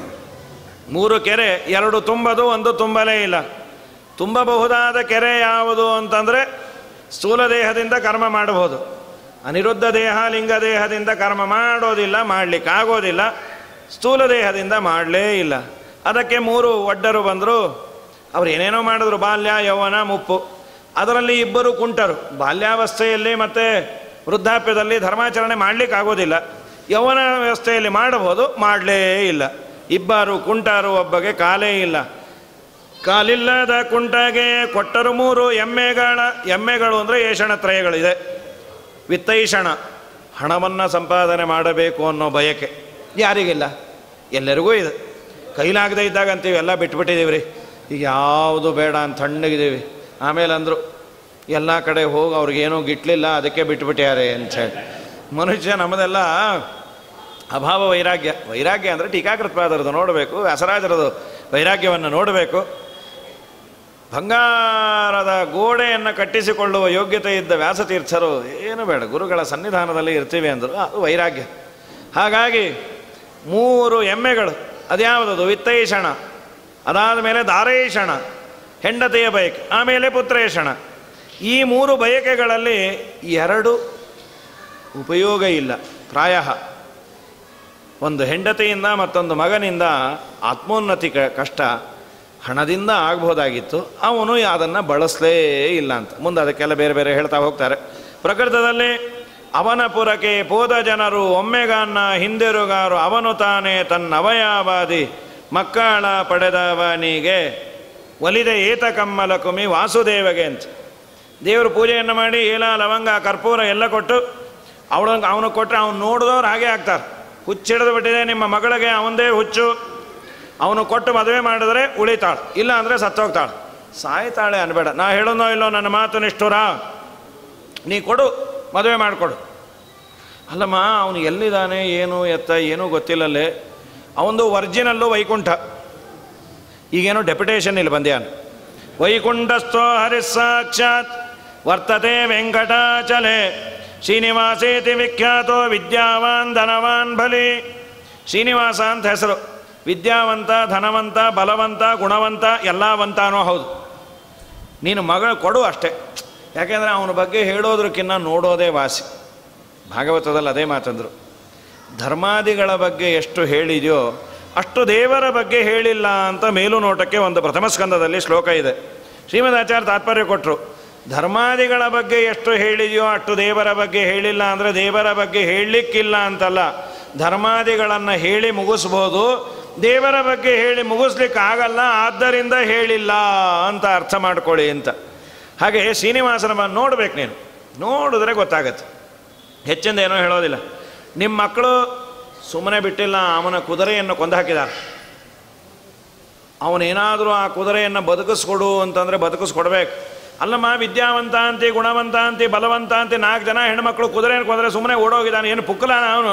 ಮೂರು ಕೆರೆ ಎರಡು ತುಂಬದು ಒಂದು ತುಂಬಲೇ ಇಲ್ಲ ತುಂಬಬಹುದಾದ ಕೆರೆ ಯಾವುದು ಅಂತಂದರೆ ಸ್ಥೂಲ ದೇಹದಿಂದ ಕರ್ಮ ಮಾಡಬಹುದು ಅನಿರುದ್ಧ ದೇಹ ಲಿಂಗ ದೇಹದಿಂದ ಕರ್ಮ ಮಾಡೋದಿಲ್ಲ ಮಾಡಲಿಕ್ಕಾಗೋದಿಲ್ಲ ಸ್ಥೂಲ ದೇಹದಿಂದ ಮಾಡಲೇ ಇಲ್ಲ ಅದಕ್ಕೆ ಮೂರು ಒಡ್ಡರು ಬಂದರು ಅವ್ರು ಏನೇನೋ ಮಾಡಿದ್ರು ಬಾಲ್ಯ ಯೌವನ ಮುಪ್ಪು ಅದರಲ್ಲಿ ಇಬ್ಬರು ಕುಂಟರು ಬಾಲ್ಯಾವಸ್ಥೆಯಲ್ಲಿ ಮತ್ತು ವೃದ್ಧಾಪ್ಯದಲ್ಲಿ ಧರ್ಮಾಚರಣೆ ಮಾಡಲಿಕ್ಕಾಗೋದಿಲ್ಲ ಯೌವನ ವ್ಯವಸ್ಥೆಯಲ್ಲಿ ಮಾಡಬಹುದು ಮಾಡಲೇ ಇಲ್ಲ ಇಬ್ಬರು ಕುಂಟರು ಒಬ್ಬಗೆ ಕಾಲೇ ಇಲ್ಲ ಕಾಲಿಲ್ಲದ ಕುಂಟಗೆ ಕೊಟ್ಟರು ಮೂರು ಎಮ್ಮೆಗಳ ಎಮ್ಮೆಗಳು ಅಂದರೆ ಏಷಣತ್ರಯಗಳಿದೆ ವಿತ್ತೈಷಣ ಹಣವನ್ನು ಸಂಪಾದನೆ ಮಾಡಬೇಕು ಅನ್ನೋ ಬಯಕೆ ಯಾರಿಗಿಲ್ಲ ಎಲ್ಲರಿಗೂ ಇದೆ ಕೈಲಾಗದೇ ಇದ್ದಾಗ ಅಂತೀವಿ ಎಲ್ಲ ಬಿಟ್ಬಿಟ್ಟಿದ್ದೀವಿ ರೀ ಈಗ ಯಾವುದು ಬೇಡ ಅಂತ ತಣ್ಣಗಿದ್ದೀವಿ ಆಮೇಲೆ ಅಂದರು ಎಲ್ಲ ಕಡೆ ಹೋಗಿ ಅವ್ರಿಗೇನೂ ಗಿಟ್ಲಿಲ್ಲ ಅದಕ್ಕೆ ಬಿಟ್ಬಿಟ್ಟ್ಯಾರೆ ಅಂಥೇಳಿ ಮನುಷ್ಯ ನಮ್ಮದೆಲ್ಲ ಅಭಾವ ವೈರಾಗ್ಯ ವೈರಾಗ್ಯ ಅಂದರೆ ಟೀಕಾಕೃತ್ಪಾದರದು ನೋಡಬೇಕು ವ್ಯಾಸರಾಜರದು ವೈರಾಗ್ಯವನ್ನು ನೋಡಬೇಕು ಬಂಗಾರದ ಗೋಡೆಯನ್ನು ಕಟ್ಟಿಸಿಕೊಳ್ಳುವ ಯೋಗ್ಯತೆ ಇದ್ದ ವ್ಯಾಸತೀರ್ಥರು ಏನು ಬೇಡ ಗುರುಗಳ ಸನ್ನಿಧಾನದಲ್ಲಿ ಇರ್ತೀವಿ ಅಂದರು ಅದು ವೈರಾಗ್ಯ ಹಾಗಾಗಿ ಮೂರು ಎಮ್ಮೆಗಳು ಅದ್ಯಾವುದದು ವಿತ್ತೈಷಣ ಅದಾದ ಮೇಲೆ ದಾರೇಷಣ ಹೆಂಡತಿಯ ಬಯಕೆ ಆಮೇಲೆ ಪುತ್ರೇಷಣ ಈ ಮೂರು ಬಯಕೆಗಳಲ್ಲಿ ಎರಡು ಉಪಯೋಗ ಇಲ್ಲ ಪ್ರಾಯ ಒಂದು ಹೆಂಡತಿಯಿಂದ ಮತ್ತೊಂದು ಮಗನಿಂದ ಆತ್ಮೋನ್ನತಿ ಕ- ಕಷ್ಟ ಹಣದಿಂದ ಆಗ್ಬೋದಾಗಿತ್ತು ಅವನು ಅದನ್ನು ಬಳಸಲೇ ಇಲ್ಲ ಅಂತ ಮುಂದೆ ಅದಕ್ಕೆಲ್ಲ ಬೇರೆ ಬೇರೆ ಹೇಳ್ತಾ ಹೋಗ್ತಾರೆ ಪ್ರಕೃತದಲ್ಲಿ ಅವನ ಪುರಕ್ಕೆ ಪೋದ ಜನರು ಒಮ್ಮೆಗಾನ್ನ ಹಿಂದಿರುಗಾರು ಅವನು ತಾನೇ ತನ್ನ ಅವಯಾವಾದಿ ಮಕ್ಕಳ ಪಡೆದವನಿಗೆ ಒಲಿದೆ ಏತ ಕಮ್ಮಲ ಕುಮಿ ವಾಸುದೇವಗೆ ಅಂತ ದೇವರು ಪೂಜೆಯನ್ನು ಮಾಡಿ ಏಲ ಲವಂಗ ಕರ್ಪೂರ ಎಲ್ಲ ಕೊಟ್ಟು ಅವಳಂಗೆ ಅವನು ಕೊಟ್ಟರೆ ಅವ್ನು ನೋಡಿದವ್ರು ಹಾಗೆ ಆಗ್ತಾರೆ ಹುಚ್ಚಿಡಿದು ಬಿಟ್ಟಿದೆ ನಿಮ್ಮ ಮಗಳಿಗೆ ಅವನದೇ ಹುಚ್ಚು ಅವನು ಕೊಟ್ಟು ಮದುವೆ ಮಾಡಿದ್ರೆ ಉಳಿತಾಳೆ ಇಲ್ಲ ಅಂದರೆ ಸತ್ತೋಗ್ತಾಳೆ ಸಾಯ್ತಾಳೆ ಅನ್ಬೇಡ ನಾ ಹೇಳೋನೋ ಇಲ್ಲೋ ನನ್ನ ಮಾತು ನಿಷ್ಠುರ ನೀ ಕೊಡು ಮದುವೆ ಮಾಡಿಕೊಡು ಅಲ್ಲಮ್ಮ ಅವನು ಎಲ್ಲಿದ್ದಾನೆ ಏನು ಎತ್ತ ಏನೂ ಗೊತ್ತಿಲ್ಲಲ್ಲೇ ಅವನದು ಒರಿಜಿನಲ್ಲು ವೈಕುಂಠ ಈಗೇನೋ ಡೆಪ್ಯುಟೇಷನ್ ಇಲ್ಲಿ ಬಂದ್ಯಾನ ವೈಕುಂಠಸ್ಥೋ ಹರಿಸ್ಸಾಕ್ಷಾತ್ ವರ್ತತೆ ವೆಂಕಟಾಚಲೆ ಶ್ರೀನಿವಾಸೇತಿ ವಿಖ್ಯಾತೋ ವಿದ್ಯಾವಾನ್ ಧನವಾನ್ ಬಲಿ ಶ್ರೀನಿವಾಸ ಅಂತ ಹೆಸರು ವಿದ್ಯಾವಂತ ಧನವಂತ ಬಲವಂತ ಗುಣವಂತ ಎಲ್ಲವಂತನೂ ಹೌದು ನೀನು ಮಗಳು ಕೊಡು ಅಷ್ಟೇ ಯಾಕೆಂದರೆ ಅವನ ಬಗ್ಗೆ ಹೇಳೋದ್ರಕ್ಕಿಂತ ನೋಡೋದೇ ವಾಸಿ ಭಾಗವತದಲ್ಲಿ ಅದೇ ಮಾತಂದರು ಧರ್ಮಾದಿಗಳ ಬಗ್ಗೆ ಎಷ್ಟು ಹೇಳಿದೆಯೋ ಅಷ್ಟು ದೇವರ ಬಗ್ಗೆ ಹೇಳಿಲ್ಲ ಅಂತ ಮೇಲು ನೋಟಕ್ಕೆ ಒಂದು ಪ್ರಥಮ ಸ್ಕಂದದಲ್ಲಿ ಶ್ಲೋಕ ಇದೆ ಶ್ರೀಮದಾಚಾರ್ಯ ತಾತ್ಪರ್ಯ ಕೊಟ್ಟರು ಧರ್ಮಾದಿಗಳ ಬಗ್ಗೆ ಎಷ್ಟು ಹೇಳಿದೆಯೋ ಅಷ್ಟು ದೇವರ ಬಗ್ಗೆ ಹೇಳಿಲ್ಲ ಅಂದರೆ ದೇವರ ಬಗ್ಗೆ ಹೇಳಲಿಕ್ಕಿಲ್ಲ ಅಂತಲ್ಲ ಧರ್ಮಾದಿಗಳನ್ನು ಹೇಳಿ ಮುಗಿಸ್ಬೋದು ದೇವರ ಬಗ್ಗೆ ಹೇಳಿ ಮುಗಿಸ್ಲಿಕ್ಕೆ ಆಗಲ್ಲ ಆದ್ದರಿಂದ ಹೇಳಿಲ್ಲ ಅಂತ ಅರ್ಥ ಮಾಡ್ಕೊಳ್ಳಿ ಅಂತ ಹಾಗೆ ಶ್ರೀನಿವಾಸನ ನೋಡ್ಬೇಕು ನೀನು ನೋಡಿದ್ರೆ ಗೊತ್ತಾಗತ್ತೆ ಹೆಚ್ಚಿಂದ ಏನೋ ಹೇಳೋದಿಲ್ಲ ನಿಮ್ಮ ಮಕ್ಕಳು ಸುಮ್ಮನೆ ಬಿಟ್ಟಿಲ್ಲ ಅವನ ಕುದುರೆಯನ್ನು ಕೊಂದು ಹಾಕಿದ್ದಾರೆ ಅವನೇನಾದರೂ ಆ ಕುದುರೆಯನ್ನು ಬದುಕಿಸ್ಕೊಡು ಅಂತಂದರೆ ಬದುಕಿಸ್ಕೊಡ್ಬೇಕು ಅಲ್ಲಮ್ಮ ವಿದ್ಯಾವಂತ ಅಂತಿ ಗುಣವಂತ ಅಂತಿ ಬಲವಂತ ಅಂತಿ ನಾಲ್ಕು ಜನ ಹೆಣ್ಮಕ್ಳು ಕುದುರೆಯನ್ನು ಕೊಂದರೆ ಸುಮ್ಮನೆ ಓಡೋಗಿದ್ದಾನೆ ಏನು ಪುಕ್ಕಲಾನ ಅವನು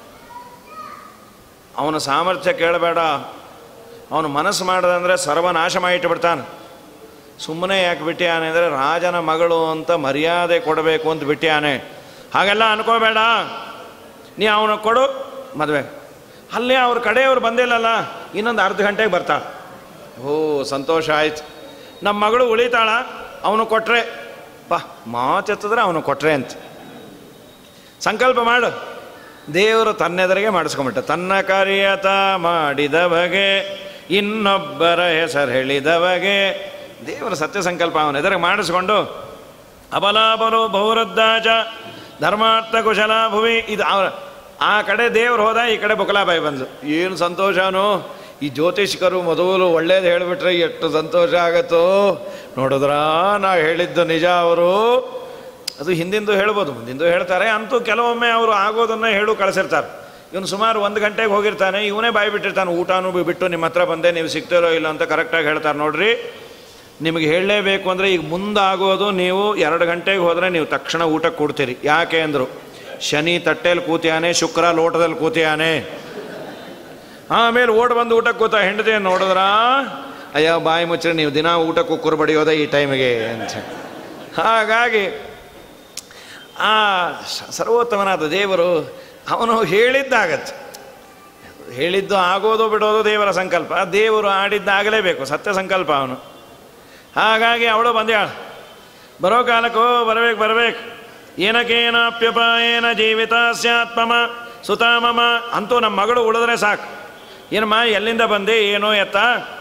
ಅವನ ಸಾಮರ್ಥ್ಯ ಕೇಳಬೇಡ ಅವನು ಮನಸ್ಸು ಮಾಡ್ದಂದ್ರೆ ಸರ್ವನಾಶ ಮಾಡಿಟ್ಟು ಬಿಡ್ತಾನೆ ಸುಮ್ಮನೆ ಯಾಕೆ ಬಿಟ್ಟಿಯಾನೆ ಅಂದರೆ ರಾಜನ ಮಗಳು ಅಂತ ಮರ್ಯಾದೆ ಕೊಡಬೇಕು ಅಂತ ಬಿಟ್ಟಿಯಾನೆ ಹಾಗೆಲ್ಲ ಅನ್ಕೋಬೇಡ ನೀ ಅವನು ಕೊಡು ಮದುವೆ ಅಲ್ಲೇ ಅವ್ರ ಕಡೆಯವ್ರು ಬಂದಿಲ್ಲಲ್ಲ ಇನ್ನೊಂದು ಅರ್ಧ ಗಂಟೆಗೆ ಬರ್ತಾಳ ಓ ಸಂತೋಷ ಆಯ್ತು ನಮ್ಮ ಮಗಳು ಉಳಿತಾಳ ಅವನು ಕೊಟ್ರೆ ಬಾ ಮಾತೆತ್ತಿದ್ರೆ ಅವನು ಕೊಟ್ರೆ ಅಂತ ಸಂಕಲ್ಪ ಮಾಡು ದೇವರು ತನ್ನೆದರಿಗೆ ಮಾಡಿಸ್ಕೊಂಬಿಟ್ಟ ತನ್ನ ಕಾರ್ಯತ ಮಾಡಿದವಗೆ ಇನ್ನೊಬ್ಬರ ಹೆಸರು ಹೇಳಿದವಗೆ ದೇವರ ಸತ್ಯ ಸಂಕಲ್ಪ ಅವನ ಎದುರಿಗೆ ಮಾಡಿಸ್ಕೊಂಡು ಅಬಲಾಬಲು ಬಹುರದ್ದಾಜ ಧರ್ಮಾರ್ಥ ಕುಶಲ ಭುವಿ ಇದು ಅವರ ಆ ಕಡೆ ದೇವ್ರು ಹೋದ ಈ ಕಡೆ ಬುಕಲಾಬಾಯಿ ಬಂದು ಏನು ಸಂತೋಷನು ಈ ಜ್ಯೋತಿಷ್ಕರು ಮೊದಲು ಒಳ್ಳೇದು ಹೇಳಿಬಿಟ್ರೆ ಎಷ್ಟು ಸಂತೋಷ ಆಗತ್ತೋ ನೋಡಿದ್ರಾ ನಾ ಹೇಳಿದ್ದು ನಿಜ ಅವರು ಅದು ಹಿಂದಿಂದು ಹೇಳ್ಬೋದು ಮುಂದಿಂದು ಹೇಳ್ತಾರೆ ಅಂತೂ ಕೆಲವೊಮ್ಮೆ ಅವರು ಆಗೋದನ್ನು ಹೇಳು ಕಳಿಸಿರ್ತಾರೆ ಇವನು ಸುಮಾರು ಒಂದು ಗಂಟೆಗೆ ಹೋಗಿರ್ತಾನೆ ಇವನೇ ಬಾಯಿ ಬಿಟ್ಟಿರ್ತಾನೆ ಊಟನೂ ಬಿಟ್ಟು ನಿಮ್ಮ ಹತ್ರ ಬಂದೆ ನೀವು ಸಿಗ್ತಿರೋ ಇಲ್ಲ ಅಂತ ಕರೆಕ್ಟಾಗಿ ಹೇಳ್ತಾರೆ ನೋಡ್ರಿ ನಿಮಗೆ ಹೇಳಲೇಬೇಕು ಅಂದರೆ ಈಗ ಮುಂದಾಗೋದು ನೀವು ಎರಡು ಗಂಟೆಗೆ ಹೋದರೆ ನೀವು ತಕ್ಷಣ ಊಟಕ್ಕೆ ಕೊಡ್ತೀರಿ ಯಾಕೆ ಅಂದರು ಶನಿ ತಟ್ಟೆಯಲ್ಲಿ ಕೂತಿಯಾನೆ ಶುಕ್ರ ಲೋಟದಲ್ಲಿ ಕೂತಿಯಾನೆ ಆಮೇಲೆ ಓಡ್ ಬಂದು ಊಟಕ್ಕೆ ಕೂತ ಹೆಂಡತಿ ನೋಡಿದ್ರಾ ಅಯ್ಯೋ ಬಾಯಿ ಮುಚ್ಚರಿ ನೀವು ದಿನ ಊಟಕ್ಕೆ ಕುಕ್ಕರು ಬಡಿಯೋದೇ ಈ ಟೈಮಿಗೆ ಅಂತ ಹಾಗಾಗಿ ಆ ಸ- ಸರ್ವೋತ್ತಮನಾದ ದೇವರು ಅವನು ಹೇಳಿದ್ದಾಗತ್ತೆ ಹೇಳಿದ್ದು ಆಗೋದು ಬಿಡೋದು ದೇವರ ಸಂಕಲ್ಪ ದೇವರು ಆಡಿದ್ದಾಗಲೇಬೇಕು ಸತ್ಯ ಸಂಕಲ್ಪ ಅವನು ಹಾಗಾಗಿ ಅವಳು ಬಂದ್ಯಾಳ ಬರೋ ಕಾಲಕ್ಕೋ ಬರಬೇಕು ಬರಬೇಕು ಏನಕೇನಾಪ್ಯಪಾಯೇನ ಜೀವಿತ ಸ್ಯಾತ್ಮಮ ಸುತಾಮಮ ಅಂತೂ ನಮ್ಮ ಮಗಳು ಉಳಿದ್ರೆ ಸಾಕು ಏನಮ್ಮ ಎಲ್ಲಿಂದ ಬಂದೆ ಏನೋ ಎತ್ತ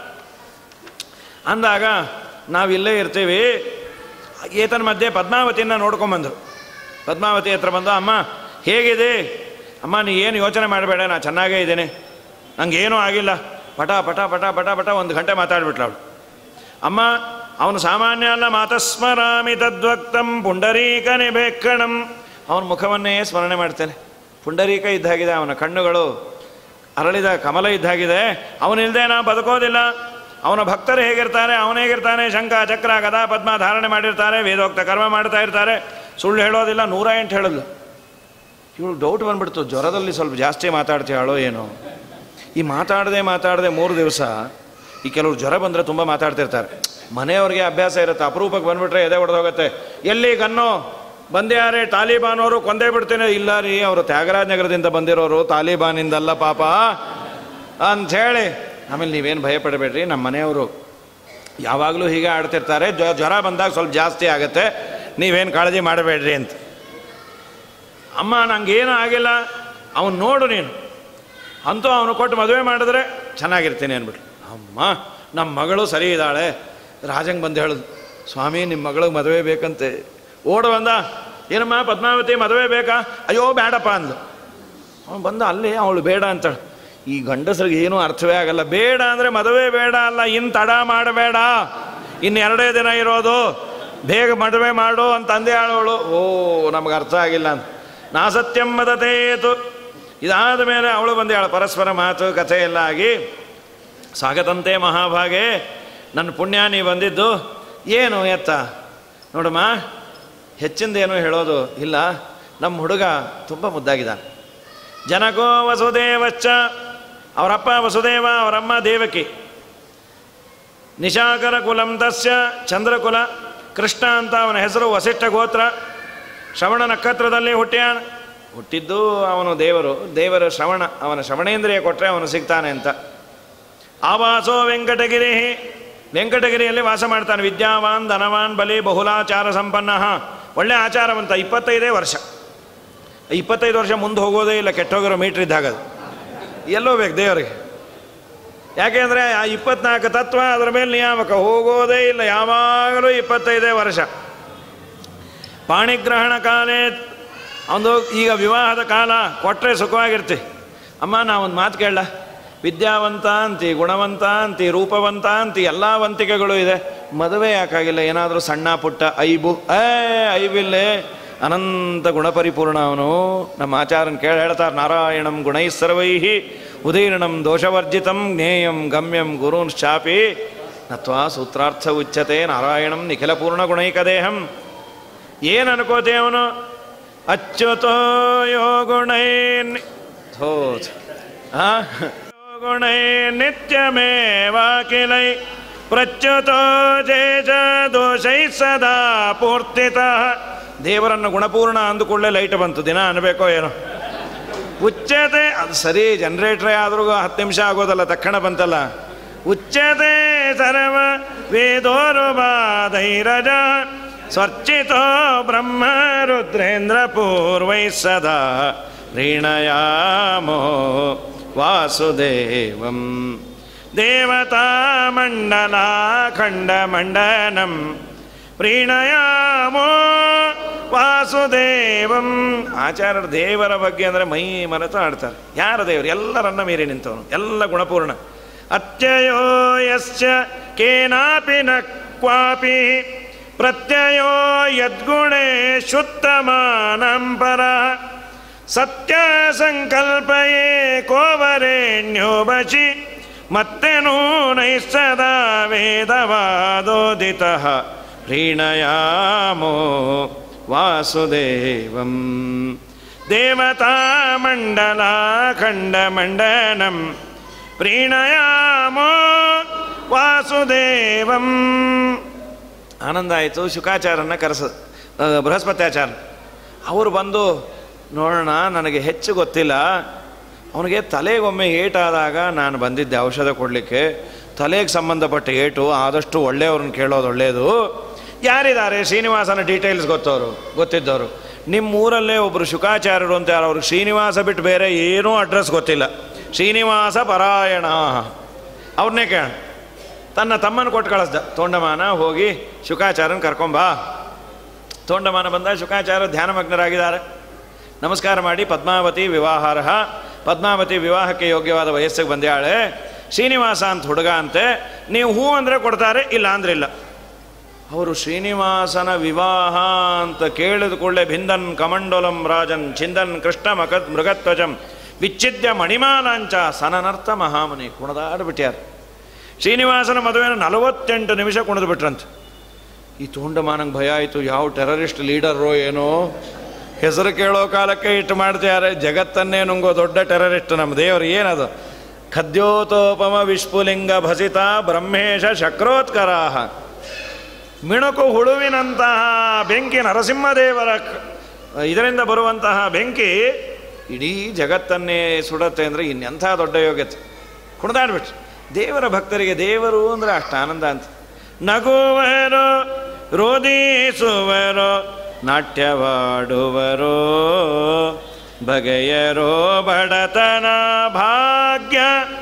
ಅಂದಾಗ ನಾವಿಲ್ಲೇ ಇರ್ತೀವಿ ಏತನ ಮಧ್ಯೆ ಪದ್ಮಾವತಿಯನ್ನು ನೋಡ್ಕೊಂಬಂದರು ಪದ್ಮಾವತಿ ಹತ್ರ ಬಂದು ಅಮ್ಮ ಹೇಗಿದೆ ಅಮ್ಮ ನೀ ಏನು ಯೋಚನೆ ಮಾಡಬೇಡ ನಾ ಚೆನ್ನಾಗೇ ಇದ್ದೇನೆ ನನಗೇನೂ ಆಗಿಲ್ಲ ಪಟ ಪಟ ಪಟ ಪಟ ಪಟ ಒಂದು ಗಂಟೆ ಮಾತಾಡ್ಬಿಟ್ಲು ಅವಳು ಅಮ್ಮ ಅವನು ಸಾಮಾನ್ಯ ಅಲ್ಲ ಮಾತಸ್ಮರಾಮಿ ತದ್ವಕ್ತಂ ಪುಂಡರೀಕ ನಿಬೇಕ್ಕಣಂ ಅವನ ಮುಖವನ್ನೇ ಸ್ಮರಣೆ ಮಾಡ್ತೇನೆ ಪುಂಡರೀಕ ಇದ್ದಾಗಿದೆ ಅವನ ಕಣ್ಣುಗಳು ಅರಳಿದ ಕಮಲ ಇದ್ದಾಗಿದೆ ಅವನಿಲ್ಲದೆ ನಾ ಬದುಕೋದಿಲ್ಲ ಅವನ ಭಕ್ತರು ಹೇಗಿರ್ತಾರೆ ಅವನು ಹೇಗಿರ್ತಾನೆ ಶಂಖ ಚಕ್ರ ಗದಾ ಪದ್ಮ ಧಾರಣೆ ಮಾಡಿರ್ತಾರೆ ವೇದೋಕ್ತ ಕರ್ಮ ಮಾಡ್ತಾ ಇರ್ತಾರೆ ಸುಳ್ಳು ಹೇಳೋದಿಲ್ಲ ನೂರ ಎಂಟು ಹೇಳೋದು ಇವಳು ಡೌಟ್ ಬಂದ್ಬಿಡ್ತು ಜ್ವರದಲ್ಲಿ ಸ್ವಲ್ಪ ಜಾಸ್ತಿ ಮಾತಾಡ್ತೀಯಾಳೋ ಏನೋ ಈ ಮಾತಾಡದೆ ಮಾತಾಡದೆ ಮೂರು ದಿವಸ ಈ ಕೆಲವ್ರು ಜ್ವರ ಬಂದರೆ ತುಂಬ ಮಾತಾಡ್ತಿರ್ತಾರೆ ಮನೆಯವ್ರಿಗೆ ಅಭ್ಯಾಸ ಇರುತ್ತೆ ಅಪರೂಪಕ್ಕೆ ಬಂದ್ಬಿಟ್ರೆ ಎದೆ ಹೊಡೆದೋಗುತ್ತೆ ಎಲ್ಲಿ ಗನ್ನು ಬಂದ್ಯಾರೆ ತಾಲಿಬಾನ್ ಅವರು ಕೊಂದೇ ಬಿಡ್ತೇನೆ ಇಲ್ಲ ರೀ ಅವರು ತ್ಯಾಗರಾಜ ನಗರದಿಂದ ಬಂದಿರೋರು ತಾಲಿಬಾನಿಂದಲ್ಲ ಪಾಪ ಅಂಥೇಳಿ ಆಮೇಲೆ ನೀವೇನು ಭಯಪಡಬೇಡ್ರಿ ನಮ್ಮ ಮನೆಯವರು ಯಾವಾಗಲೂ ಹೀಗೆ ಆಡ್ತಿರ್ತಾರೆ ಜ್ವ ಜ್ವರ ಬಂದಾಗ ಸ್ವಲ್ಪ ಜಾಸ್ತಿ ಆಗುತ್ತೆ ನೀವೇನು ಕಾಳಜಿ ಮಾಡಬೇಡ್ರಿ ಅಂತ ಅಮ್ಮ ನಂಗೇನು ಆಗಿಲ್ಲ ಅವನು ನೋಡು ನೀನು ಅಂತೂ ಅವನು ಕೊಟ್ಟು ಮದುವೆ ಮಾಡಿದ್ರೆ ಚೆನ್ನಾಗಿರ್ತೀನಿ ಅಂದ್ಬಿಟ್ಟು ಅಮ್ಮ ನಮ್ಮ ಮಗಳು ಸರಿ ಇದ್ದಾಳೆ ರಾಜಂಗೆ ಬಂದು ಹೇಳುದು ಸ್ವಾಮಿ ನಿಮ್ಮ ಮಗಳಿಗೆ ಮದುವೆ ಬೇಕಂತೆ ಓಡು ಬಂದ ಏನಮ್ಮ ಪದ್ಮಾವತಿ ಮದುವೆ ಬೇಕಾ ಅಯ್ಯೋ ಬೇಡಪ್ಪ ಅಂದ್ಲು ಅವನು ಬಂದ ಅಲ್ಲಿ ಅವಳು ಬೇಡ ಅಂತಾಳೆ ಈ ಗಂಡಸರಿಗೆ ಏನೂ ಅರ್ಥವೇ ಆಗಲ್ಲ ಬೇಡ ಅಂದರೆ ಮದುವೆ ಬೇಡ ಅಲ್ಲ ಇನ್ನು ತಡ ಮಾಡಬೇಡ ಇನ್ನು ಎರಡೇ ದಿನ ಇರೋದು ಬೇಗ ಮದುವೆ ಮಾಡು ಅಂತ ಅಂದೆ ಆಳವಳು ಓ ನಮಗೆ ಅರ್ಥ ಆಗಿಲ್ಲ ಅಂತ ನಾ ಸತ್ಯಂ ಮದತೇತು ಇದಾದ ಮೇಲೆ ಅವಳು ಬಂದೇಳು ಪರಸ್ಪರ ಮಾತು ಕಥೆ ಎಲ್ಲ ಆಗಿ ಸ್ವಾಗತಂತೆ ಮಹಾಭಾಗೆ ನನ್ನ ಪುಣ್ಯ ನೀ ಬಂದಿದ್ದು ಏನು ಎತ್ತ ನೋಡಮ್ಮ ಹೆಚ್ಚಿಂದೇನು ಹೇಳೋದು ಇಲ್ಲ ನಮ್ಮ ಹುಡುಗ ತುಂಬ ಮುದ್ದಾಗಿದ್ದಾನೆ ಜನಕೋ ವಸುದೇವಚ್ಚ ಅವರಪ್ಪ ವಸುದೇವ ಅವರಮ್ಮ ದೇವಕಿ ನಿಶಾಕರ ಕುಲಂ ತಸ್ಯ ಚಂದ್ರಕುಲ ಕೃಷ್ಣ ಅಂತ ಅವನ ಹೆಸರು ವಸಿಷ್ಠ ಗೋತ್ರ ಶ್ರವಣ ನಕ್ಷತ್ರದಲ್ಲಿ ಹುಟ್ಟ್ಯಾನ ಹುಟ್ಟಿದ್ದು ಅವನು ದೇವರು ದೇವರ ಶ್ರವಣ ಅವನ ಶ್ರವಣೇಂದ್ರಿಯ ಕೊಟ್ಟರೆ ಅವನು ಸಿಗ್ತಾನೆ ಅಂತ ಆವಾಸೋ ವೆಂಕಟಗಿರಿ ವೆಂಕಟಗಿರಿಯಲ್ಲಿ ವಾಸ ಮಾಡ್ತಾನೆ ವಿದ್ಯಾವಾನ್ ಧನವಾನ್ ಬಲಿ ಬಹುಲಾಚಾರ ಸಂಪನ್ನ ಒಳ್ಳೆ ಆಚಾರವಂತ ಇಪ್ಪತ್ತೈದೇ ವರ್ಷ ಇಪ್ಪತ್ತೈದು ವರ್ಷ ಮುಂದೆ ಹೋಗೋದೇ ಇಲ್ಲ ಕೆಟ್ಟೋಗಿರೋ ಮೀಟ್ರ್ ಇದ್ದಾಗ ಅದು ಎಲ್ಲೋ ಬೇಕು ದೇವರಿಗೆ ಯಾಕೆಂದರೆ ಆ ಇಪ್ಪತ್ನಾಲ್ಕು ತತ್ವ ಅದರ ಮೇಲೆ ನಿಯಾಮಕ ಹೋಗೋದೇ ಇಲ್ಲ ಯಾವಾಗಲೂ ಇಪ್ಪತ್ತೈದೇ ವರ್ಷ ಪಾಣಿಗ್ರಹಣ ಕಾಲೇ ಒಂದು ಈಗ ವಿವಾಹದ ಕಾಲ ಕೊಟ್ಟರೆ ಸುಖವಾಗಿರ್ತಿ ಅಮ್ಮ ನಾ ಒಂದು ಮಾತು ಕೇಳಲ್ಲ ವಿದ್ಯಾವಂತ ಅಂತಿ ಗುಣವಂತ ಅಂತಿ ರೂಪವಂತ ಅಂತಿ ಎಲ್ಲ ವಂತಿಕೆಗಳು ಇದೆ ಮದುವೆ ಯಾಕಾಗಿಲ್ಲ ಏನಾದರೂ ಸಣ್ಣ ಪುಟ್ಟ ಐಬು ಏ ಐಬಿಲ್ಲೇ ಅನಂತ ಗುಣಪರಿಪೂರ್ಣ ಅವನು ನಮ್ಮ ಆಚಾರನ್ ಕೇಳಿ ಹೇಳ್ತಾರೆ ನಾರಾಯಣಂ ಗುಣೈ ಸರ್ವೈಹಿ ಉದೀರ್ಣಂ ದೋಷವರ್ಜಿತಂ ಜ್ಞೇಯಂ ಗಮ್ಯಂ ಗುರುನ್ ಶಾಪಿ ನತ್ವಾ ಸೂತ್ರಾರ್ಥ ಉಚ್ಯತೆ ನಾರಾಯಣಂ ನಿಖಿಲ ಪೂರ್ಣ ಗುಣೈಕದೇಹಂ ಏನು ಅನ್ಕೋತೆ ಅವನು ಅಚ್ಯುತೋ ಯೋ ಗುಣೈ ಥೋ ಆ ಗುಣೈ ನಿತ್ಯಮೇವಾಕಿಲೈ ಪ್ರಚ್ಯುತೋ ಜೇಜ ದೋಷೈ ಸದಾ ಪೂರ್ತಿತಃ ದೇವರನ್ನು ಗುಣಪೂರ್ಣ ಅಂದುಕೊಳ್ಳೆ ಲೈಟ್ ಬಂತು ದಿನ ಅನ್ಬೇಕೋ ಏನೋ ಉಚ್ಚತೆ ಅದು ಸರಿ ಜನ್ರೇಟ್ರೇ ಆದ್ರೂ ಹತ್ತು ನಿಮಿಷ ಆಗೋದಲ್ಲ ತಕ್ಷಣ ಬಂತಲ್ಲ ಉಚ್ಚತೆ ಸರ್ವ ವೇದೋರುಬಾಧೈರಜ ಸ್ವರ್ಚಿತೋ ಬ್ರಹ್ಮ ರುದ್ರೇಂದ್ರ ಪೂರ್ವೈ ಸದಾ ರೀಣಯಾಮೋ ವಾಸುದೇವಂ ದೇವತಾ ಮಂಡಲ ಖಂಡ ಮಂಡನಂ ಪ್ರೀಣಯಾಮೋ ವಾಸುದೇವಂ ಆಚಾರ್ಯರು ದೇವರ ಬಗ್ಗೆ ಅಂದರೆ ಮೈ ಮರೆತು ಆಡ್ತಾರೆ ಯಾರ ದೇವರು ಎಲ್ಲರನ್ನ ಮೀರಿ ನಿಂತವನು ಎಲ್ಲ ಗುಣಪೂರ್ಣ ಅತ್ಯಯೋ ಯಶ್ಚ ಕೇನಾಪಿ ನ ಕ್ವಾಪಿ ಪ್ರತ್ಯಯೋ ಯದ್ಗುಣೇ ಶುತ್ತಮಾನಂ ಪರ ಸತ್ಯ ಸಂಕಲ್ಪಯೇ ಕೋವರೇಣ್ಯೋ ಬಚಿ ಮತ್ತೆನೂ ನೈಸದಾ ವೇದವಾದೋದಿತ ಪ್ರೀಣಯಾಮೋ ವಾಸುದೇವಂ ದೇವತಾಮಂಡಲ ಖಂಡಮಂಡನಂ ಪ್ರೀಣಯಾಮೋ ವಾಸುದೇವಂ ಆನಂದ ಆಯಿತು ಶುಕಾಚಾರನ ಕರೆಸ ಬೃಹಸ್ಪತ್ಯಾಚಾರ ಅವರು ಬಂದು ನೋಡೋಣ ನನಗೆ ಹೆಚ್ಚು ಗೊತ್ತಿಲ್ಲ ಅವನಿಗೆ ತಲೆಗೊಮ್ಮೆ ಏಟಾದಾಗ ನಾನು ಬಂದಿದ್ದೆ ಔಷಧ ಕೊಡಲಿಕ್ಕೆ ತಲೆಗೆ ಸಂಬಂಧಪಟ್ಟ ಏಟು ಆದಷ್ಟು ಒಳ್ಳೆಯವ್ರನ್ನ ಕೇಳೋದು ಒಳ್ಳೆಯದು ಯಾರಿದ್ದಾರೆ ಶ್ರೀನಿವಾಸನ ಡೀಟೇಲ್ಸ್ ಗೊತ್ತವರು ಗೊತ್ತಿದ್ದವರು ನಿಮ್ಮ ಊರಲ್ಲೇ ಒಬ್ಬರು ಶುಕಾಚಾರ್ಯರು ಅಂತ ಯಾರು ಅವ್ರಿಗೆ ಶ್ರೀನಿವಾಸ ಬಿಟ್ಟು ಬೇರೆ ಏನೂ ಅಡ್ರೆಸ್ ಗೊತ್ತಿಲ್ಲ ಶ್ರೀನಿವಾಸ ಪರಾಯಣ ಅವ್ರನ್ನೇ ಕೇಳ ತನ್ನ ತಮ್ಮನ ಕೊಟ್ಟು ಕಳಿಸ್ದ ತೋಂಡಮಾನ ಹೋಗಿ ಶುಕಾಚಾರ್ಯನ ಕರ್ಕೊಂಬಾ ತೋಂಡಮಾನ ಬಂದ ಶುಕಾಚಾರ್ಯ ಧ್ಯಾನಮಗ್ನರಾಗಿದ್ದಾರೆ ನಮಸ್ಕಾರ ಮಾಡಿ ಪದ್ಮಾವತಿ ವಿವಾಹಾರ್ಹ ಪದ್ಮಾವತಿ ವಿವಾಹಕ್ಕೆ ಯೋಗ್ಯವಾದ ವಯಸ್ಸಿಗೆ ಬಂದ್ಯಾಳೆ ಶ್ರೀನಿವಾಸ ಅಂತ ಹುಡುಗ ಅಂತೆ ನೀವು ಹೂ ಅಂದರೆ ಕೊಡ್ತಾರೆ ಇಲ್ಲ ಅಂದ್ರೆ ಇಲ್ಲ ಅವರು ಶ್ರೀನಿವಾಸನ ವಿವಾಹ ಅಂತ ಕೇಳಿದ ಕೂಡಲೇ ಭಿಂದನ್ ಕಮಂಡೋಲಂ ರಾಜನ್ ಚಿಂದನ್ ಕೃಷ್ಣ ಮಕದ್ ಮೃಗತ್ವಜಂ ವಿಚ್ಛಿದ್ಯ ಮಣಿಮಾಲಾಂಚ ಸನನರ್ಥ ಮಹಾಮನಿ ಕುಣದಾಡ್ಬಿಟ್ಯಾರ ಶ್ರೀನಿವಾಸನ ಮದುವೆನ ನಲವತ್ತೆಂಟು ನಿಮಿಷ ಕುಣಿದು ಬಿಟ್ರಂತೆ ಈ ತೋಂಡಮಾನಂಗೆ ಭಯ ಆಯಿತು ಯಾವ ಟೆರರಿಸ್ಟ್ ಲೀಡರೋ ಏನೋ ಹೆಸರು ಕೇಳೋ ಕಾಲಕ್ಕೆ ಇಟ್ಟು ಮಾಡ್ತಾರೆ ಜಗತ್ತನ್ನೇ ನುಂಗೋ ದೊಡ್ಡ ಟೆರರಿಸ್ಟ್ ನಮ್ಮ ದೇವರು ಏನದು ಖದ್ಯೋತೋಪಮ ವಿಷ್ಪುಲಿಂಗ ಭಸಿತ ಬ್ರಹ್ಮೇಶ ಶಕ್ರೋತ್ಕರಾಹ ಮಿಣುಕು ಹುಳುವಿನಂತಹ ಬೆಂಕಿ ನರಸಿಂಹದೇವರ ಕ- ಇದರಿಂದ ಬರುವಂತಹ ಬೆಂಕಿ ಇಡೀ ಜಗತ್ತನ್ನೇ ಸುಡತ್ತೆ ಅಂದರೆ ಇನ್ನೆಂಥ ದೊಡ್ಡ ಯೋಗ್ಯತೆ ಕುಣಿದಾಡ್ಬಿಟ್ರು ದೇವರ ಭಕ್ತರಿಗೆ ದೇವರು ಅಂದರೆ ಅಷ್ಟು ಆನಂದ ಅಂತ ನಗುವರು ರೋದಿಸುವರು ನಾಟ್ಯವಾಡುವರು ಬಗೆಯರೋ ಬಡತನ ಭಾಗ್ಯ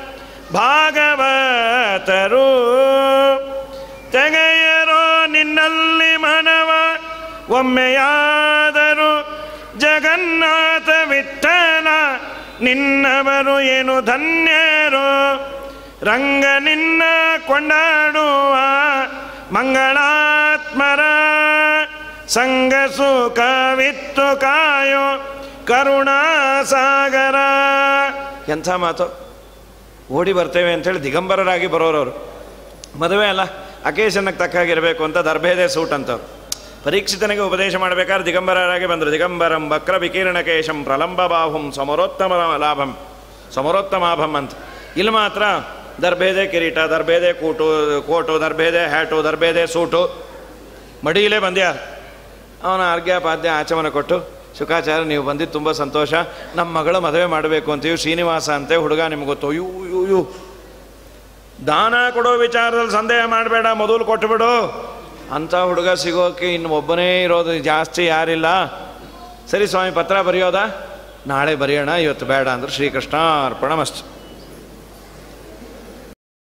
ಭಾಗವತರು ತೆಗೆಯರೋ ನಿನ್ನಲ್ಲಿ ಮನವ ಒಮ್ಮೆ ಏನೆಯಾದರೂ ಜಗನ್ನಾಥ ವಿಠಲ ನಿನ್ನವರು ಏನು ಧನ್ಯರು ರಂಗ ನಿನ್ನ ಕೊಂಡಾಡುವ ಮಂಗಳಾತ್ಮರ ಸಂಗ ಸುಖವಿತ್ತು ಕಾಯೋ ಕರುಣಾಸಾಗರ ಎಂಥ ಮಾತು ಓಡಿ ಬರ್ತೇವೆ ಅಂತೇಳಿ ದಿಗಂಬರರಾಗಿ ಬರೋರವರು ಮದುವೆ ಅಲ್ಲ ಅಕೇಶನ್ಗೆ ತಕ್ಕಾಗಿರಬೇಕು ಅಂತ ದರ್ಭೇದೆ ಸೂಟ್ ಅಂತವ್ರು ಪರೀಕ್ಷಿತನಿಗೆ ಉಪದೇಶ ಮಾಡಬೇಕಾದ್ರೆ ದಿಗಂಬರರಾಗಿ ಬಂದರು ದಿಗಂಬರಂ ವಕ್ರ ವಿಕಿರಣಕೇಶಂ ಪ್ರಲಂಬ ಬಾಹುಂ ಸಮರೋತ್ತಮ ಲಾಭಂ ಸಮರೋತ್ತಮಾಭಂ ಅಂತ ಇಲ್ಲಿ ಮಾತ್ರ ದರ್ಭೇದೆ ಕಿರೀಟ ದರ್ಭೇದೆ ಕೂಟು ಕೋಟು ದರ್ಭೇದೆ ಹ್ಯಾಟು ದರ್ಭೇದೆ ಸೂಟು ಮಡಿಯಲೇ ಬಂದ್ಯಾ ಅವನ ಅರ್ಘ್ಯ ಪಾದ್ಯ ಆಚಮನ ಕೊಟ್ಟು ಶುಕಾಚಾರ್ಯ ನೀವು ಬಂದಿದ್ದು ತುಂಬ ಸಂತೋಷ ನಮ್ಮ ಮಗಳ ಮದುವೆ ಮಾಡಬೇಕು ಅಂತೀವಿ ಶ್ರೀನಿವಾಸ ಅಂತೆ ಹುಡುಗ ನಿಮ್ಗೆ ಗೊತ್ತು ಯೂ ಯೂ ಯೂ ದಾನ ಕೊಡೋ ವಿಚಾರದಲ್ಲಿ ಸಂದೇಹ ಮಾಡಬೇಡ ಮೊದಲು ಕೊಟ್ಟುಬಿಡು ಅಂಥ ಹುಡುಗ ಸಿಗೋಕ್ಕೆ ಇನ್ನು ಒಬ್ಬನೇ ಇರೋದು ಜಾಸ್ತಿ ಯಾರಿಲ್ಲ ಸರಿ ಸ್ವಾಮಿ ಪತ್ರ ಬರೆಯೋದಾ ನಾಳೆ ಬರೆಯೋಣ ಇವತ್ತು ಬೇಡ ಅಂದ್ರೆ ಶ್ರೀಕೃಷ್ಣ ಅರ್ಪಣ ಮಸ್ತ್